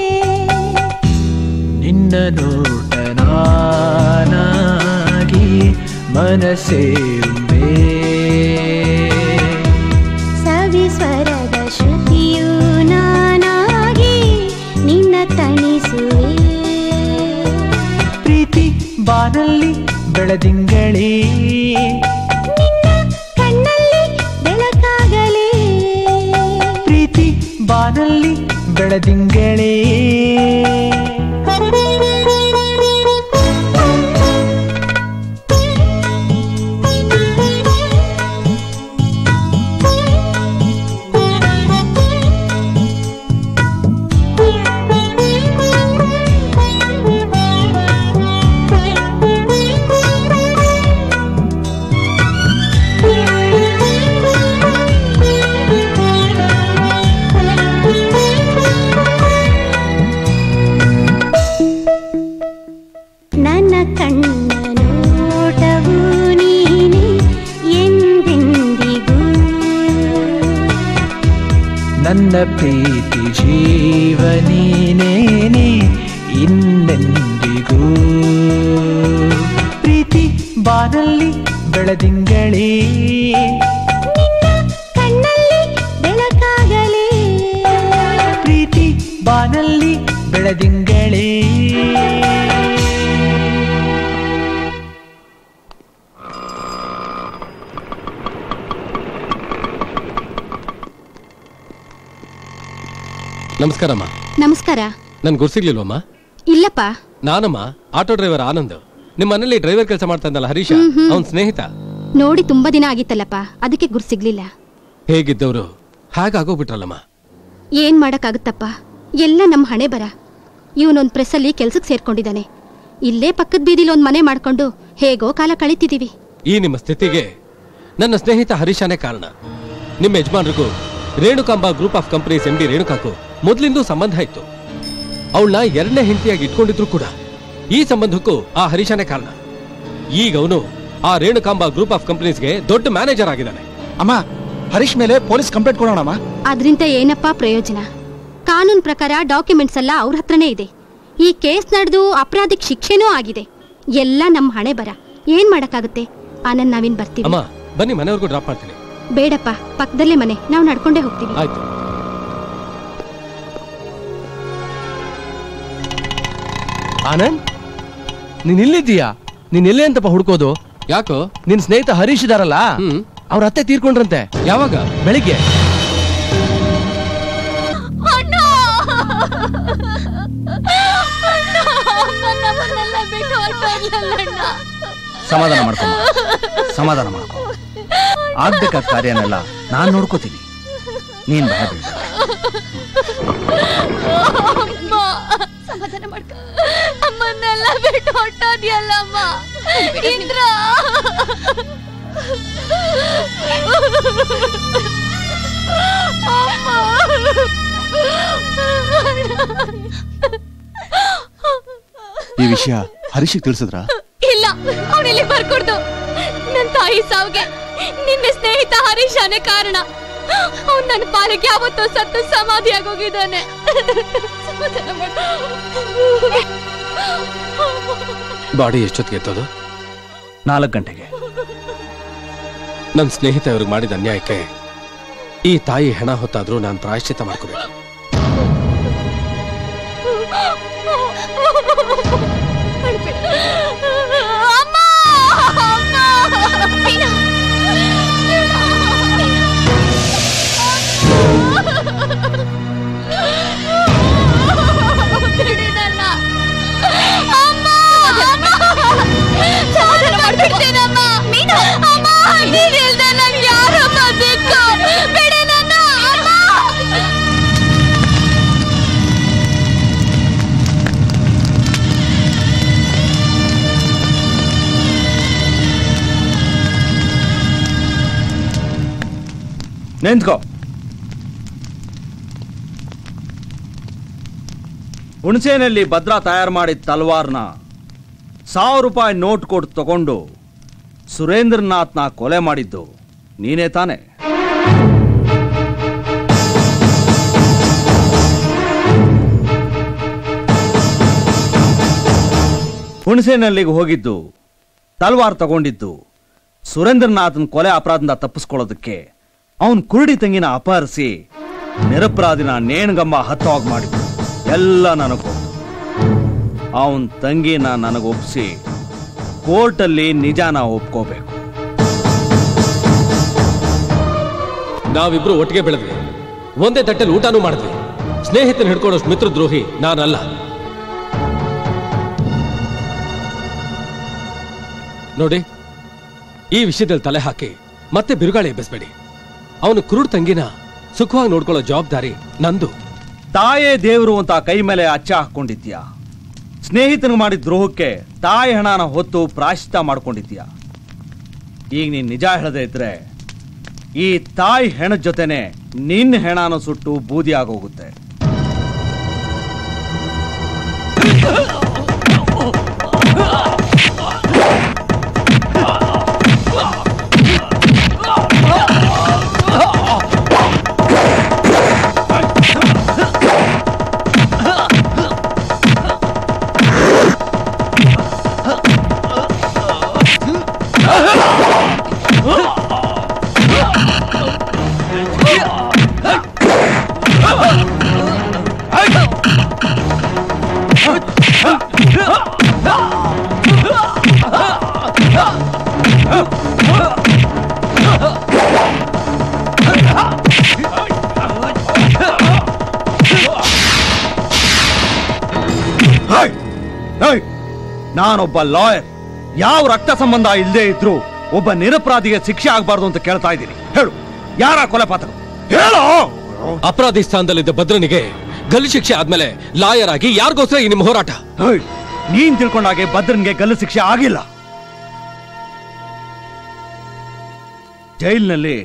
ನಿನ್ನ ನೋಟ ನಾನಾಗಿ ಮನಸೇಂಬೆ ಸವಿ ಸ್ವರದ ಶ್ರುತಿಯು ನಾನಾಗಿ ನಿನ್ನ ತಣಿಸುವೆ ಪ್ರೀತಿ ಬಾನಲ್ಲಿ ಬೆಳದಿಂಗಳೇ ಕಣ್ಣಲ್ಲಿ ಬೆಳಕಾಗಲೇ ಪ್ರೀತಿ ಬಾನಲ್ಲಿ ಬೆಳದಿಂಗಳೇ ನನ್ನ ಕಣ್ಣ ನೋಟವು ನೀನೆ ಎಂದೆಂದಿಗೂ ನನ್ನ ಪ್ರೀತಿ ಜೀವನೀನೇನೆ ಇನ್ನೆಂದಿಗೂ ಪ್ರೀತಿ ಬಾನಲ್ಲಿ ಬೆಳದಿಂಗಳೇ ಕಣ್ಣಲ್ಲಿ ಬೆಳಕಾಗಲೇ ಪ್ರೀತಿ ಬಾನಲ್ಲಿ ಬೆಳದಿಂಗಳೇ ನಮಸ್ಕಾರಮ್ಮ ನಮಸ್ಕಾರ ನನ್ ಗುರ್ಸಿಗ್ಲಿಲ್ವಮ್ಮ ಇಲ್ಲಪ್ಪ ನಾನಮ್ಮ ಆಟೋ ಡ್ರೈವರ್ ಆನಂದ್ ನಿಮ್ಮ ಮನೇಲಿ ಡ್ರೈವರ್ ಕೆಲಸ ಮಾಡ್ತಾ ಇದ್ದಲ್ಲ ಹರೀಶ ಹ್ಮ್, ಹ್ಮ್. ಅವನ್ ಸ್ನೇಹಿತ ನೋಡಿ ತುಂಬಾ ದಿನ ಆಗಿತ್ತಲ್ಲಪ್ಪ ಅದಕ್ಕೆ ಗುರು ಸಿಗ್ಲಿಲ್ಲ ಹೇಗಿದ್ದವರು ಹಾಗಾಗೋಗ್ಬಿಟ್ರಲ್ಲಮ್ಮ ಏನ್ ಮಾಡಕ್ಕಾಗುತ್ತಪ್ಪ ಎಲ್ಲ ನಮ್ಮ ಹಣೆ ಬರ ಇವನೊಂದ್ ಪ್ರೆಸ್ಸಲ್ಲಿ ಕೆಲ್ಸಕ್ಕೆ ಸೇರ್ಕೊಂಡಿದ್ದಾನೆ ಇಲ್ಲೇ ಪಕ್ಕದ ಬೀದಿಲಿ ಒಂದ್ ಮನೆ ಮಾಡ್ಕೊಂಡು ಹೇಗೋ ಕಾಲ ಕಳೀತಿದೀವಿ ಈ ನಿಮ್ಮ ಸ್ಥಿತಿಗೆ ನನ್ನ ಸ್ನೇಹಿತ ಹರೀಶನೇ ಕಾರಣ ನಿಮ್ಮ ಯಜಮಾನ್ರಿಗೂ Renukamba group of companies M D ರೇಣುಕಾಕು ಮೊದಲಿಂದ ಸಂಬಂಧ ಇತ್ತು ಅವಳನ್ನ ಎರಡನೇ ಹೆಂಡತಿಯಾಗಿ ಇಟ್ಕೊಂಡಿದ್ರು ಕೂಡ ಈ ಸಂಬಂಧಕ್ಕೂ ಆ ಹರೀಶನೇ ಕಾರಣ ಈಗ ಅವನು ಆ ರೇಣುಕಾಂಬ ಗ್ರೂಪ್ ಆಫ್ ಕಂಪನೀಸ್ಗೆ ದೊಡ್ಡ ಮ್ಯಾನೇಜರ್ ಆಗಿದ್ದಾನೆ ಅಮ್ಮ ಹರೀಶ್ ಮೇಲೆ ಪೊಲೀಸ್ ಕಂಪ್ಲೇಂಟ್ ಕೊಡೋಣಮ್ಮ ಅದ್ರಿಂದ ಏನಪ್ಪ ಪ್ರಯೋಜನ ಕಾನೂನ್ ಪ್ರಕಾರ ಡಾಕ್ಯುಮೆಂಟ್ಸ್ ಎಲ್ಲ ಅವ್ರ ಹತ್ರನೇ ಇದೆ ಈ ಕೇಸ್ ನಡೆದು ಅಪರಾಧಿಕ್ ಶಿಕ್ಷೆನೂ ಆಗಿದೆ ಎಲ್ಲ ನಮ್ಮ ಹಣೆ ಬರ ಏನ್ ಮಾಡಕ್ಕಾಗುತ್ತೆ ಆನಂದ್ ನಾವಿನ್ ಬರ್ತೀವಿ ಅಮ್ಮ ಬನ್ನಿ ಮನೆವರೆಗೂ ಡ್ರಾಪ್ ಮಾಡ್ತೀನಿ ಬೇಡಪ್ಪ ಪಕ್ಕದಲ್ಲೇ ಮನೆ ನಾವು ನಡ್ಕೊಂಡೇ ಹೋಗ್ತೀವಿ ಆಯ್ತು ಆನಂದ್ ನೀನ್ ಇಲ್ಲಿದ್ದೀಯಾ ನೀನ್ ಎಲ್ಲೇ ಅಂತಪ್ಪ ಹುಡ್ಕೋದು ಯಾಕೋ ನಿನ್ ಸ್ನೇಹಿತ ಹರೀಶ್ ಇದಾರಲ್ಲ ಅವ್ರ ಅತ್ತೆ ತೀರ್ಕೊಂಡ್ರಂತೆ ಯಾವಾಗ ಬೆಳಿಗ್ಗೆ ಅಣ್ಣ ನಮ್ಮನ್ನೆಲ್ಲ ಬಿಟ್ಟು ಹೊರಟೋಗ್ಲಲ್ಲ ಸಮಾಧಾನ ಮಾಡ್ಕೊ ಸಮಾಧಾನ ಮಾಡ್ಕೊ ಆಗ್ಬೇಕಾದ ಕಾರ್ಯನೆಲ್ಲ ನಾನ್ ನೋಡ್ಕೋತೀನಿ ನೀನ್ ಭಯ ಬೀಳ್ಬೇಡ ಅಮ್ಮ ಸಮಾಧಾನ ಮಾಡ್ಕೊ ಅಮ್ಮನ್ನೆಲ್ಲ ಬಿಟ್ಟು ಹೊಟ್ಟೋದ್ಯಲ್ಲಮ್ಮ ಇಂದ್ರ ಈ ವಿಷಯ ಹರೀಶಿಗೆ ತಿಳಿಸಿದ್ರ ಇಲ್ಲ ಅವನಿಲ್ಲಿ ಬರ್ಕೊಡ್ದು ನನ್ನ ತಾಯಿ ಸಾವಿಗೆ ನಿನ್ನ ಸ್ನೇಹಿತ ಹರೀಶಾನೇ ಕಾರಣ ಅವ್ನು ನನ್ನ ಪಾಲಕ್ಕೆ ಯಾವತ್ತೋ ಸತ್ತು ಸಮಾಧಿ ಆಗೋಗಿದ್ದಾನೆ ಸಮಾಧಾನ ಮಾಡು. ಬಾಡಿ ಎಷ್ಟೊತ್ತಿಗೆ ಎತ್ತೋದು ನಾಲ್ಕು ಗಂಟೆಗೆ ನನ್ನ ಸ್ನೇಹಿತ ಇವ್ರಿಗೆ ಮಾಡಿದ ಅನ್ಯಾಯಕ್ಕೆ ಈ ತಾಯಿ ಹೆಣ ಹೊತ್ತಾದ್ರೂ ನಾನು ಪ್ರಾಯಶ್ಚಿತ್ತ ಮಾಡ್ಕೋಬೇಕು ಅಮ್ಮ ಅಮ್ಮ ಮೀನಾ ಬಿಡಿನಲ್ಲ ಅಮ್ಮ ಅಮ್ಮ ಸಮಾಧಾನ ಮಾಡ್ಬಿಡ್ತೇನಮ್ಮ ಮೀನಾ ಅಮ್ಮ ನೀನಿಲ್ದೆ ನಂಗೆ ಯಾರಮ್ಮ ದಿಕ್ಕು ಬಿಡಿ ನನ್ನ ಅಮ್ಮ ನಿಂತ್ಕೋ ಹುಣಸೇನಲ್ಲಿ ಭದ್ರಾ ತಯಾರು ಮಾಡಿದ ತಲ್ವಾರ್ನ ಸಾವಿರ ರೂಪಾಯಿ ನೋಟ್ ಕೊಟ್ಟು ತಗೊಂಡು ಸುರೇಂದ್ರನಾಥ್ನ ಕೊಲೆ ಮಾಡಿದ್ದು ನೀನೇ ತಾನೆ ಹುಣಸೇನಲ್ಲಿಗೆ ಹೋಗಿದ್ದು ತಲ್ವಾರ್ ತಗೊಂಡಿದ್ದು ಸುರೇಂದ್ರನಾಥನ್ ಕೊಲೆ ಅಪರಾಧದಿಂದ ತಪ್ಪಿಸ್ಕೊಳ್ಳೋದಕ್ಕೆ ಅವನ್ ಕುರುಡಿ ತಂಗಿನ ಅಪಹರಿಸಿ ನಿರಪರಾಧಿನ ನೇಣಗಮ್ಮ ಹತ್ತವಾಗಿ ಮಾಡಿದ್ದು ಎಲ್ಲ ನನಗೆ ಅವನ್ ತಂಗಿನ ನನಗೊಪ್ಸಿ ಕೋರ್ಟಲ್ಲಿ ನಿಜಾನ ಒಪ್ಕೋಬೇಕು ನಾವಿಬ್ರು ಒಟ್ಟಿಗೆ ಬೆಳೆದ್ವಿ ಒಂದೇ ತಟ್ಟೆಲಿ ಊಟನೂ ಮಾಡಿದ್ವಿ ಸ್ನೇಹಿತನ ಹಿಡ್ಕೊಳ್ಳೋಷ್ಟು ಮಿತ್ರದ್ರೋಹಿ ನಾನಲ್ಲ ನೋಡಿ ಈ ವಿಷಯದಲ್ಲಿ ತಲೆ ಹಾಕಿ ಮತ್ತೆ ಬಿರುಗಾಳಿ ಎಬ್ಬಿಸ್ಬೇಡಿ ಅವನು ಕುರುಡ್ ತಂಗಿನ ಸುಖವಾಗಿ ನೋಡ್ಕೊಳ್ಳೋ ಜವಾಬ್ದಾರಿ ನಂದು ತಾಯೇ ದೇವರು ಅಂತ ಕೈ ಮೇಲೆ ಅಚ್ಚ ಹಾಕೊಂಡಿದ್ಯಾ ಸ್ನೇಹಿತನಿಗೆ ಮಾಡಿದ ದ್ರೋಹಕ್ಕೆ ತಾಯಿ ಹಣನ ಹೊತ್ತು ಪ್ರಾಶ್ಚಿತ ಮಾಡ್ಕೊಂಡಿದ್ಯಾ ಈಗ ನೀನ್ ನಿಜ ಹೇಳದೇ ಇದ್ರೆ ಈ ತಾಯಿ ಹೆಣದ ಜೊತೆನೆ ನಿನ್ನ ಹೆಣನ ಸುಟ್ಟು ಬೂದಿ ಆಗೋಗುತ್ತೆ ಏಯ್, ನಾನೊಬ್ಬ ಲಾಯರ್ ಯಾವ ರಕ್ತ ಸಂಬಂಧ ಇಲ್ಲದೆ ಇದ್ರು ಒಬ್ಬ ನಿರಪರಾಧಿಗೆ ಶಿಕ್ಷೆ ಆಗಬಾರ್ದು ಅಂತ ಕೇಳ್ತಾ ಇದ್ದೀನಿ ಹೇಳು ಯಾರ ಕೊಲೆ ಪಾತಕ ಹೇಳು ಅಪರಾಧಿ ಸ್ಥಾನದಲ್ಲಿದ್ದ ಭದ್ರನಿಗೆ ಗಲ್ಲು ಶಿಕ್ಷೆ ಆದ್ಮೇಲೆ ಲಾಯರ್ ಆಗಿ ಯಾರಿಗೋಸ್ಕರ ಈ ನಿಮ್ಮ ಹೋರಾಟ ಏಯ್, ನೀನ್ ತಿಳ್ಕೊಂಡಾಗೆ ಭದ್ರನ್ಗೆ ಗಲ್ಲು ಶಿಕ್ಷೆ ಆಗಿಲ್ಲ ಜೈಲಿನಲ್ಲಿ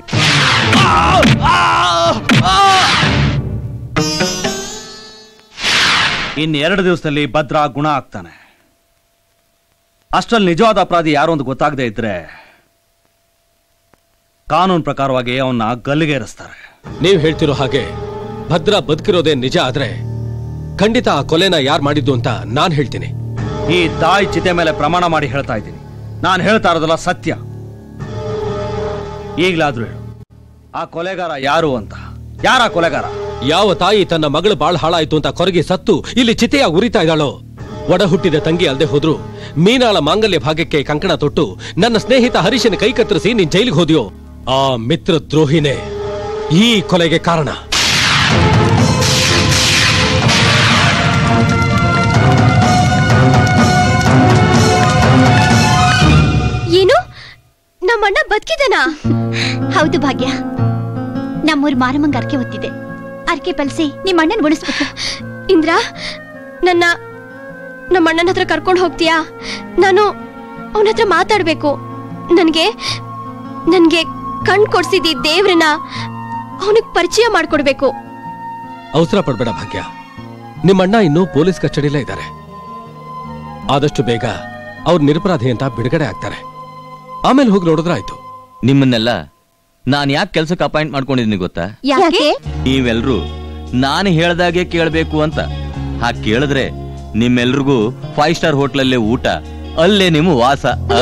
ಇನ್ ಎರಡು ದಿವಸದಲ್ಲಿ ಭದ್ರ ಗುಣ ಆಗ್ತಾನೆ ಅಷ್ಟ್ರಲ್ಲಿ ನಿಜವಾದ ಅಪರಾಧಿ ಯಾರು ಅಂತ ಗೊತ್ತಾಗದೇ ಇದ್ರೆ ಕಾನೂನು ಪ್ರಕಾರವಾಗಿ ಅವನ್ನ ಗಲ್ಲಿಗೇರಿಸ್ತಾರೆ ನೀವ್ ಹೇಳ್ತಿರೋ ಹಾಗೆ ಭದ್ರ ಬದುಕಿರೋದೇ ನಿಜ ಆದ್ರೆ ಖಂಡಿತ ಆ ಕೊಲೆನ ಯಾರು ಮಾಡಿದ್ದು ಅಂತ ನಾನ್ ಹೇಳ್ತೀನಿ ಈ ತಾಯಿ ಚಿತೆ ಮೇಲೆ ಪ್ರಮಾಣ ಮಾಡಿ ಹೇಳ್ತಾ ಇದ್ದೀನಿ ನಾನು ಹೇಳ್ತಾ ಇರೋದಲ್ಲ ಸತ್ಯ ಈಗ್ಲಾದ್ರೂ ಹೇಳು ಆ ಕೊಲೆಗಾರ ಯಾರು ಅಂತ ಯಾರ ಕೊಲೆಗಾರ ಯಾವ ತಾಯಿ ತನ್ನ ಮಗಳು ಬಾಳ್ ಹಾಳಾಯ್ತು ಅಂತ ಕೊರಗಿ ಸತ್ತು ಇಲ್ಲಿ ಚಿತೆಯ ಉರಿತಾ ಇದ್ದಾಳೋ ಒಡ ಹುಟ್ಟಿದ ತಂಗಿ ಅಲ್ದೆ ಹೋದ್ರು ಮೀನಾಳ ಮಾಂಗಲ್ಯ ಭಾಗಕ್ಕೆ ಕಂಕಣ ತೊಟ್ಟು ನನ್ನ ಸ್ನೇಹಿತ ಹರೀಶನ ಕೈ ಕತ್ತರಿಸಿ ನೀನ್ ಜೈಲಿಗೆ ಹೋದ್ಯೋ ಆ ಮಿತ್ರ ದ್ರೋಹಿನೇ ಈ ಕೊಲೆಗೆ ಕಾರಣ ಏನು ನಮ್ಮಣ್ಣ ಬದುಕಿದನಾ ಹೌದು ಭಾಗ್ಯ ನಮ್ಮೂರ್ ಮಾರಮ್ಮಂಗ ಅರ್ಕೆ ಹೊತ್ತಿದೆ ಅರ್ಕೆ ಪಲ್ಸಿ ನಿಮ್ಮ ಅಣ್ಣನ ಉಳಿಸ್ಬಿಟ್ಟು ಇಂದ್ರ ನನ್ನ ನಮ್ಮ ಅಣ್ಣನ ಹತ್ರ ಕರ್ಕೊಂಡು ಹೋಗ್ತೀಯಾ ನಾನು ಅವನ ಹತ್ರ ಮಾತಾಡ್ಬೇಕು ನನಗೆ ನನಗೆ ಕಣ್ ಕೊಡ್ಸಿದ್ದಿ ದೇವ್ರನ್ನ ಅವನಿಗೆ ಪರಿಚಯ ಮಾಡ್ಕೊಡ್ಬೇಕು ಅವಸರ ಪಡ್ಬೇಡ ಭಾಗ್ಯ ನಿಮ್ಮಣ್ಣ ಇನ್ನೂ ಪೊಲೀಸ್ ಕಸ್ಟಡಿಲೇ ಇದ್ದಾರೆ ಆದಷ್ಟು ಬೇಗ ಅವ್ರು ನಿರಪರಾಧಿ ಅಂತ ಬಿಡುಗಡೆ ಆಗ್ತಾರೆ ಆಮೇಲೆ ಹೋಗಿ ನೋಡಿದ್ರೆ ಆಯ್ತು ನಿಮ್ಮನ್ನೆಲ್ಲ ನಾನು ಯಾಕೆ ಕೆಲ್ಸಕ್ಕೆ ಅಪಾಯಿಂಟ್ ಮಾಡ್ಕೊಂಡಿದ್ದೀನಿ ಗೊತ್ತಾ ಯಾಕೆ ನೀವೆಲ್ರೂ ನಾನು ಹೇಳ್ದಾಗೆ ಕೇಳಬೇಕು ಅಂತ ಹಾಗೆ ಕೇಳಿದ್ರೆ ನಿಮ್ಮೆಲ್ರಿಗೂ ಫೈವ್ ಸ್ಟಾರ್ ಹೋಟ್ಲಲ್ಲೇ ಊಟ ಅಲ್ಲೇ ನಿಮ್ಮ ವಾಸ ಆ?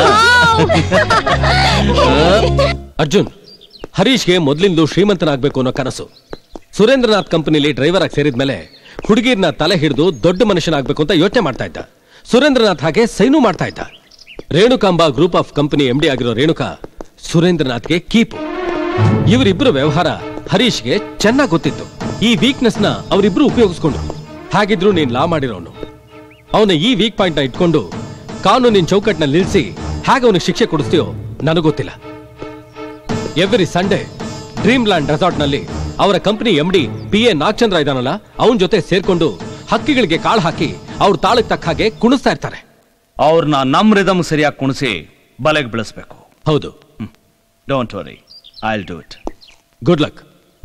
ಅರ್ಜುನ್ ಹರೀಶ್ಗೆ ಮೊದ್ಲಿಂದು ಶ್ರೀಮಂತನಾಗ್ಬೇಕು ಅನ್ನೋ ಕನಸು ಸುರೇಂದ್ರನಾಥ್ ಕಂಪನಿಲಿ ಡ್ರೈವರ್ ಆಗಿ ಸೇರಿದ್ಮೇಲೆ ಹುಡುಗಿರ್ನ ತಲೆ ಹಿಡಿದು ದೊಡ್ಡ ಮನುಷ್ಯನಾಗ್ಬೇಕು ಅಂತ ಯೋಚನೆ ಮಾಡ್ತಾ ಇದ್ದ ಸುರೇಂದ್ರನಾಥ್ ಹಾಗೆ ಸೈನು ಮಾಡ್ತಾ ಇದ್ದ Renukamba group of company MD ಆಗಿರೋ ರೇಣುಕಾ ಸುರೇಂದ್ರನಾಥ್ಗೆ ಕೀಪು ಇವರಿಬ್ರು ವ್ಯವಹಾರ ಹರೀಶ್ಗೆ ಚೆನ್ನಾಗಿ ಗೊತ್ತಿತ್ತು ಈ ವೀಕ್ನೆಸ್ ನ ಅವರಿಬ್ರು ಉಪಯೋಗಿಸ್ಕೊಂಡು ಹಾಗಿದ್ರು ನೀನ್ ಲಾ ಮಾಡಿರೋನು ಅವನ ಈ ವೀಕ್ ಪಾಯಿಂಟ್ ನ ಇಟ್ಕೊಂಡು ಕಾನೂನಿನ ಚೌಕಟ್ನಲ್ಲಿ ನಿಲ್ಲಿಸಿ ಹೇಗೆ ಅವನಿಗೆ ಶಿಕ್ಷೆ ಕೊಡಿಸ್ತೀಯೋ ನನಗೊತ್ತಿಲ್ಲ every Sunday dreamland resort ನಲ್ಲಿ ಅವರ company M D P A Nagachandra ಇದಾನಲ್ಲ ಅವನ ಜೊತೆ ಸೇರ್ಕೊಂಡು ಹಕ್ಕಿಗಳಿಗೆ ಕಾಳು ಹಾಕಿ ಅವ್ರ ತಾಳಕ್ ತಕ್ಕ ಹಾಗೆ ಕುಣಿಸ್ತಾ ಇರ್ತಾರೆ ಅವ್ರನ್ನ ನಮ್ ರಿದಮ್ ಸರಿಯಾಗಿ ಕುಣಿಸಿ ಬಲೆಗೆ ಬೆಳೆಸ್ಬೇಕು ಹೌದು don't worry I do it good luck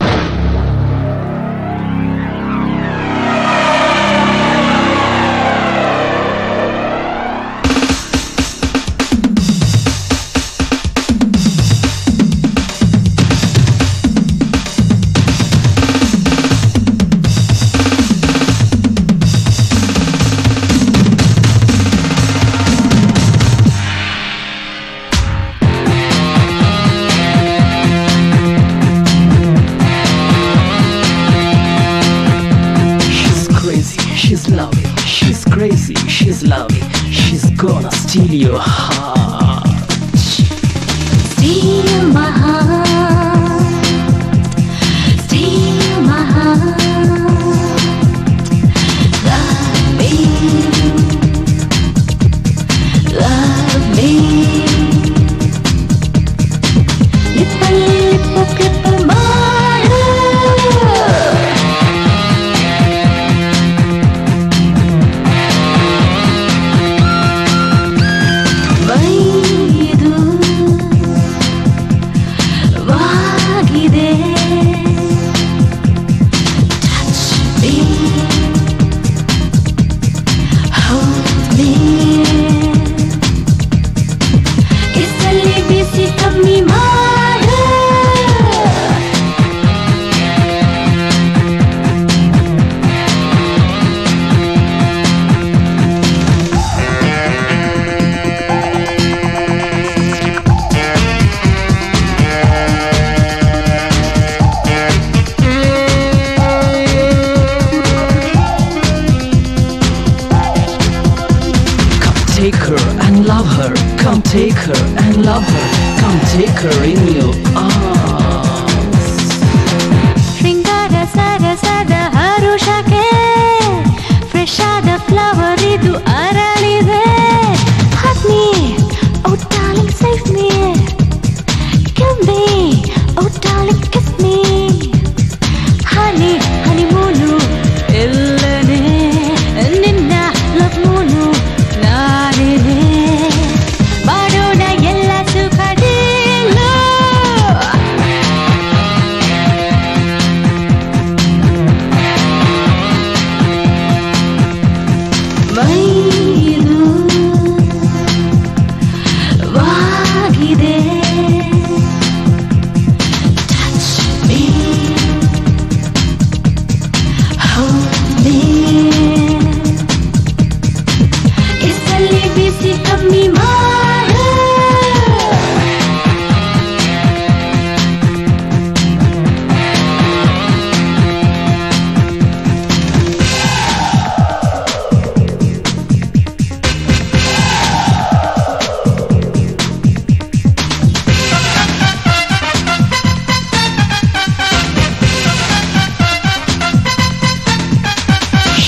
She's crazy, she's lovely, she's crazy, she's lovely, she's gonna steal your heart. Steal my heart. Steal my heart. Love me. Love me. ಲಿಪ್ಪಲ್ಲಿ ಲಿಪ್ಪು ಕ್ಲಿಪ್ಪು ಮಾಡು. ವೈದು ವಾಗಿದೆ Touch me. Hold me. ಕಿಸಲ್ಲಿ ಬಿಸಿ ಕಮ್ಮಿ ಮಾಡು Come take her and love her. Come take her and love her. Come take her in your arms. ಶೃಂಗಾರ ಸರಸದ ಹರುಷಕ್ಕೆ ಫ್ರೆಶ್ ಆದ ಫ್ಲವರ್ ಇದು ಅರಳ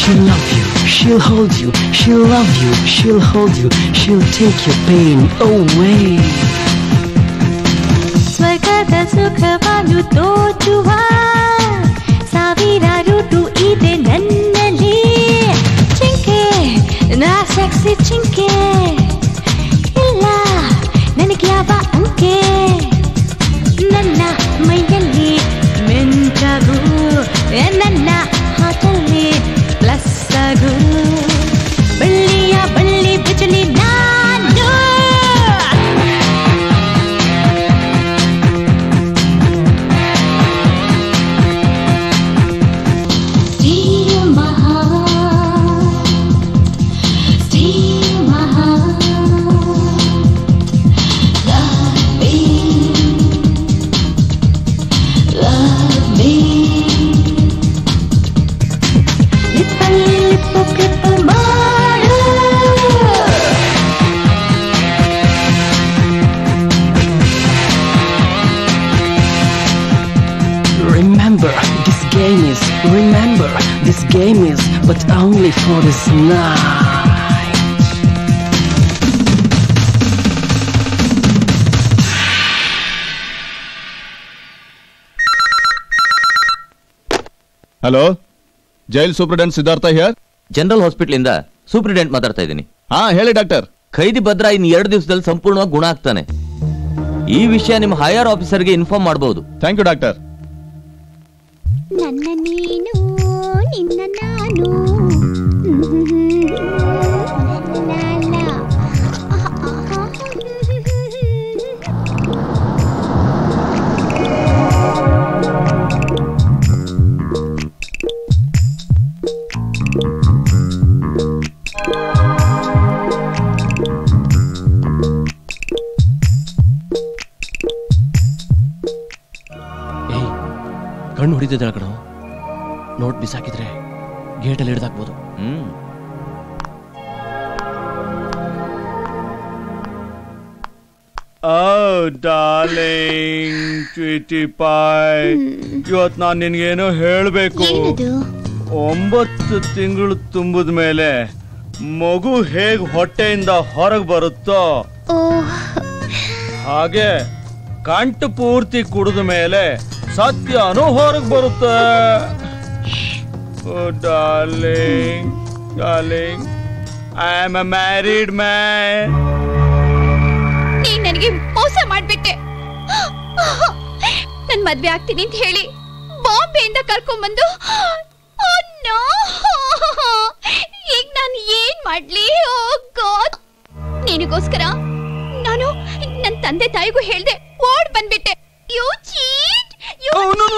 She'll love you, she'll hold you, she'll love you, she'll hold you, she'll take your pain away. ಸ್ವರ್ಗದ ಸುಖವನ್ನು ತೋಚುವ ಸಾವಿರ ಋತು ಇದೆ ನನ್ನಲ್ಲಿ ಚಿಂಕೆ ನಾ ಸೆಕ್ಸಿ ಚಿಂಕೆ ಇಲ್ಲ ನನಗೆ ಯಾವ ಅಂಕೆ ನನ್ನ ಮೈಯಲ್ಲಿ ಮೆಂಚಗು ನನ್ನ ಹಾಟಲ್ಲಿ ಪ್ಲಸ್ ಆಗು ಬೆಳ್ಳಿಯ ಬಳ್ಳಿ ಬಿಜಲಿ ನಾನು Stay my heart, stay my heart, love me, love me. ಲಿಪ್ಪಲ್ಲಿ ಲಿಪ್ಪು ಕ್ಲಿಪ್ಪು ಮಾಡು Remember, this game is, remember, this game is, but only for this night. Hello jail superintendent Siddhartha here general hospital ಇಂದ ಸೂಪ್ರಿಡೆಂಟ್ ಮಾತಾಡ್ತಾ ಇದ್ದೀನಿ ಹಾ ಹೇಳಿ ಡಾಕ್ಟರ್ ಖೈದಿ ಭದ್ರ ಇನ್ ಎರಡು ದಿವಸದಲ್ಲಿ ಸಂಪೂರ್ಣವಾಗಿ ಗುಣ ಆಗ್ತಾನೆ ಈ ವಿಷಯ ನಿಮ್ಮ ಹೈಯರ್ ಆಫೀಸರ್ಗೆ ಇನ್ಫಾರ್ಮ್ ಮಾಡಬಹುದು ಥ್ಯಾಂಕ್ ಯು ಡಾಕ್ಟರ್ ನನ್ನ ನೀನು ನಿನ್ನ ನಾನು ಏಯ್ ಕಣ್ಣು ಹೊಡಿತಿದ್ದಾಳ ಕಣೋ ನೋಟ್ ಬಿಸಾಕಿದ್ರೆ ಗೇಟಲ್ಲಿ ಹಿಡ್ದಾಕ್ಬೋದು ಹ್ಮ್ ಓ ಡಾರ್ಲಿಂಗ್ ಟ್ವಿಟಿ ಪಾಯ್ ಇವತ್ ನಾನ್ ನಿನ್ಗೇನೋ ಹೇಳ್ಬೇಕು ಒಂಬತ್ತು ತಿಂಗಳು ತುಂಬಿದ ಮೇಲೆ ಮಗು ಹೇಗ್ ಹೊಟ್ಟೆಯಿಂದ ಹೊರಗೆ ಬರುತ್ತೋ ಹಾಗೆ ಕಂಠ ಪೂರ್ತಿ ಕುಡಿದ ಮೇಲೆ ಸತ್ಯನೂ ಹೊರಗೆ ಬರುತ್ತೆ oh darling darling I am a married man ನೀನ್ ನನಗೆ ಮೋಸ ಮಾಡ್ಬಿಟ್ಟೆ ನನ್ ಮದ್ವೆ ಆಗ್ತೀನಿ ಅಂತ ಹೇಳಿ ಬಾಂಬೆಯಿಂದ ಕರ್ಕೊಂಡ್ಬಂದು Oh no! ಈಗ ನಾನು ಏನ್ ಮಾಡ್ಲಿ ಓ ಗಾಡ್ ನಿನಗೋಸ್ಕರ ನಾನು ನನ್ ತಂದೆ ತಾಯಿಗೂ ಹೇಳ್ದೆ ಓಡ್ ಬಂದ್ಬಿಟ್ಟೆ you cheat you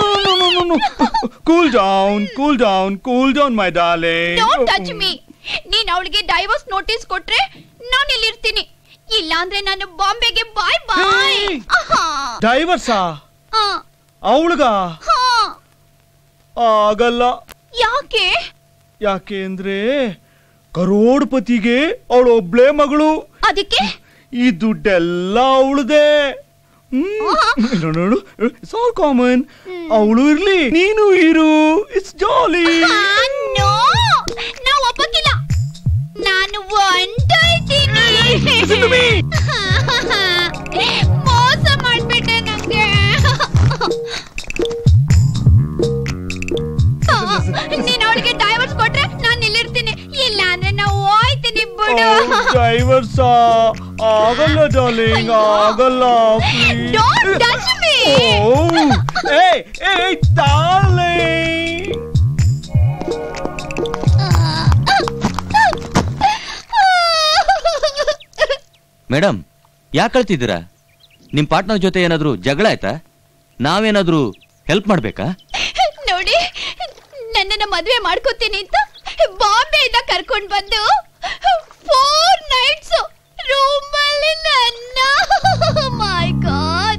cool down cool down cool down my darling don't touch me ನೀನ್ ಅವಳಿಗೆ ಡೈವರ್ಸ್ ನೋಟಿಸ್ ಕೊಟ್ರೆ ನಾನು ಇಲ್ಲಿರ್ತೀನಿ ಇಲ್ಲ ಅಂದ್ರೆ ನಾನು ಬಾಂಬೆಗೆ ಬಾಯ್ ಬಾಯ್ ಡೈವರ್ಸಾ ಅವಳಗ ಆಗಲ್ಲ ಯಾಕೆ ಯಾಕೆ ಅಂದ್ರೆ ಕರೋಡ್ಪತಿಗೆ ಅವಳು ಒಬ್ಳೇ ಮಗಳು ಅದಕ್ಕೆ ಈ ದುಡ್ಡೆಲ್ಲ ಅವಳದೇ ನೋಡು ಇಟ್ಸ್ ಆಲ್ ಕಾಮನ್ ಅವಳು ಇರ್ಲಿ ನೀನು ಇರು ಇಟ್ಸ್ ಜಾಲಿ ನೋ ನಾ ಒಪ್ಪಕ್ಕಿಲ್ಲ ನಾನು ಹೊಂಟೋಯ್ತೀನಿ ಮೋಸ ಮಾಡ್ಬಿಟ್ಟೆ ನಂಗೆ ನೀನ್ ಅವಳಿಗೆ ಡೈವರ್ಸ್ ಕೊಟ್ರೆ ನಾನು ಇಲ್ಲಿರ್ತೀನಿ ಇಲ್ಲ ಅಂದ್ರೆ ನಾ ಹೋಯ್ತೀನಿ ಬಿಡು ಡೈವರ್ಸ್ ಆಗಲ್ಲ ಡಾರ್ಲಿಂಗ್ ಆಗಲ್ಲ please. Don't touch me. Oh, hey, hey, darling. Madam ಯಾಕೆ ಕಳ್ತಿದ್ದೀರಾ ನಿಮ್ ಪಾರ್ಟ್ನರ್ ಜೊತೆ ಏನಾದ್ರು ಜಗಳ ಆಯ್ತಾ ನಾವೇನಾದ್ರೂ ಹೆಲ್ಪ್ ಮಾಡ್ಬೇಕಾ ನೋಡಿ ನನ್ನನ್ನ ಮದ್ವೆ ಮಾಡ್ಕೋತೀನಿ ಅಂತ ಬಾಂಬೆಯಿಂದ ಕರ್ಕೊಂಡ್ ಬಂದು ಫೋರ್ ನೈಟ್ಸ್ ರೂಮಲ್ಲಿ ನನ್ನ ಮೈ ಗಾಡ್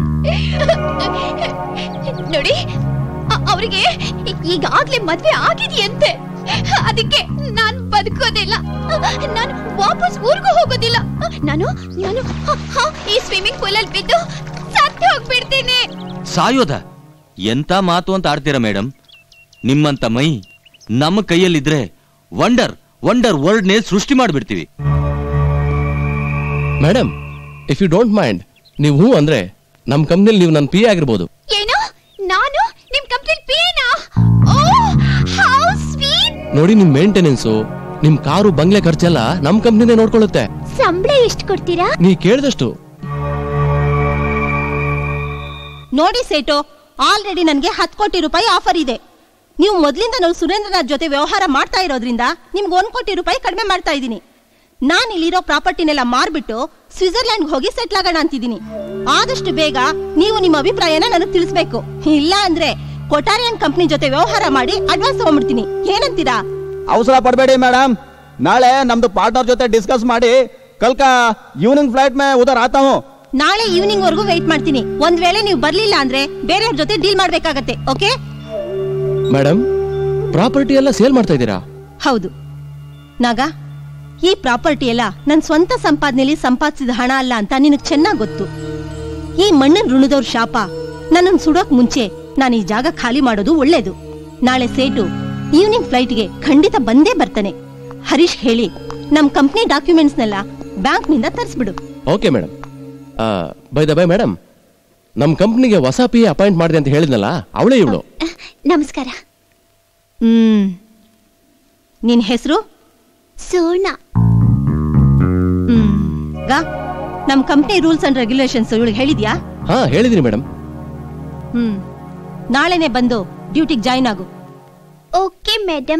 ನೋಡಿ ಅ- ಅವ್ರಿಗೆ ಈಗಾಗ್ಲೇ ಮದ್ವೆ ಆಗಿದೆಯಂತೆ ಅದಕ್ಕೆ ನಾನ್ ಬದುಕೋದಿಲ್ಲ ನಾನು ವಾಪಸ್ ಊರಿಗೂ ಹೋಗೋದಿಲ್ಲ ನಾನು ನಾನು ಹ, ಹ, ಈ ಸ್ವಿಮ್ಮಿಂಗ್ ಪೂಲ್ ಅಲ್ಲಿ ಬಿದ್ದು ಸತ್ತು ಹೋಗ್ಬಿಡ್ತೀನಿ ಸಾಯೋದ ಎಂತ ಮಾತು ಅಂತ ಆಡ್ತೀರಾ ಮೇಡಮ್ ನಿಮ್ಮಂತ ಮೈ ನಮ್ಮ ಕೈಯಲ್ಲಿದ್ರೆ ವಂಡರ್ ವಂಡರ್ ವರ್ಲ್ಡ್ನೇ ಸೃಷ್ಟಿ ಮಾಡಿಬಿಡ್ತೀವಿ madam if you don't mind ನೀವು ಹೂ ಅಂದ್ರೆ ನಮ್ಮ ಕಂಪ್ನಿಲಿ ನೀವು ನನ್ನ ಪಿ ಆಗಿರ್ಬೋದು ಏನು ನಾನು ನಿಮ್ ಕಂಪ್ಲೀಟ್ ಪಿಯೇನಾ ಓ ಹೌ ಸ್ವೀಟ್ ನೋಡಿ ನಿಮ್ ಮೇಂಟೆನೆನ್ಸು ನಿಮ್ ಕಾರು ಬಂಗ್ಲೆ ಖರ್ಚೆಲ್ಲ ನಮ್ ಕಂಪ್ನಿನೇ ನೋಡ್ಕೊಳ್ಳುತ್ತೆ ಸಂಬಳ ಎಷ್ಟು ಕೊಡ್ತೀರಾ ನೀ ಕೇಳಿದಷ್ಟು ನೋಡಿ ಸೇಟು ಆಲ್ರೆಡಿ ನನಗೆ ಹತ್ತು ಕೋಟಿ ರೂಪಾಯಿ ಆಫರ್ ಇದೆ ನೀವು ಮೊದಲಿಂದ ನಾವು ಸುರೇಂದ್ರನಾಥ್ ಜೊತೆ ವ್ಯವಹಾರ ಮಾಡ್ತಾ ಇರೋದ್ರಿಂದ ನಿಮ್ಗೆ ಒಂದು ಕೋಟಿ ರೂಪಾಯಿ ಕಡಿಮೆ ಮಾಡ್ತಾ ಇದ್ದೀನಿ ನಾನು ಇಲ್ಲಿರೋ ಪ್ರಾಪರ್ಟಿನೆಲ್ಲ ಮಾರ್ಬಿಟ್ಟು ಸ್ವಿಟ್ಜರ್ಲ್ಯಾಂಡ್ಗೆ ಹೋಗಿ ಸೆಟ್ಲ್ ಆಗೋಣ ಅಂತಿದ್ದೀನಿ ಆದಷ್ಟು ಬೇಗ ನೀವು ನಿಮ್ಮ ಅಭಿಪ್ರಾಯನ ನನಗೆ ತಿಳಿಸ್ಬೇಕು ಇಲ್ಲ ಅಂದ್ರೆ ಕೊಟಾರಿಯನ್ ಕಂಪ್ನಿ ಜೊತೆ ವ್ಯವಹಾರ ಮಾಡಿ ಅಡ್ವಾನ್ಸ್ ತಗೊಂಡ್ಬಿಡ್ತೀನಿ ಏನಂತೀರಾ ಅವಸರ ಪಡಬೇಡಿ ಮೇಡಮ್ ನಾಳೆ ನಮ್ದು ಪಾರ್ಟ್ನರ್ ಜೊತೆ ಡಿಸ್ಕಸ್ ಮಾಡಿ ಕಲ್ಕ ಈವ್ನಿಂಗ್ ಫ್ಲೈಟ್ ಮೇ ಉದರ್ ಆತಾ ಹೂँ ನಾಳೆ ಈವ್ನಿಂಗ್ ವರೆಗೂ ವೆಯ್ಟ್ ಮಾಡ್ತೀನಿ ಒಂದ್ ವೇಳೆ ನೀವು ಬರ್ಲಿಲ್ಲ ಅಂದ್ರೆ ಬೇರೆಯವ್ರ ಜೊತೆ ಡೀಲ್ ಮಾಡ್ಬೇಕಾಗತ್ತೆ ಓಕೆ ಮೇಡಮ್ ಪ್ರಾಪರ್ಟಿ ಎಲ್ಲ ಸೇಲ್ ಮಾಡ್ತಾ ಇದ್ದೀರಾ ಹೌದು ನಾಗ ಈ ಪ್ರಾಪರ್ಟಿ ಎಲ್ಲ ನನ್ನ ಸ್ವಂತ ಸಂಪಾದನೆಯಲ್ಲಿ ಸಂಪಾದಿಸಿದ ಹಣ ಅಲ್ಲ ಅಂತ ನಿನಗೆ ಚೆನ್ನಾಗಿ ಗೊತ್ತು ಈ ಮಣ್ಣಿನ ಋಣದವ್ರ ಶಾಪ ನನ್ನನ್ನು ಸುಡೋಕ್ ಮುಂಚೆ ನಾನು ಈ ಜಾಗ ಖಾಲಿ ಮಾಡೋದು ಒಳ್ಳೇದು ನಾಳೆ ಸೇಟು ಈವ್ನಿಂಗ್ ಫ್ಲೈಟ್ಗೆ ಖಂಡಿತ ಬಂದೇ ಬರ್ತಾನೆ ಹರೀಶ್ ಹೇಳಿ ನಮ್ ಕಂಪ್ನಿ ಡಾಕ್ಯುಮೆಂಟ್ಸ್ನೆಲ್ಲ ಬ್ಯಾಂಕ್ನಿಂದ ತರಿಸ್ಬಿಡು okay madam by the by madam ನಮ್ಮ ಕಂಪ್ನಿಗೆ ಹೊಸ ಪಿ ಅಪಾಯಿಂಟ್ ಮಾಡಿದೆ ಅಂತ ಹೇಳಿದ್ನಲ್ಲ ಅವಳೇ ಇವಳು ನಮಸ್ಕಾರ ಹ್ಮ್ ನಿನ್ ಹೆಸರು ಸೋಣ ಹ್ಮ್ ಗಾ ನಮ್ ಕಂಪ್ನಿ ರೂಲ್ಸ್ ಅಂಡ್ ರೆಗ್ಯುಲೇಷನ್ಸ್ ಇವಳಿಗೆ ಹೇಳಿದ್ಯಾ ಹಾ ಹೇಳಿದೀನಿ ಮೇಡಮ್ ಹ್ಮ್ ನಾಳೆನೆ ಬಂದು ಡ್ಯೂಟಿಗೆ ಜಾಯ್ನ್ ಆಗು okay madam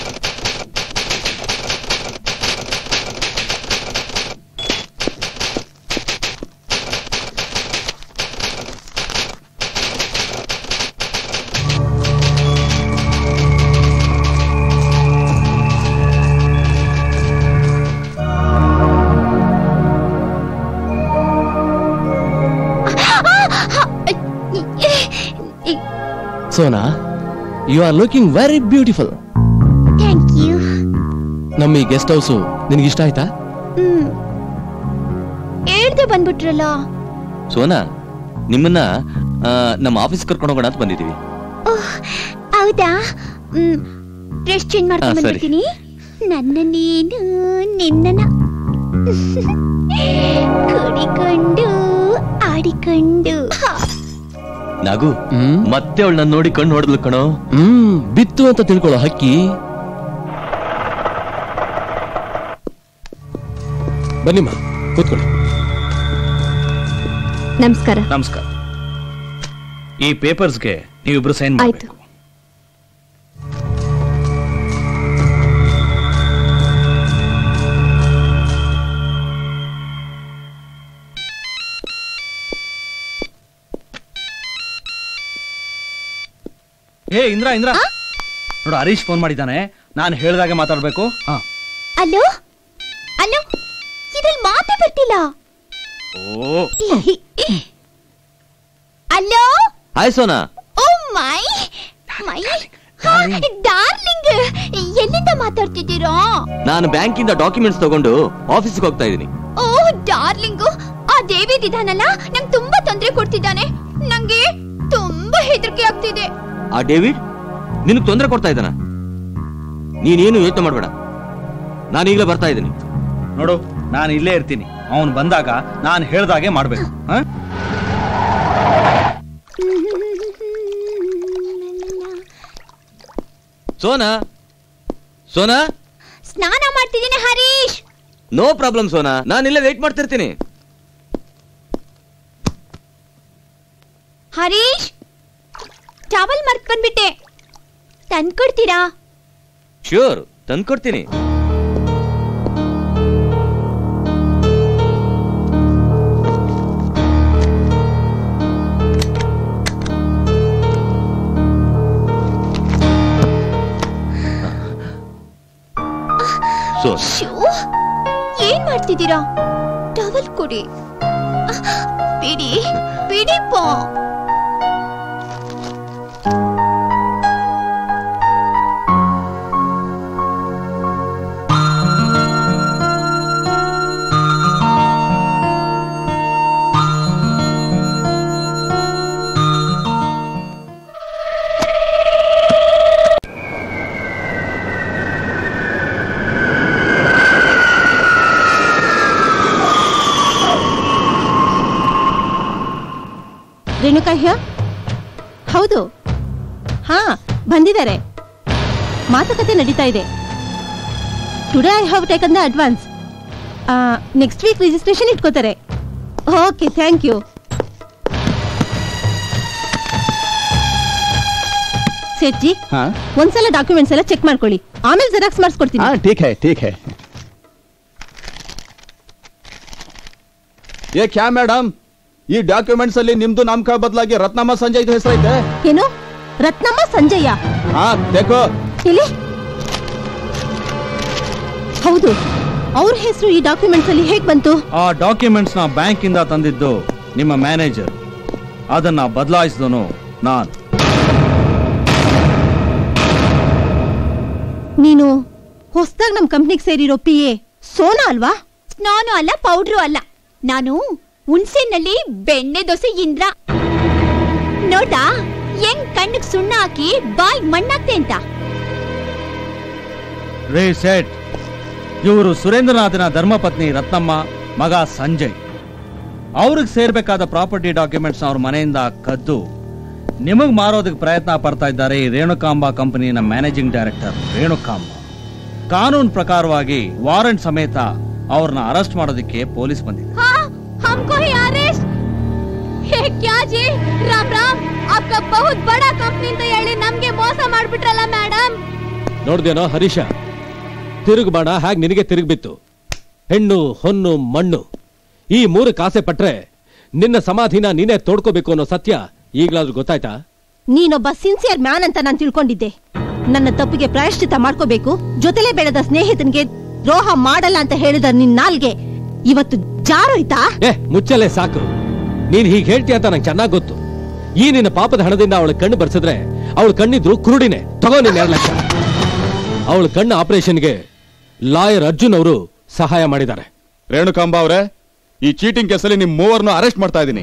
Sona you are looking very beautiful thank you ನಮ್ಮ ಈ ಗೆಸ್ಟ್ ಹೌಸು ನಿನಗೆ ಇಷ್ಟ ಆಯ್ತಾ ಹ್ಮ್ ಹೇಳ್ದೆ ಬಂದ್ಬಿಟ್ರಲ್ಲ ಸೋನಾ ನಿಮ್ಮನ್ನ ಆ, ನಮ್ಮ ಆಫೀಸ್ ಕರ್ಕೊಂಡು ಹೋಗೋಣ ಅಂತ ಬಂದಿದ್ದೀವಿ ಓಹ್ ಹೌದಾ ಹ್ಮ್ ಡ್ರೆಸ್ ಚೇಂಜ್ ಮಾಡ್ಕೊಂಡು ಹಾ, ಸರಿ. ಬಂದ್ಬಿಡ್ತೀನಿ ನನ್ನ ನೀನು ನಿನ್ನನ ಕುಡಿಕೊಂಡು ಆಡಿಕೊಂಡು ನಾಗು ಮತ್ತೆ ಅವಳು ನನ್ನ ನೋಡಿ ಕಣ್ಣು ಹೊಡೆದ್ಲು ಕಣೋ ಹ್ಮ್ ಬಿತ್ತು ಅಂತ ತಿಳ್ಕೊಳ್ಳೋ ಹಕ್ಕಿ ಬನ್ನಿಮ್ಮ ಕೂತ್ಕೊಳ್ಳಿ ನಮಸ್ಕಾರ ನಮಸ್ಕಾರ ಈ ಪೇಪರ್ಸ್ಗೆ ನೀವಿಬ್ರು ಸೈನ್ ಆಯ್ತು ಏ ಇಂದ್ರ ಇಂದ್ರ ನೋಡು ಹರೀಶ್ ಫೋನ್ ಮಾಡಿದ್ದಾನೆ ನಾನು ಹೇಳ್ದಾಗೆ ಮಾತಾಡ್ಬೇಕು ಹಾ ಅಲೋ ಅಲೋ ಇದ್ರಲ್ಲಿ ಮಾತೇ ಬರ್ತಿಲ್ಲ oh hello hi Sona oh my my darling ಎಲ್ಲಿಂದ ಮಾತಾಡ್ತಿದ್ದೀರಾ ನಾನು ಬ್ಯಾಂಕಿಂದ ಡಾಕ್ಯುಮೆಂಟ್ಸ್ ತಗೊಂಡು ಆಫೀಸ್ಗೆ ಹೋಗ್ತಾ ಇದ್ದೀನಿ ಓ ಡಾರ್ಲಿಂಗು ಆ ಡೇವಿಡ್ ಇದಾನಲ್ಲ ನಂಗೆ ತುಂಬಾ ತೊಂದರೆ ಕೊಡ್ತಿದ್ದಾನೆ ನಂಗೆ ತುಂಬಾ ಹೆದರಿಕೆ ಆಗ್ತಿದೆ ಆ ಡೇವಿಡ್ ನಿನಗೆ ತೊಂದರೆ ಕೊಡ್ತಾ ಇದ್ದಾನ ನೀನೇನು ಯೋಚನೆ ಮಾಡಬೇಡ ನಾನು ಈಗಲೇ ಬರ್ತಾ ಇದ್ದೀನಿ ನೋಡು ನಾನು ಇಲ್ಲೇ ಇರ್ತೀನಿ ಅವನು ಬಂದಾಗ ನಾನು ಹೇಳ್ದಾಗೆ ಮಾಡ್ಬೇಕು ಹಾ ಸೋನಾ ಸೋನಾ ಸ್ನಾನ ಮಾಡ್ತಿದ್ದೀನಿ ಹರೀಶ್ ನೋ ಪ್ರಾಬ್ಲಮ್ ಸೋನಾ ನಾನು ಇಲ್ಲೇ ವೇಟ್ ಮಾಡ್ತಿರ್ತೀನಿ ಹರೀಶ್ ಟವಲ್ ಮರ್ತ್ ಬಂದ್ಬಿಟ್ಟೆ ತಂದ್ಕೊಡ್ತೀರಾ ಶ್ಯೂರ್ ತಂದ್ಕೊಡ್ತೀನಿ ಸೊ ಶ್ಯೂ, ಏನ್ ಮಾಡ್ತಿದ್ದೀರಾ ಟವಲ್ ಕೊಡಿ ಅಹ್, ಬಿಡಿ ಬಿಡಿಪ್ಪ ರೇಣುಕಾ ಹಿಯರ್ ಹೌದು ಹಾ ಬಂದಿದ್ದಾರೆ ಮಾತುಕತೆ ನಡೀತಾ ಇದೆ today I have taken the advance next week registration ಇಟ್ಕೋತಾರೆ ಓಕೆ ಥ್ಯಾಂಕ್ ಯು ಸೇಠ್ಜಿ हाँ ಒಂದ್ಸಲ ಡಾಕ್ಯುಮೆಂಟ್ಸ್ ಎಲ್ಲ ಚೆಕ್ ಮಾಡ್ಕೊಳ್ಳಿ ಆಮೇಲೆ ಜೆರಾಕ್ಸ್ ಮಾಡಿಸ್ಕೊಡ್ತೀನಿ हाँ ठीक है ठीक है ಏ ಕ್ಯಾ ಮೇಡಮ್ ಈ ಡಾಕ್ಯುಮೆಂಟ್ಸ್ ಅಲ್ಲಿ ನಿಮ್ದು ನಾಮಕ ಬದಲಾಗಿ ರತ್ನಮ್ಮ ಸಂಜಯ್ ಹೆಸರೈತೆ ಏನು ರತ್ನಮ್ಮ ಸಂಜಯ್ಯ ಹಾ ದೇಖೋ ಇಲ್ಲಿ ಹೌದು ಅವ್ರ ಹೆಸರು ಈ ಡಾಕ್ಯುಮೆಂಟ್ಸ್ ಅಲ್ಲಿ ಹೇಗ್ ಬಂತು ಆ ಡಾಕ್ಯುಮೆಂಟ್ಸ್ ನ ಬ್ಯಾಂಕ್ ಇಂದ ತಂದಿದ್ದು ನಿಮ್ಮ ಮ್ಯಾನೇಜರ್ ಅದನ್ನ ಬದಲಾಯಿಸಿದನು ನಾನು ನೀನು ಹೊಸದಾಗಿ ನಮ್ ಕಂಪ್ನಿಗೆ ಸೇರಿರೋ ಪಿ ಎ ಸೋನಾ ಅಲ್ವಾ ನಾನು ಅಲ್ಲ ಪೌಡ್ರು ಅಲ್ಲ ನಾನು ಹುಣ್ಸೆನಲ್ಲಿ ಬೆಣ್ಣೆ ದೋಸೆ ಇಂದ್ರ ನೋಟಾ ಹೆಂಗ್ ಕಣ್ಣಿಗೆ ಸುಣ್ಣ ಹಾಕಿ ಬಾಯ್ ಮಣ್ಣಾಕ್ತೆ ಅಂತ ರೇ ಸೆಟ್ ಇವರು ಸುರೇಂದ್ರನಾಥನ ಧರ್ಮಪತ್ನಿ ರತ್ನಮ್ಮ ಮಗ ಸಂಜಯ್ ಅವ್ರಿಗೆ ಸೇರ್ಬೇಕಾದ ಪ್ರಾಪರ್ಟಿ ಡಾಕ್ಯುಮೆಂಟ್ಸ್ ಅವ್ರ ಮನೆಯಿಂದ ಕದ್ದು ನಿಮಗ್ ಮಾರೋದಕ್ಕೆ ಪ್ರಯತ್ನ ಪಡ್ತಾ ಇದ್ದಾರೆ ಈ ರೇಣುಕಾಂಬ ಕಂಪನಿನ ಮ್ಯಾನೇಜಿಂಗ್ ಡೈರೆಕ್ಟರ್ ರೇಣುಕಾಂಬ ಕಾನೂನು ಪ್ರಕಾರವಾಗಿ ವಾರೆಂಟ್ ಸಮೇತ ಅವ್ರನ್ನ ಅರೆಸ್ಟ್ ಮಾಡೋದಕ್ಕೆ ಪೊಲೀಸ್ ಬಂದಿದೆ हाँ हमको ही अरेस्ट हे क्या जी राम राम आपका बहुत बड़ा कंपनी ಅಂತ ಹೇಳಿ ನಮ್ಗೆ ಮೋಸ ಮಾಡ್ಬಿಟ್ರಲ್ಲ ಮೇಡಮ್ ನೋಡ್ದೇನೋ ಹರೀಶ ತಿರುಗುಬಾಣ ಹಾಗೆ ನಿನಗೆ ತಿರುಗ್ಬಿತ್ತು ಹೆಣ್ಣು ಹೊನ್ನು ಮಣ್ಣು ಈ ಮೂರು ಕಾಸೆ ಪಟ್ರೆ ನಿನ್ನ ಸಮಾಧಿನ ನೀನೇ ತೋಡ್ಕೋಬೇಕು ಅನ್ನೋ ಸತ್ಯ ಈಗ್ಲಾದ್ರೂ ಗೊತ್ತಾಯ್ತಾ ನೀನೊಬ್ಬ ಸಿನ್ಸಿಯರ್ ಮ್ಯಾನ್ ಅಂತ ನಾನು ತಿಳ್ಕೊಂಡಿದ್ದೆ ನನ್ನ ತಪ್ಪಿಗೆ ಪ್ರಾಯಶ್ಚಿತ ಮಾಡ್ಕೋಬೇಕು ಜೊತೆಲೇ ಬೆಳೆದ ಸ್ನೇಹಿತನಿಗೆ ದ್ರೋಹ ಮಾಡಲ್ಲ ಅಂತ ಹೇಳಿದ ನಿನ್ ನಾಲ್ಗೆ ಇವತ್ತು ಜಾರೋಯ್ತಾ ಏ ಮುಚ್ಚಲೇ ಸಾಕು ನೀನ್ ಹೀಗೆ ಹೇಳ್ತೀಯ ಅಂತ ನಂಗೆ ಚೆನ್ನಾಗ್ ಗೊತ್ತು ಈ ನಿನ್ನ ಪಾಪದ ಹಣದಿಂದ ಅವಳ ಕಣ್ಣು ಬರ್ಸಿದ್ರೆ ಅವಳ ಕಣ್ಣಿದ್ರು ಕುರುಡಿನೇ ತಗೋ ನೀನ್ ಎರಡು ಲಕ್ಷ ಅವಳ ಕಣ್ಣು ಆಪರೇಷನ್ಗೆ ಲಾಯರ್ ಅರ್ಜುನ್ ಅವರು ಸಹಾಯ ಮಾಡಿದ್ದಾರೆ ರೇಣುಕಾಂಬ ಅವರೇ ಈ ಚೀಟಿಂಗ್ ಕೇಸಲ್ಲಿ ನಿಮ್ ಮೂವರ್ನು ಅರೆಸ್ಟ್ ಮಾಡ್ತಾ ಇದ್ದೀನಿ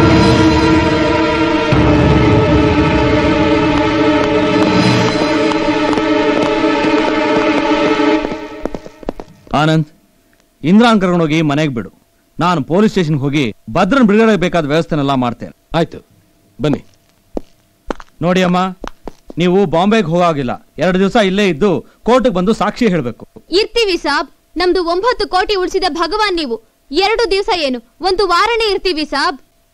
ಆನಂದ್ ಇಂದ್ರಾನ್ ಕರ್ಕೊಂಡೋಗಿ ಮನೆಗೆ ಬಿಡು ನಾನು ಪೊಲೀಸ್ ಸ್ಟೇಷನ್ಗೆ ಹೋಗಿ ಭದ್ರನ್ ಬಿಡುಗಡೆ ಬೇಕಾದ ವ್ಯವಸ್ಥೆನೆಲ್ಲ ಮಾಡ್ತೇನೆ ಆಯ್ತು ಬನ್ನಿ ನೋಡಿ ಅಮ್ಮ ನೀವು ಬಾಂಬೆಗೆ ಹೋಗಾಗಿಲ್ಲ ಎರಡು ದಿವಸ ಇಲ್ಲೇ ಇದ್ದು ಕೋರ್ಟ್ಗೆ ಬಂದು ಸಾಕ್ಷಿ ಹೇಳಬೇಕು ಇರ್ತೀವಿ ಸಾಬ್ ನಮ್ದು ಒಂಬತ್ತು ಕೋಟಿ ಉಳಿಸಿದ ಭಗವಾನ್ ನೀವು ಎರಡು ದಿವಸ ಏನು ಒಂದು ವಾರನೇ ಇರ್ತೀವಿ ಸಾಬ್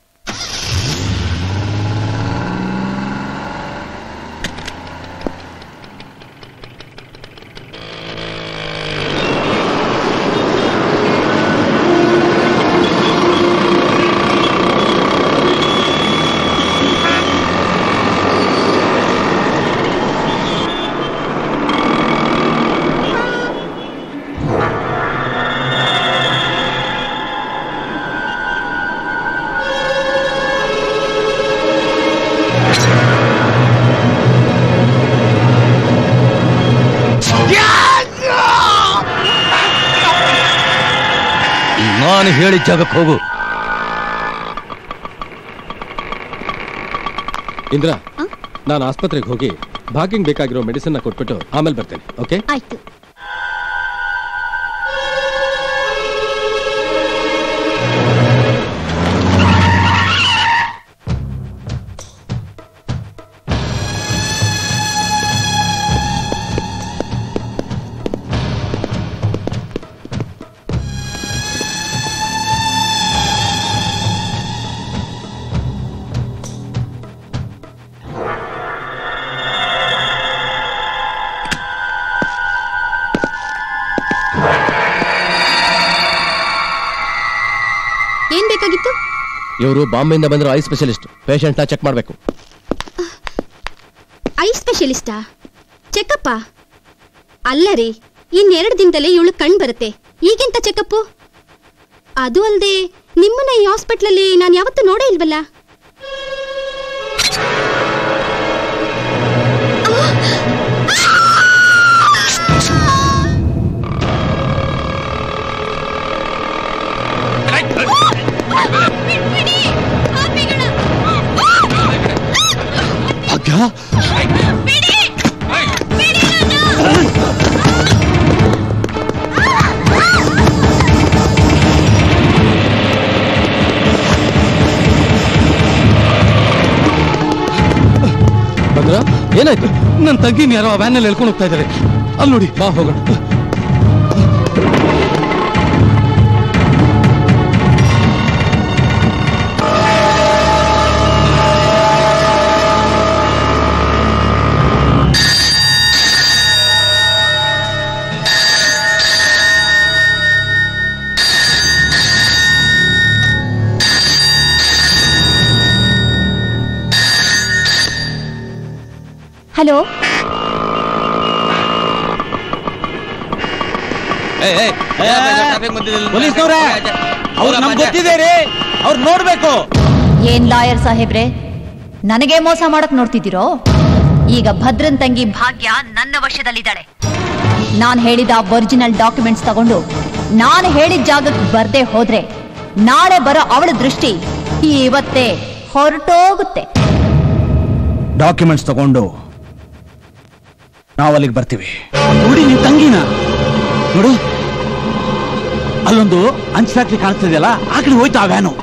ನಾನು ಹೇಳಿದ ಜಾಗಕ್ಕೆ ಹೋಗು ಇಂದ್ರ ನಾನು ಆಸ್ಪತ್ರೆಗೆ ಹೋಗಿ ಭಾಗ್ಯಂಗ್ ಬೇಕಾಗಿರೋ ಮೆಡಿಸಿನ್ ಕೊಟ್ಬಿಟ್ಟು ಆಮೇಲೆ ಬರ್ತೇನೆ ಓಕೆ ಆಯ್ತು ಏನ್ ಬೇಕಾಗಿತ್ತು ಇವರು ಬಾಂಬೆಯಿಂದ ಬಂದಿರೋ ಐ ಸ್ಪೆಷಲಿಸ್ಟ್ ಪೇಷಂಟ್ನ ಚೆಕ್ ಮಾಡಬೇಕು ಐ ಸ್ಪೆಷಲಿಸ್ಟಾ ಚೆಕಪ್ಪ ಅಲ್ಲ ರೀ ಇನ್ನೆರಡು ದಿನದಲ್ಲಿ ಇವಳು ಕಣ್ ಬರುತ್ತೆ ಈಗೆಂತ ಚೆಕಪ್ಪು ಅದು ಅಲ್ಲದೆ ನಿಮ್ಮನ್ನ ಈ ಹಾಸ್ಪಿಟ್ಲಲ್ಲಿ ನಾನು ಯಾವತ್ತೂ ನೋಡೇ ಇಲ್ವಲ್ಲ ಭಾಗ್ಯ ಆ ಏನಾಯ್ತು ನನ್ನ ತಂಗಿನ ಯಾರೋ ಆ ವ್ಯಾನಲ್ಲಿ ಹೇಳ್ಕೊಂಡು ಹೋಗ್ತಾ ಇದ್ದಾರೆ ಅಲ್ಲಿ ನೋಡಿ ಬಾ ಹೋಗೋಣ ಹಲೋ ಪೊಲೀಸ್ನವ್ರೆ ಅವ್ರು ನಮ್ಗೆ ಗೊತ್ತಿದೆ ರೀ ಅವ್ರು ನೋಡ್ಬೇಕು ಏನ್ ಲಾಯರ್ ಸಾಹೇಬ್ರೆ ನನಗೆ ಮೋಸ ಮಾಡಕ್ ನೋಡ್ತಿದ್ದೀರೋ ಈಗ ಭದ್ರನ್ ತಂಗಿ ಭಾಗ್ಯ ನನ್ನ ವಶದಲ್ಲಿದ್ದಾಳೆ ನಾನ್ ಹೇಳಿದ ಒರಿಜಿನಲ್ ಡಾಕ್ಯುಮೆಂಟ್ಸ್ ತಗೊಂಡು ನಾನು ಹೇಳಿದ ಜಾಗಕ್ಕೆ ಬರ್ದೇ ಹೋದ್ರೆ ನಾಳೆ ಬರೋ ಅವಳ ದೃಷ್ಟಿ ಇವತ್ತೇ ಹೊರಟೋಗುತ್ತೆ ಡಾಕ್ಯುಮೆಂಟ್ಸ್ ತಗೊಂಡು ನಾವು ಅಲ್ಲಿಗೆ ಬರ್ತೀವಿ ನೋಡಿ ನಿನ್ ತಂಗಿನ ನೋಡು ಅಲ್ಲೊಂದು ಅಂಚ್ ಫ್ಯಾಕ್ಟ್ರಿ ಕಾಣಿಸ್ತಿದೆಯಲ್ಲ ಆ ಕಡೆ ಹೋಯ್ತಾ ಆ ವ್ಯಾನು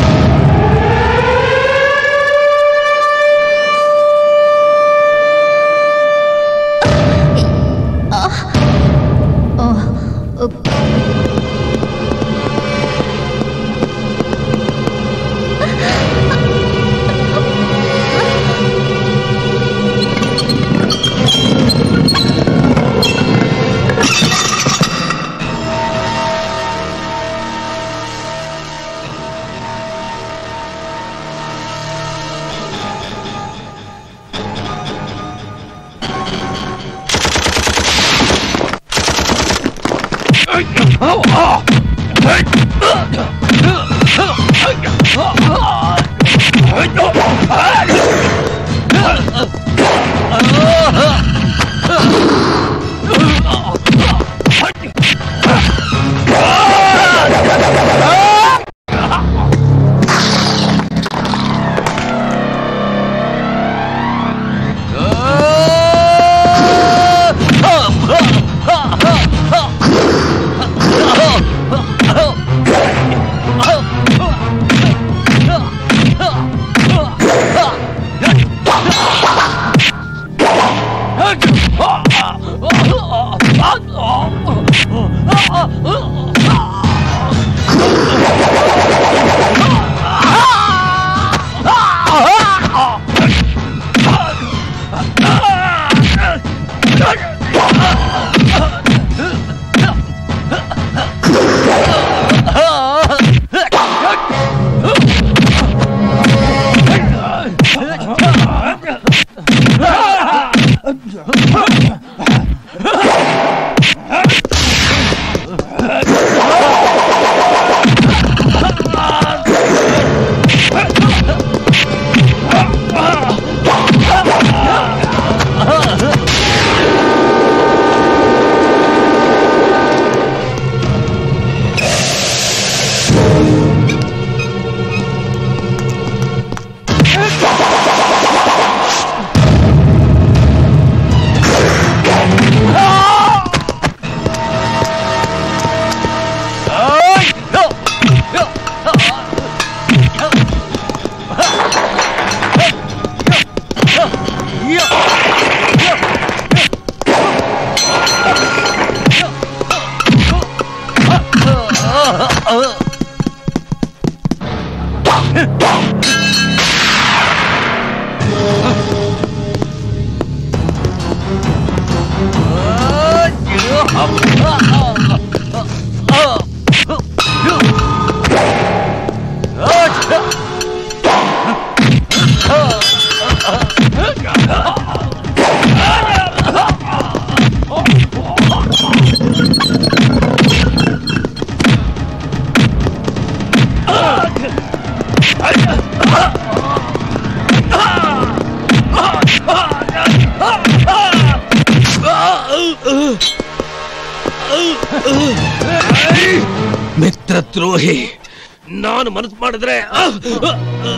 ಮಿತ್ರದ್ರೋಹಿ ನಾನು ಮನಸ್ಸು ಮಾಡಿದ್ರೆ ಅಹ್, ಅಹ್,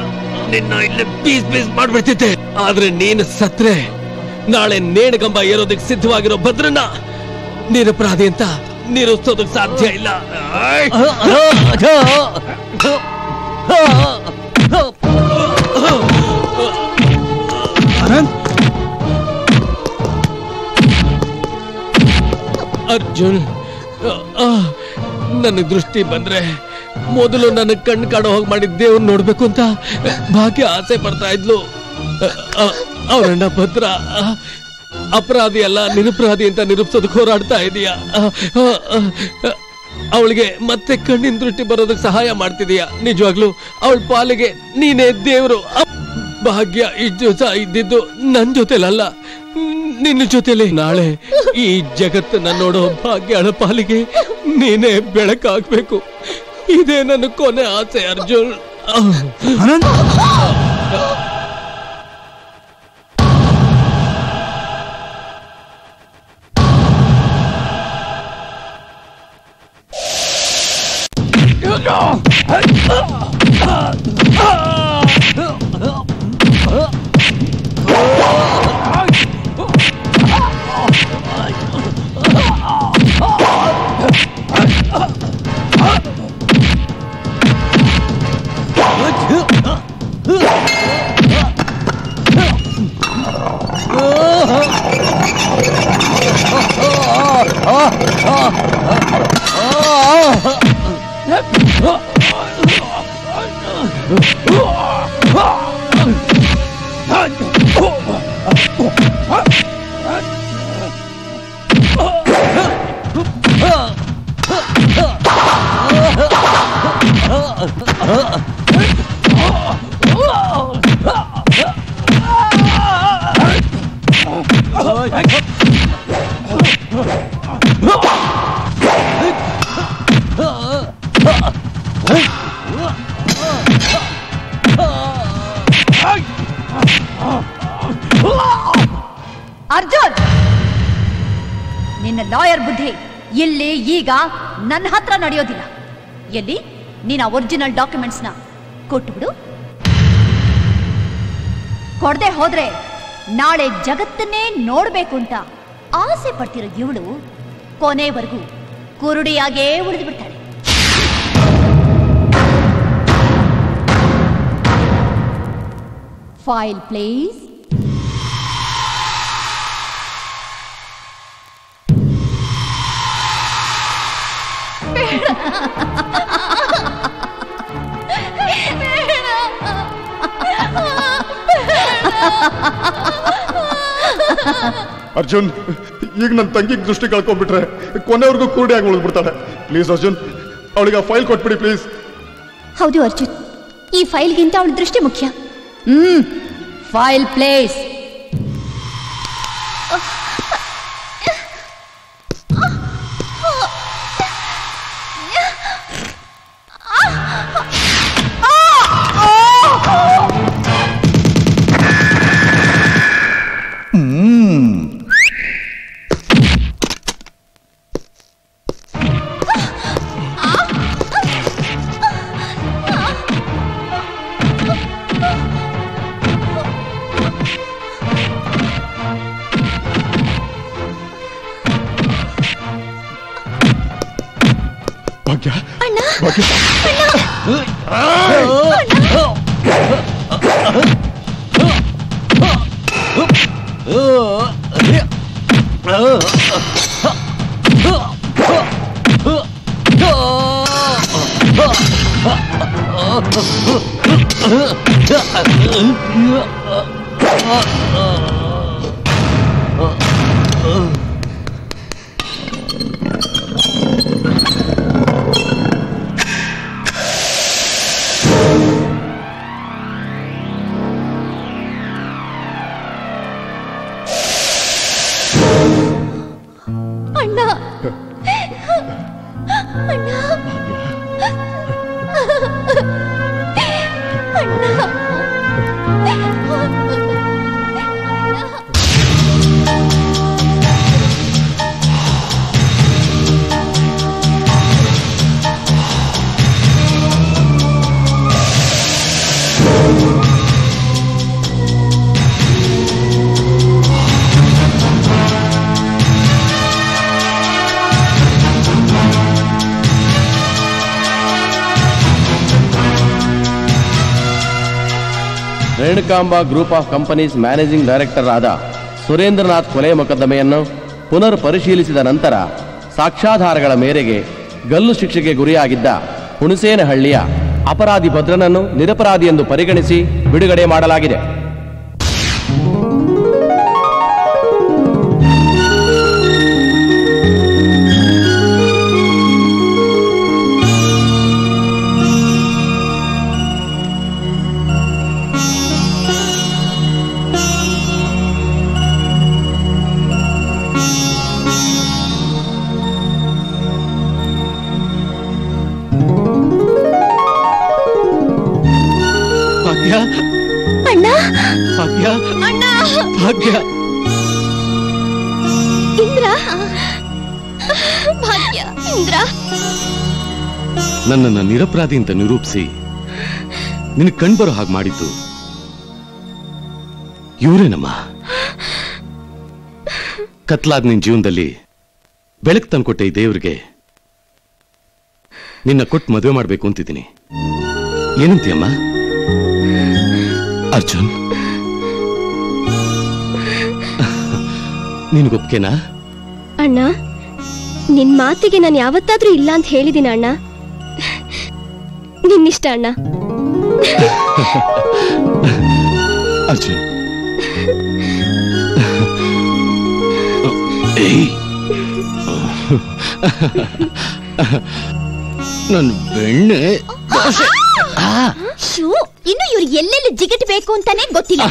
ನಿನ್ನ ಇಲ್ಲೇ ಪೀಸ್ ಪೀಸ್ ಮಾಡ್ಬಿಡ್ತಿದ್ದೆ ಆದ್ರೆ ನೀನು ಸತ್ರೆ ನಾಳೆ ನೇಣಗಂಬ ಏರೋದಕ್ಕೆ ಸಿದ್ಧವಾಗಿರೋ ಭದ್ರನ್ನ ನಿರಪರಾಧಿ ಅಂತ ನಿರೂಪಿಸೋದಕ್ಕೆ ಸಾಧ್ಯ ಇಲ್ಲ ಆಯ್. ಆನಂದ್ ಅರ್ಜುನ್ ಆ, ನನಗ್ ದೃಷ್ಟಿ ಬಂದ್ರೆ ಮೊದಲು ನನ್ನ ಕಣ್ಣು ಕಾಣೋ ಹೋಗಿ ಮಾಡಿದ ದೇವ್ರ ನೋಡ್ಬೇಕು ಅಂತ ಭಾಗ್ಯ ಆಸೆ ಪಡ್ತಾ ಇದ್ಲು ಅವರಣ್ಣ ಭದ್ರ ಆ, ಅಪರಾಧಿ ಅಲ್ಲ ನಿರಪರಾಧಿ ಅಂತ ನಿರೂಪಿಸೋದಕ್ಕೆ ಹೋರಾಡ್ತಾ ಇದೀಯ ಅವಳಿಗೆ ಮತ್ತೆ ಕಣ್ಣಿನ ದೃಷ್ಟಿ ಬರೋದಕ್ಕೆ ಸಹಾಯ ಮಾಡ್ತಿದೀಯ ನಿಜವಾಗ್ಲು ಅವಳ ಪಾಲಿಗೆ ನೀನೇ ದೇವ್ರು ಅಪ್- ಭಾಗ್ಯ ಇಷ್ಟು ದಿವಸ ಇದ್ದಿದ್ದು ನನ್ ಜೊತೆಲಲ್ಲ ನಿನ್ನ ಜೊತೆಲಿ ನಾಳೆ ಈ ಜಗತ್ತನ್ನ ನೋಡೋ ಭಾಗ್ಯಳ ಪಾಲಿಗೆ ನೀನೇ ಬೆಳಕಾಗ್ಬೇಕು ಇದೇ ನನ್ನ ಕೊನೆ ಆಸೆ ಅರ್ಜುನ್ ಅರ್ಜುನ್ ನಿನ್ನ ಲಾಯರ್ ಬುದ್ಧಿ ಇಲ್ಲಿ ಈಗ ನನ್ನ ಹತ್ರ ನಡೆಯೋದಿಲ್ಲ ಎಲ್ಲಿ ನೀನ ಒರಿಜಿನಲ್ ಡಾಕ್ಯುಮೆಂಟ್ಸ್ನ ಕೊಟ್ಬಿಡು ಕೊಡದೆ ಹೋದ್ರೆ ನಾಳೆ ಜಗತ್ತನ್ನೇ ನೋಡ್ಬೇಕು ಅಂತ ಆಸೆ ಪಡ್ತಿರೋ ಇವಳು ಕೊನೆವರೆಗೂ ಕುರುಡಿಯಾಗೇ ಉಳಿದು ಬಿಡ್ತಾಳೆ ಫೈಲ್ ಪ್ಲೀಸ್ ಅರ್ಜುನ್ ಈಗ ನನ್ನ ತಂಗಿಗೆ ದೃಷ್ಟಿ ಕಳ್ಕೊಂಡ್ಬಿಟ್ರೆ ಕೊನೆವರೆಗೂ ಕೂಡಿಯಾಗಿ ಉಳಿದ್ಬಿಡ್ತಾಳೆ ಪ್ಲೀಸ್ ಅರ್ಜುನ್ ಅವಳಿಗೆ ಆ ಫೈಲ್ ಕೊಟ್ಬಿಡಿ ಪ್ಲೀಸ್ ಹೌದು ಅರ್ಜುನ್ ಈ ಫೈಲ್ಗಿಂತ ಅವಳ ದೃಷ್ಟಿ ಮುಖ್ಯ ಹ್ಮ್ ಫೈಲ್ ಪ್ಲೇಸ್ ಭಾಗ್ಯ ಅಣ್ಣ ಭಾಗ್ಯ ಅಣ್ಣ ಅಣ್ಣ Renukamba group of companies managing director ಆದ ಸುರೇಂದ್ರನಾಥ್ ಕೊಲೆ ಮೊಕದ್ದಮೆಯನ್ನು ಪುನರ್ ಪರಿಶೀಲಿಸಿದ ನಂತರ ಸಾಕ್ಷ್ಯಾಧಾರಗಳ ಮೇರೆಗೆ ಗಲ್ಲು ಶಿಕ್ಷೆಗೆ ಗುರಿಯಾಗಿದ್ದ ಹುಣಸೇನಹಳ್ಳಿಯ ಅಪರಾಧಿ ಭದ್ರನನ್ನು ನಿರಪರಾಧಿ ಎಂದು ಪರಿಗಣಿಸಿ ಬಿಡುಗಡೆ ಮಾಡಲಾಗಿದೆ ಭಾಗ್ಯ ಅಣ್ಣ ಭಾಗ್ಯ ಅಣ್ಣ ಭಾಗ್ಯ ಇಂದ್ರ ಭಾಗ್ಯ ಇಂದ್ರ ನನ್ನನ್ನ ನಿರಪರಾಧಿ ಅಂತ ನಿರೂಪಿಸಿ ನಿನ್ ಕಣ್ಬರೋ ಹಾಗೆ ಮಾಡಿದ್ದು ಇವರೇನಮ್ಮ ಕತ್ಲಾದ ನಿನ್ ಜೀವನದಲ್ಲಿ ಬೆಳಕು ತಂದ್ಕೊಟ್ಟೆ ಈ ದೇವ್ರಿಗೆ ನಿನ್ನ ಕೊಟ್ಟು ಮದುವೆ ಮಾಡ್ಬೇಕು ಅಂತಿದ್ದೀನಿ ಏನಂತೀಯಮ್ಮ ಅರ್ಜುನ್ ನಿನ್ಗೊಪ್ಕೆನಾ ಅಣ್ಣ ನಿನ್ ಮಾತಿಗೆ ನಾನು ಯಾವತ್ತಾದ್ರೂ ಇಲ್ಲ ಅಂತ ಹೇಳಿದಿನ ಅಣ್ಣ ನಿನ್ನಿಷ್ಟ ಅಣ್ಣ ಅರ್ಜುನ್ ಏಯ್ ನನ್ ಬೆಣ್ಣೆ ದೋಸೆ. ಶೂ ಇನ್ನು ಇವ್ರು ಎಲ್ಲೆಲ್ಲಿ ಜಿಗಿಟ್ ಬೇಕು ಅಂತಾನೆ ಗೊತ್ತಿಲ್ಲ